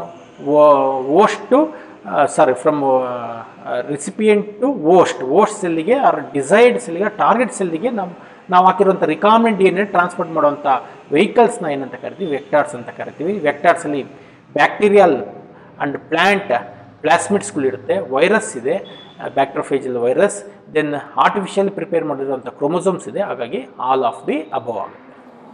host to sorry from recipient to host host ಸೆಲ್ಲಿಗೆ or desired ಸೆಲ್ಲಿಗೆ target ಸೆಲ್ಲಿಗೆ ನಾವು ನಾವು ಹಾಕಿರುವಂಥ recombinant D N A transport ಮಾಡುವಂಥ ವೆಹಿಕಲ್ಸ್ನ ಏನಂತ ಕರಿತೀವಿ ವೆಕ್ಟಾರ್ಸ್ ಅಂತ ಕರಿತೀವಿ ವೆಕ್ಟಾರ್ಸಲ್ಲಿ ಬ್ಯಾಕ್ಟೀರಿಯಲ್ ಆ್ಯಂಡ್ ಪ್ಲ್ಯಾಂಟ್ ಪ್ಲಾಸ್ಮಿಡ್ಸ್ಗಳಿರುತ್ತೆ ವೈರಸ್ ಇದೆ ಬ್ಯಾಕ್ಟ್ರೋಫೇಜಲ್ ವೈರಸ್ ದೆನ್ ಆರ್ಟಿಫಿಷಿಯಲ್ ಪ್ರಿಪೇರ್ ಮಾಡಿರುವಂಥ ಕ್ರೋಮೋಸೋಮ್ಸ್ ಇದೆ ಹಾಗಾಗಿ ಆಲ್ ಆಫ್ ದಿ ಅಬವ್ ಆಗುತ್ತೆ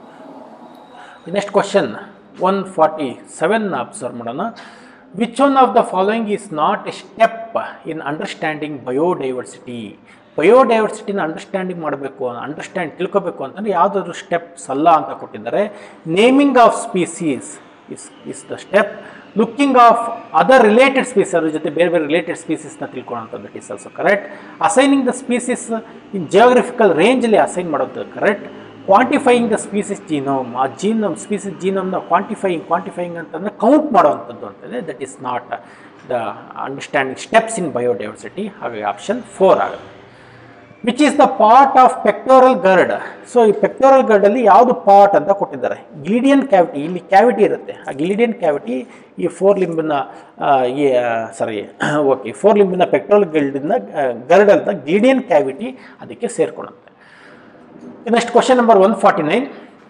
next question one forty seven observe ಮಾಡೋಣ which one of the following is not a step in understanding biodiversity ಬಯೋಡೈವರ್ಸಿಟಿನ understanding ಮಾಡಬೇಕು ಅಂಡರ್ಸ್ಟ್ಯಾಂಡ್ ತಿಳ್ಕೊಬೇಕು ಅಂತಂದರೆ ಯಾವುದಾದ್ರು ಸ್ಟೆಪ್ಸ್ ಅಲ್ಲ ಅಂತ ಕೊಟ್ಟಿದ್ದಾರೆ naming of species is is the step looking of other related species ಅದ್ರ ಜೊತೆ ಬೇರೆ ಬೇರೆ ರಿಲೇಟೆಡ್ ಸ್ಪೀಸೀಸ್ನ ತಿಳ್ಕೊಳ್ಳೋಂಥದ್ದು it is also correct assigning the species in geographical ರೇಂಜಲ್ಲಿ ಅಸೈನ್ ಮಾಡೋದು correct quantifying the species genome ಆ ಜೀನೋಮ್ ಸ್ಪೀಸಿಸ್ ಜೀನೋಮ್ನ ಕ್ವಾಂಟಿಫೈಯಿಂಗ್ ಕ್ವಾಂಟಿಫೈಯಿಂಗ್ ಅಂತಂದರೆ ಕೌಂಟ್ ಮಾಡುವಂಥದ್ದು ಅಂತಂದರೆ that is not the understanding steps in biodiversity ಹಾಗಾಗಿ ಆಪ್ಷನ್ ಫೋರ್ ಆಗುತ್ತೆ which is the part of pectoral girdle so ಈ ಪೆಕ್ಟೋರಲ್ ಗರ್ಡಲ್ಲಿ ಯಾವುದು ಪಾರ್ಟ್ ಅಂತ ಕೊಟ್ಟಿದ್ದಾರೆ ಗ್ಲಿಡಿಯನ್ ಕ್ಯಾವಿಟಿ ಇಲ್ಲಿ ಕ್ಯಾವಿಟಿ ಇರುತ್ತೆ ಆ ಗ್ಲಿಡಿಯನ್ ಕ್ಯಾವಿಟಿ ಈ ಫೋರ್ ಲಿಂಬಿನ ಈ ಸಾರಿ ಓಕೆ ಫೋರ್ ಲಿಂಬಿನ ಪೆಕ್ಟೋರಲ್ ಗರ್ಡಿನ ಗರ್ಡ್ ಅಂತ ಗ್ಲಿಡಿಯನ್ ಕ್ಯಾವಿಟಿ ಅದಕ್ಕೆ ಸೇರ್ಕೊಳ್ಳುತ್ತೆ next question number one forty nine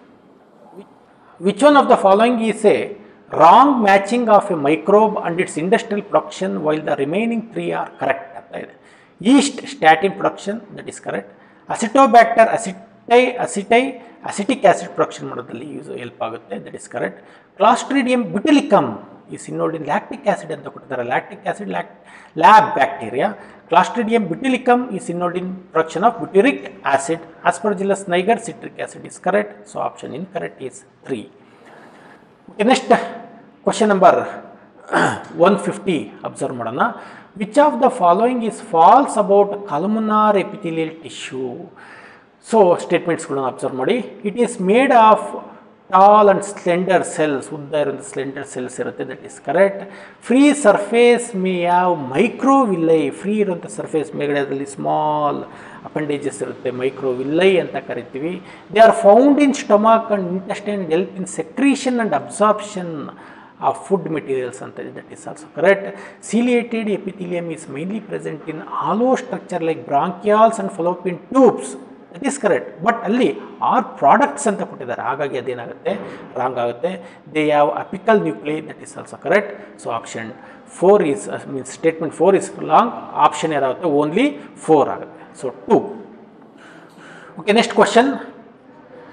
which one of the following is a wrong matching of a microbe and its industrial production while the remaining three are correct ಅಂತ ಇದೆ yeast statin production that is correct acetobacter aceti aceti acetic acid production ಮಾಡೋದ್ರಲ್ಲಿ use help ಆಗುತ್ತೆ that is correct clostridium butylicum ಈ ಸಿನ್ನೋಡಿನ್ lactic acid ಅಂತ ಕೊಟ್ಟಿದ್ದಾರೆ lactic acid ಲ್ಯಾಕ್ lab bacteria clostridium butylicum ಈ ಸಿನ್ನೋಡಿನ್ production of butyric acid aspergillus niger citric acid is correct so option incorrect is three next question number one fifty observe ಮಾಡೋಣ which of the following is false about columnar epithelial tissue so ಸ್ಟೇಟ್ಮೆಂಟ್ಸ್ಗಳನ್ನ observe ಮಾಡಿ it is made of tall and slender cells ಉದ್ದ ಇರೋಂಥ slender cells ಇರುತ್ತೆ that is correct free surface may ಯಾವ microvilli free ಇರುವಂಥ surface ಮೇಲ್ಗಡೆ ಅದರಲ್ಲಿ small appendages ಇರುತ್ತೆ ಮೈಕ್ರೋವಿಲ್ಲೈ ಅಂತ ಕರಿತೀವಿ they are found in stomach and intestine help in secretion and absorption of food materials ಅಂತ ಇದೆ that is also correct ciliated epithelium is mainly present in hollow structure like bronchioles and fallopian tubes that is correct but ಅಲ್ಲಿ are products ಅಂತ ಕೊಟ್ಟಿದ್ದಾರೆ ಹಾಗಾಗಿ ಅದೇನಾಗುತ್ತೆ wrong ಆಗುತ್ತೆ they ಯಾವ apical nuclei that is also correct so option four is means statement four is long option ಏನಾಗುತ್ತೆ only four ಆಗುತ್ತೆ so to okay next question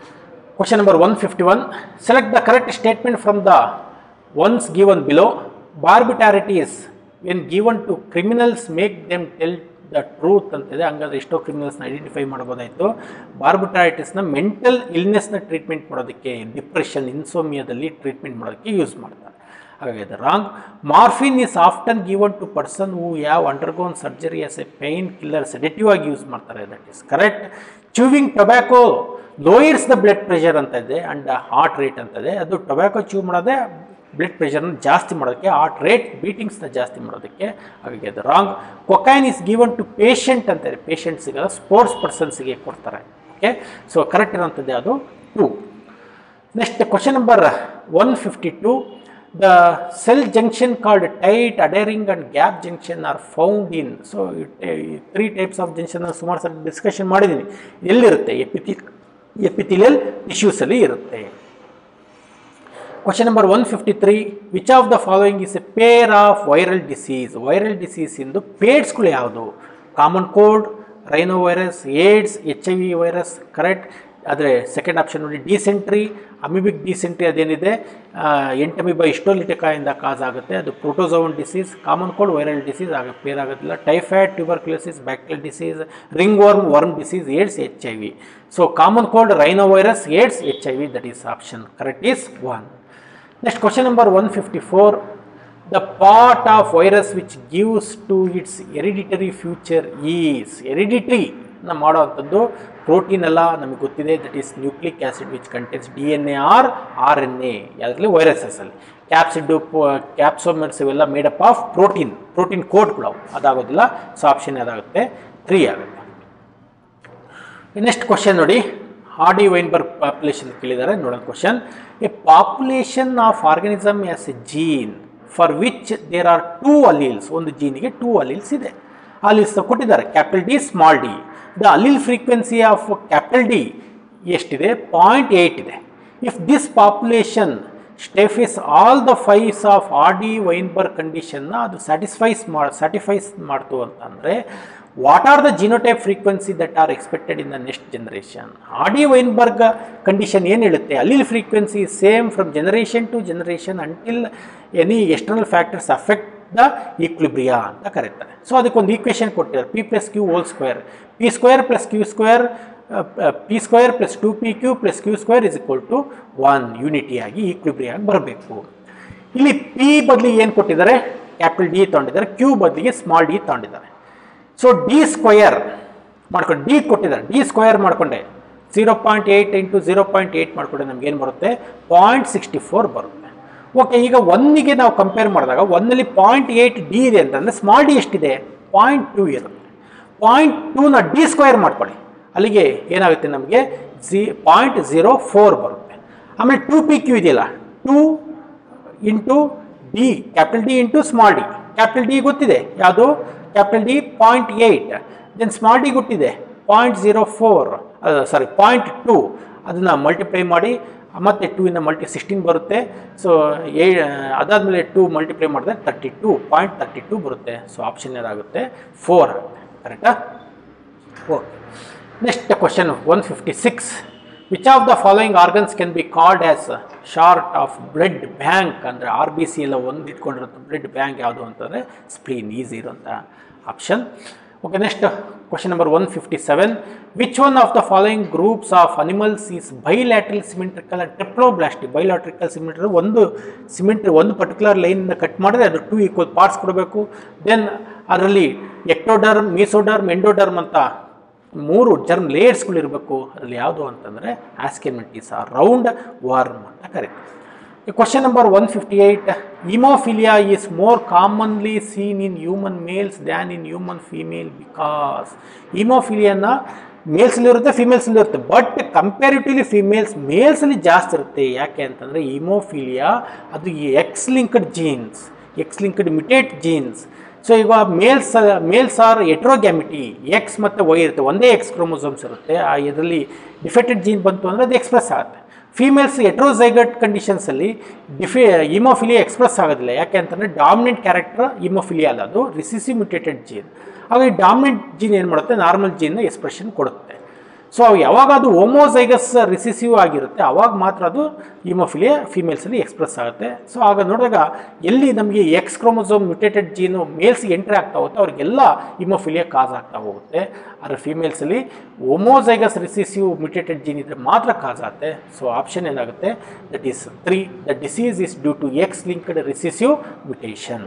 question number one fifty one select the correct statement from the ones given below barbiturates when given to criminals make them tell the truth ಅಂತಿದೆ ಹಂಗಾದ್ರೆ ಎಷ್ಟೋ ಕ್ರಿಮಿನಲ್ಸ್ನ identify ಮಾಡ್ಬೋದಾಯಿತು ಬಾರ್ಬಿಟಾರಿಟಿಸ್ನ mental ಇಲ್ನೆಸ್ನ treatment ಮಾಡೋದಕ್ಕೆ depression ಇನ್ಸೋಮಿಯಾದಲ್ಲಿ treatment ಮಾಡೋದಕ್ಕೆ ಯೂಸ್ ಮಾಡ್ತಾರೆ ಹಾಗಾಗಿ ಅದು wrong morphine is often given to person who ಯಾವ undergone surgery as a pain killer sedative ಆಗಿ ಯೂಸ್ ಮಾಡ್ತಾರೆ that is correct chewing tobacco lowers the blood pressure ಅಂತ ಇದೆ ಆ್ಯಂಡ್ ಹಾರ್ಟ್ ರೇಟ್ ಅಂತ ಇದೆ ಅದು ಟೊಬ್ಯಾಕೋ ಚೂ ಮಾಡೋದೇ ಬ್ಲಡ್ ಪ್ರೆಷರ್ನ ಜಾಸ್ತಿ ಮಾಡೋದಕ್ಕೆ ಹಾರ್ಟ್ ರೇಟ್ ಬೀಟಿಂಗ್ಸ್ನ ಜಾಸ್ತಿ ಮಾಡೋದಕ್ಕೆ ಹಾಗಾಗಿ ಅದು wrong cocaine is given to patient ಅಂತಾರೆ ಪೇಷಂಟ್ಸಿಗೆ ಸ್ಪೋರ್ಟ್ಸ್ ಪರ್ಸನ್ಸ್ಗೆ ಕೊಡ್ತಾರೆ ಓಕೆ ಸೊ ಕರೆಕ್ಟ್ ಇರೋಂಥದ್ದು ಅದು two next question number one fifty two the cell junction called tight adhering and gap junction are found in so three types of junction ಸುಮಾರು ಸಲ discussion ಮಾಡಿದ್ದೀನಿ ಎಲ್ಲಿರುತ್ತೆ ಎಪಿತಿ ಎಪಿಥಿಲಿಯಲ್ ಟಿಶ್ಯೂಸಲ್ಲಿ ಇರುತ್ತೆ question number one fifty three which of the following is a pair of viral disease viral disease ಇಂದು ಪೇಡ್ಸ್ಗಳು ಯಾವುದು common cold rhino virus AIDS H I V virus correct ಆದರೆ ಸೆಕೆಂಡ್ ಆಪ್ಷನ್ ನೋಡಿ ಡಿಸೆಂಟ್ರಿ ಅಮಿಬಿಕ್ ಡಿಸೆಂಟ್ರಿ ಅದೇನಿದೆ entamoeba ಇಸ್ಟೋಲಿಟಿಕಾಯಿಂದ cause ಆಗುತ್ತೆ ಅದು protozoan disease common cold viral disease ಆಗ ಪೇರ್ ಆಗೋದಿಲ್ಲ typhoid tuberculosis bacterial disease ringworm worm disease AIDS H I V so common cold rhino virus AIDS H I V that is option correct is one Next question number 154. The part of virus which gives to its hereditary future is hereditary ನಾವು ಮಾಡೋವಂಥದ್ದು protein ಎಲ್ಲ ನಮಗೆ ಗೊತ್ತಿದೆ that is nucleic acid which contains D N A R R N A ಯಾವುದ್ರಲ್ಲಿ ವೈರಸಸ್ಸಲ್ಲಿ capsid capsomers ಇವೆಲ್ಲ made up of protein protein ಕೋಡ್ಗಳು ಅವು ಅದಾಗೋದಿಲ್ಲ ಸೊ ಆಪ್ಷನ್ ಅದಾಗುತ್ತೆ ತ್ರೀ ಆಗುತ್ತೆ ನೆಕ್ಸ್ಟ್ ಕ್ವಶನ್ ನೋಡಿ ಹಾರ್ಡಿ ವೈನ್ಬರ್ಗ್ ಪಾಪ್ಯುಲೇಷನ್ ಕೇಳಿದ್ದಾರೆ ನೋಡೋಣ question a population of organism has a gene for which there are two alleles ಒಂದು ಜೀನಿಗೆ ಟೂ ಅಲೀಲ್ಸ್ ಇದೆ ಅಲೀಲ್ಸ್ ಕೊಟ್ಟಿದ್ದಾರೆ capital D small d the allele frequency of capital D ಎಷ್ಟಿದೆ point eight ಇದೆ if this population satisfies all the fives of Hardy Weinberg ಕಂಡೀಷನ್ನ ಅದು satisfies ಮಾಡಿ satisfies ಮಾಡ್ತು ಅಂತಂದರೆ what are the genotype frequency that are expected in the next generation Hardy Weinberg condition ಏನು ಹೇಳುತ್ತೆ allele frequency same from generation to generation until any external factors affect the equilibria ಅಂತ ಕರೀತಾರೆ so ಅದಕ್ಕೊಂದು equation ಕೊಟ್ಟಿದ್ದಾರೆ P plus Q whole square P square plus Q square P square plus two P Q plus Q square is equal to one ಯೂನಿಟಿಯಾಗಿ ಈಕ್ವಿಬ್ರಿಯಾಗಿ ಬರಬೇಕು ಇಲ್ಲಿ P ಬದಲಿಗೆ ಏನು ಕೊಟ್ಟಿದ್ದಾರೆ ಕ್ಯಾಪಿಟಲ್ ಡಿ ತೊಗೊಂಡಿದ್ದಾರೆ ಕ್ಯೂ ಬದಲಿಗೆ ಸ್ಮಾಲ್ ಡಿ ತೊಗೊಂಡಿದ್ದಾರೆ ಸೊ ಡಿ ಸ್ಕ್ವಯರ್ ಮಾಡ್ಕೊಂಡು ಡಿ ಕೊಟ್ಟಿದ್ದಾರೆ ಡಿ ಸ್ಕ್ವಯರ್ ಮಾಡಿಕೊಂಡೆ zero point eight into zero point eight ಮಾಡಿಕೊಂಡೆ ನಮ್ಗೆ ಏನು ಬರುತ್ತೆ ಪಾಯಿಂಟ್ ಸಿಕ್ಸ್ಟಿ ಫೋರ್ ಬರುತ್ತೆ ಓಕೆ ಈಗ ಒನ್ನಿಗೆ ನಾವು ಕಂಪೇರ್ ಮಾಡಿದಾಗ ಒಂದಲ್ಲಿ ಪಾಯಿಂಟ್ ಏಯ್ಟ್ ಡಿ ಇದೆ ಅಂತಂದರೆ ಸ್ಮಾಲ್ ಡಿ ಎಷ್ಟಿದೆ ಪಾಯಿಂಟ್ ಟೂ ಇರುತ್ತೆ ಪಾಯಿಂಟ್ ಟೂನ ಡಿ ಸ್ಕ್ವಯರ್ ಮಾಡ್ಕೊಳ್ಳಿ ಅಲ್ಲಿಗೆ ಏನಾಗುತ್ತೆ ನಮಗೆ ಝಿ ಪಾಯಿಂಟ್ ಝೀರೋ ಫೋರ್ ಬರುತ್ತೆ ಆಮೇಲೆ ಟೂ ಪಿ ಕ್ಯೂ ಇದೆಯಲ್ಲ two into D capital D into small d capital D ಗೊತ್ತಿದೆ ಯಾವುದು capital D point eight then small d ಗೊತ್ತಿದೆ point zero four sorry point two ಅದನ್ನು ಮಲ್ಟಿಪ್ಲೈ ಮಾಡಿ ಮತ್ತೆ ಟೂ ಇಂದ ಮಲ್ಟಿ ಸಿಕ್ಸ್ಟೀನ್ ಬರುತ್ತೆ ಸೊ ಏ ಅದಾದಮೇಲೆ ಟೂ ಮಲ್ಟಿಪ್ಲೈ ಮಾಡಿದ್ರೆ thirty two point thirty two ಬರುತ್ತೆ ಸೊ ಆಪ್ಷನ್ ಏನಾಗುತ್ತೆ ಫೋರ್ ಆಗುತ್ತೆ ಕರೆಕ್ಟಾ okay next question one fifty six which of the following organs can be called as short of blood bank ಅಂದರೆ R B C ಎಲ್ಲ ಒಂದು ಇಟ್ಕೊಂಡಿರೋಂಥ blood bank ಯಾವುದು ಅಂತಂದರೆ ಸ್ಪ್ಲೀನ್ ಈಸಿ ಇರೋಂಥ option okay next question number one fifty seven which one of the following groups of animals is bilateral ಸಿಮೆಂಟ್ರಿಕಲ್ and triploblastic bilateral symmetry ಒಂದು symmetry ಒಂದು ಪರ್ಟಿಕ್ಯುಲರ್ ಲೈನಿಂದ ಕಟ್ ಮಾಡಿದ್ರೆ ಅದು ಟೂ ಈಕ್ವಲ್ ಪಾರ್ಟ್ಸ್ ಕೊಡಬೇಕು ದೆನ್ ಅದರಲ್ಲಿ ಎಕ್ಟೋಡರ್ಮ್ ಮೀಸೋಡರ್ಮ್ ಎಂಡೋಡರ್ಮ್ ಅಂತ ಮೂರು germ ಲೇಯರ್ಸ್ಗಳು ಇರಬೇಕು ಅದರಲ್ಲಿ ಯಾವುದು ಅಂತಂದರೆ ಆಸ್ಕೆಮೆಂಟಿಸ್ ಆ ರೌಂಡ್ ವಾರ್ಮ್ ಅಂತ ಕರೀತಾರೆ question number one fifty eight haemophilia is more commonly seen in human males than in human female because ಇಮೋಫಿಲಿಯಾನ ಮೇಲ್ಸಲ್ಲಿ ಇರುತ್ತೆ ಫಿಮೇಲ್ಸಲ್ಲಿ ಇರುತ್ತೆ ಬಟ್ ಕಂಪ್ಯಾರಿಟಿವ್ಲಿ ಫಿಮೇಲ್ಸ್ ಮೇಲ್ಸಲ್ಲಿ ಜಾಸ್ತಿ ಇರುತ್ತೆ ಯಾಕೆ ಅಂತಂದರೆ ಇಮೋಫಿಲಿಯಾ ಅದು X linked genes X linked mutate genes so ಈಗ males males are heterogametic X ಮತ್ತು ವೈ ಇರುತ್ತೆ ಒಂದೇ ಎಕ್ಸ್ ಕ್ರೋಮೋಸೋಮ್ಸ್ ಇರುತ್ತೆ ಆ ಇದರಲ್ಲಿ ಡಿಫೆಕ್ಟೆಡ್ ಜೀನ್ ಬಂತು ಅಂದರೆ ಅದು ಎಕ್ಸ್ಪ್ರೆಸ್ ಆಗುತ್ತೆ ಫೀಮೇಲ್ಸ್ ಎಟ್ರೋಸೈಗಟ್ ಕಂಡೀಷನ್ಸಲ್ಲಿ ಡಿಫಿ ಇಮೋಫಿಲಿಯಾ ಎಕ್ಸ್ಪ್ರೆಸ್ ಆಗೋದಿಲ್ಲ ಯಾಕೆ ಅಂತಂದರೆ ಡಾಮಿನೆಂಟ್ ಕ್ಯಾರೆಕ್ಟರ್ ಇಮೋಫಿಲಿಯಾ ಅಲ್ಲ ಅದು ರಿಸಿಸಿ ಮ್ಯೂಟೇಟೆಡ್ ಜೀನ್ ಹಾಗಾಗಿ ಡಾಮಿನೆಂಟ್ ಜೀನ್ ಏನು ಮಾಡುತ್ತೆ ನಾರ್ಮಲ್ ಜೀನ್ನ ಎಕ್ಸ್ಪ್ರೆಷನ್ ಕೊಡುತ್ತೆ ಸೊ ಯಾವಾಗ ಅದು ಹೋಮೋಸೈಗಸ್ ರಿಸಿಸಿವ್ ಆಗಿರುತ್ತೆ ಅವಾಗ ಮಾತ್ರ ಅದು ಹಿಮೋಫಿಲಿಯಾ ಫಿಮೇಲ್ಸಲ್ಲಿ ಎಕ್ಸ್ಪ್ರೆಸ್ ಆಗುತ್ತೆ ಸೊ ಆಗ ನೋಡಿದಾಗ ಎಲ್ಲಿ ನಮಗೆ ಎಕ್ಸ್ ಕ್ರೋಮೋಸೋಮ್ ಮ್ಯುಟೇಟೆಡ್ ಜೀನು ಮೇಲ್ಸ್ಗೆ ಎಂಟ್ರಿ ಆಗ್ತಾ ಹೋಗುತ್ತೆ ಅವ್ರಿಗೆಲ್ಲ ಹಿಮೋಫಿಲಿಯಾ ಕಾಸ್ ಆಗ್ತಾ ಹೋಗುತ್ತೆ ಆದರೆ ಫಿಮೇಲ್ಸಲ್ಲಿ ಹೋಮೋಸೈಗಸ್ ರಿಸಿಸಿವ್ ಮ್ಯುಟೇಟೆಡ್ ಜೀನ್ ಇದ್ರೆ ಮಾತ್ರ ಕಾಸ್ ಆಗುತ್ತೆ ಸೊ ಆಪ್ಷನ್ ಏನಾಗುತ್ತೆ that is three the disease is due to X linked recessive mutation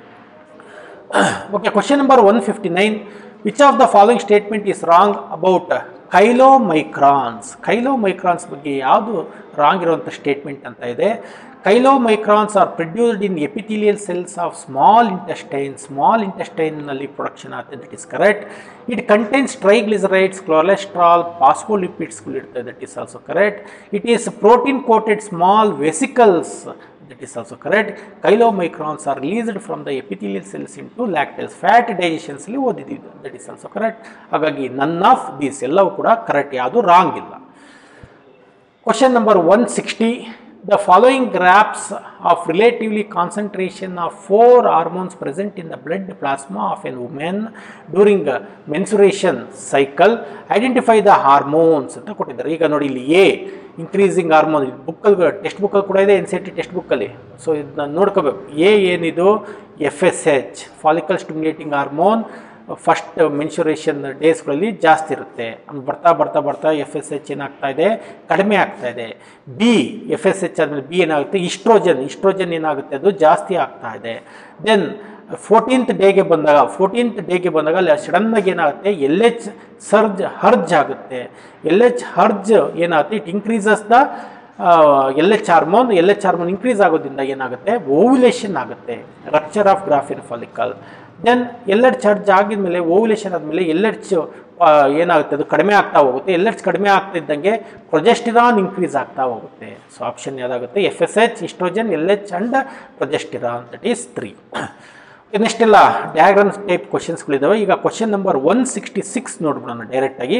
okay question number 159 which of the following statement is wrong about chylomicrons chylomicrons ಬಗ್ಗೆ ಯಾವುದು wrong ಇರುವಂಥ statement ಅಂತ ಇದೆ chylomicrons are produced in epithelial cells of small intestine small ಇಂಟೆಸ್ಟೈನ್ನಲ್ಲಿ production ಆಗುತ್ತೆ that is correct it contains triglycerides cholesterol ಪಾಸ್ಫೋಲಿಪಿಡ್ಸ್ಗಳು ಇರ್ತದೆ that is also correct it is protein coated small vesicles that is also correct chylomicrons are released from the epithelial cells into lactase fat digestions ಅಲ್ಲಿ ಓದಿದ್ದು that is also correct ಹಾಗಾಗಿ ನನ್ of these ಎಲ್ಲವೂ ಕೂಡ correct ಯಾವುದು wrong ಇಲ್ಲ question number one sixty the following graphs of relatively concentration of four hormones present in the blood plasma of an women during menstruation cycle identify the hormones ಅಂತ ಕೊಟ್ಟಿದ್ದಾರೆ ಈಗ ನೋಡಿ ಇಲ್ಲಿ A increasing hormone ಬುಕ್ಕಲ್ಲಿ text ಬುಕ್ಕಲ್ಲಿ ಕೂಡ ಇದೆ N C T text ಬುಕ್ಕಲ್ಲಿ ಸೊ ಇದನ್ನ ನೋಡ್ಕೋಬೇಕು ಎ ಏನಿದು F S H follicle stimulating hormone first menstruation ಡೇಸ್ಗಳಲ್ಲಿ ಜಾಸ್ತಿ ಇರುತ್ತೆ ಆಮೇಲೆ ಬರ್ತಾ ಬರ್ತಾ ಬರ್ತಾ ಎಫ್ ಎಸ್ ಎಚ್ ಏನಾಗ್ತಾ ಇದೆ ಕಡಿಮೆ ಆಗ್ತಾ ಇದೆ ಬಿ ಎಫ್ ಎಸ್ ಎಚ್ ಆದಮೇಲೆ ಬಿ ಏನಾಗುತ್ತೆ ಇಸ್ಟ್ರೋಜನ್ ಇಸ್ಟ್ರೋಜನ್ ಏನಾಗುತ್ತೆ ಅದು ಜಾಸ್ತಿ ಆಗ್ತಾ ಇದೆ ದೆನ್ ಫೋರ್ಟೀನ್ತ್ ಡೇಗೆ ಬಂದಾಗ ಫೋರ್ಟೀನ್ತ್ ಡೇಗೆ ಬಂದಾಗ ಅಲ್ಲಿ ಸಡನ್ನಾಗಿ ಏನಾಗುತ್ತೆ ಎಲ್ ಎಚ್ ಸರ್ಜ್ ಹರ್ಜ್ ಆಗುತ್ತೆ ಎಲ್ ಎಚ್ ಹರ್ಜ್ ಏನಾಗುತ್ತೆ it increases the L H hormone L H hormone increase ಆಗೋದ್ರಿಂದ ಏನಾಗುತ್ತೆ ಓವ್ಯುಲೇಷನ್ ಆಗುತ್ತೆ rupture of Graafian follicle then ಎಲ್ಲೆಡ್ ಚಾರ್ಜ್ ಆಗಿದ್ಮೇಲೆ ಓವ್ಯುಲೇಷನ್ ಆದಮೇಲೆ ಎಲ್ಲೆಡ್ಸ್ ಏನಾಗುತ್ತೆ ಅದು ಕಡಿಮೆ ಆಗ್ತಾ ಹೋಗುತ್ತೆ ಎಲ್ಲೆಡ್ಸ್ ಕಡಿಮೆ ಆಗ್ತಾ ಇದ್ದಂಗೆ ಪ್ರೊಜೆಸ್ಟಿರಾನ್ ಇನ್ಕ್ರೀಸ್ ಆಗ್ತಾ ಹೋಗುತ್ತೆ ಸೊ ಆಪ್ಷನ್ ಯಾವ್ದಾಗುತ್ತೆ F S H oestrogen L H and progesterone that is three next ಎಲ್ಲ ಡಯಾಗ್ರಾಮ್ಸ್ ಟೈಪ್ ಕ್ವಶನ್ಸ್ಗಳಿದ್ದಾವೆ ಈಗ question number one sixty six ನೋಡ್ಬಿಡೋಣ ಡೈರೆಕ್ಟಾಗಿ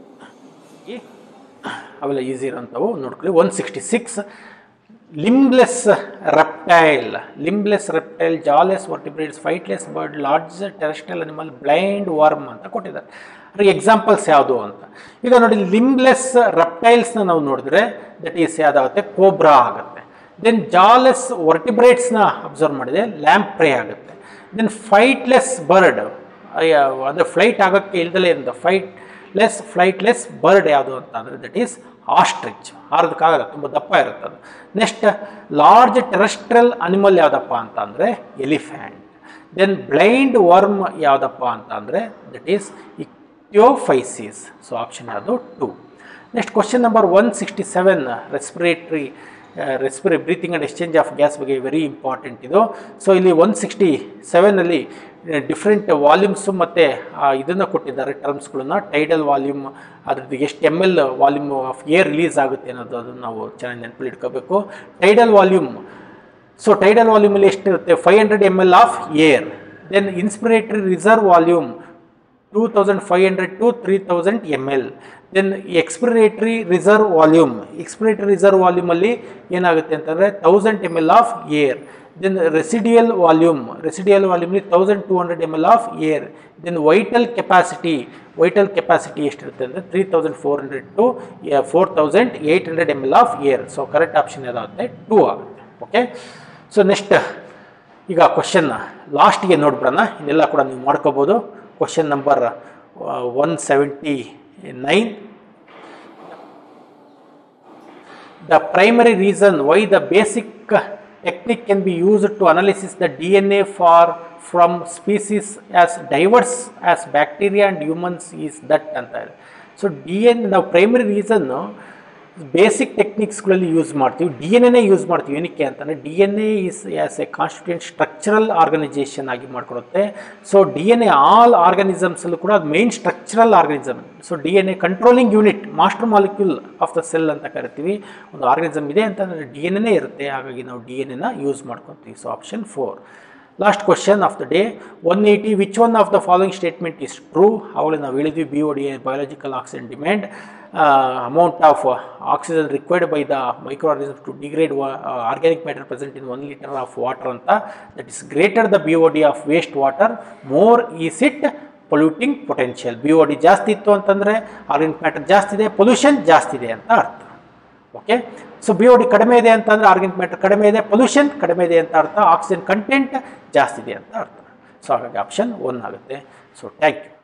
ಅವೆಲ್ಲ ಈಸಿ ಇರೋಂಥವು ನೋಡ್ಕೊಳ್ಳಿ one sixty six limbless reptile limbless reptile jawless vertebrates flightless bird large terrestrial animal blind worm ಅಂತ ಕೊಟ್ಟಿದ್ದಾರೆ ಅದ್ರ ಎಕ್ಸಾಂಪಲ್ಸ್ ಯಾವುದು ಅಂತ ಈಗ ನೋಡಿ ಲಿಂಬ್ಲೆಸ್ ರೆಪ್ಟೈಲ್ಸ್ನ ನಾವು ನೋಡಿದ್ರೆ ದಟ್ ಈಸ್ ಯಾವ್ದಾಗುತ್ತೆ ಕೋಬ್ರಾ ಆಗುತ್ತೆ ದೆನ್ ಜಾಲೆಸ್ ವರ್ಟಿಬ್ರೇಟ್ಸ್ನ ಅಬ್ಸರ್ವ್ ಮಾಡಿದೆ ಲ್ಯಾಂಪ್ ಪ್ರೇ ಆಗುತ್ತೆ ದೆನ್ ಫೈಟ್ಲೆಸ್ ಬರ್ಡ್ ಅಂದರೆ ಫ್ಲೈಟ್ ಆಗೋಕ್ಕೆ ಇಲ್ದಲೇ ಇರೋದು ಫೈಟ್ ಲೆಸ್ ಫ್ಲೈಟ್ಲೆಸ್ ಬರ್ಡ್ ಯಾವುದು ಅಂತ ಅಂದರೆ ದಟ್ ಈಸ್ ಆಸ್ಟ್ರಿಚ್ ಹಾರೋದಕ್ಕಾಗಲ್ಲ ತುಂಬ ದಪ್ಪ ಇರುತ್ತೆ ಅದು ನೆಕ್ಸ್ಟ್ ಲಾರ್ಜ್ ಟೆರೆಸ್ಟ್ರಲ್ ಅನಿಮಲ್ ಯಾವುದಪ್ಪ ಅಂತ ಅಂದರೆ ಎಲಿಫ್ಯಾಂಟ್ ದೆನ್ ಬ್ಲೈಂಡ್ ವರ್ಮ್ ಯಾವುದಪ್ಪ ಅಂತ ಅಂದರೆ that is ichthyophis so option ಯಾವುದು two next question number one sixty seven respiratory ರೆಸ್ಪಿರೇ breathing and exchange of gas ಬಗ್ಗೆ ವೆರಿ ಇಂಪಾರ್ಟೆಂಟ್ ಇದು ಸೊ ಇಲ್ಲಿ ಒನ್ ಸಿಕ್ಸ್ಟಿ ಸೆವೆನಲ್ಲಿ ಡಿಫ್ರೆಂಟ್ ವಾಲ್ಯೂಮ್ಸು ಮತ್ತು ಇದನ್ನು ಕೊಟ್ಟಿದ್ದಾರೆ ಟರ್ಮ್ಸ್ಗಳನ್ನ ಟೈಡಲ್ ವಾಲ್ಯೂಮ್ ಅದ್ರದ್ದು ಎಷ್ಟು M L volume of air release ಆಗುತ್ತೆ ಅನ್ನೋದು ಅದನ್ನು ನಾವು ಚೆನ್ನಾಗಿ ನೆನಪಲ್ಲಿ ಇಟ್ಕೋಬೇಕು ಟೈಡಲ್ ವಾಲ್ಯೂಮ್ ಸೊ ಟೈಡಲ್ ವಾಲ್ಯೂಮಲ್ಲಿ ಎಷ್ಟಿರುತ್ತೆ five hundred M L of air then ಇನ್ಸ್ಪಿರೇಟರಿ reserve volume two thousand five hundred to three thousand M L then expiratory reserve volume expiratory reserve ವಾಲ್ಯೂಮಲ್ಲಿ ಏನಾಗುತ್ತೆ ಅಂತಂದರೆ thousand M L of air then residual volume residual ವಾಲ್ಯೂಮ್ಲಿ thousand two hundred M L of air then vital capacity vital capacity ಎಷ್ಟಿರುತ್ತೆ ಅಂದರೆ three thousand four hundred to four thousand eight hundred M L of air so correct option ಯಾವ್ದಾಗುತ್ತೆ two ಆಗುತ್ತೆ okay so next ಈಗ question ಲಾಸ್ಟ್ಗೆ ನೋಡ್ಬಿಡೋಣ ಇನ್ನೆಲ್ಲ ಕೂಡ ನೀವು ಮಾಡ್ಕೋಬೋದು question number one seventy nine the primary reason why the basic technique can be used to analysis the DNA for from species as diverse as bacteria and humans is that ಅಂತ ಹೇಳಿ so D N ನಾವು primary ರೀಸನ್ನು basic ಟೆಕ್ನಿಕ್ಸ್ಗಳಲ್ಲಿ use ಮಾಡ್ತೀವಿ D N ಎನೇ use ಮಾಡ್ತೀವಿ ಏನಕ್ಕೆ ಅಂತಂದರೆ D N A is as a constituent structural organisation ಆಗಿ ಮಾಡ್ಕೊಡುತ್ತೆ so D N A all ಆರ್ಗನಿಸಮ್ಸಲ್ಲೂ ಕೂಡ ಅದು main structural organism so D N A controlling unit master molecule of the cell ಅಂತ ಕರಿತೀವಿ ಒಂದು ಆರ್ಗನಿಸಮ್ ಇದೆ ಅಂತಂದರೆ ಡಿ ಎನ್ ಎನೇ ಇರುತ್ತೆ ಹಾಗಾಗಿ ನಾವು ಡಿ ಎನ್ ಎನ ಯೂಸ್ ಮಾಡ್ಕೊತೀವಿ so option four last question of the day one eighty which one of the following statement is true ಅವಾಗಲೇ ನಾವು ಹೇಳಿದ್ವಿ B O D biological oxygen demand amount of oxygen required by the microorganism to degrade organic matter present in one litre of water ಅಂತ that is greater the B O D of waste water more is it polluting potential B O D ಜಾಸ್ತಿ ಇತ್ತು ಅಂತಂದರೆ organic matter ಜಾಸ್ತಿ ಇದೆ pollution ಜಾಸ್ತಿ ಇದೆ ಅಂತ ಅರ್ಥ okay so B O D ಕಡಿಮೆ ಇದೆ ಅಂತಂದರೆ ಆರ್ಗ್ಯಾನಿಕ್ ಮ್ಯಾಟರ್ ಕಡಿಮೆ ಇದೆ ಪೊಲ್ಯೂಷನ್ ಕಡಿಮೆ ಇದೆ ಅಂತ ಅರ್ಥ ಆಕ್ಸಿಜನ್ ಕಂಟೆಂಟ್ ಜಾಸ್ತಿ ಇದೆ ಅಂತ ಅರ್ಥ ಸೊ ಹಾಗಾಗಿ ಆಪ್ಷನ್ ಒನ್ ಆಗುತ್ತೆ ಸೊ ಥ್ಯಾಂಕ್ ಯು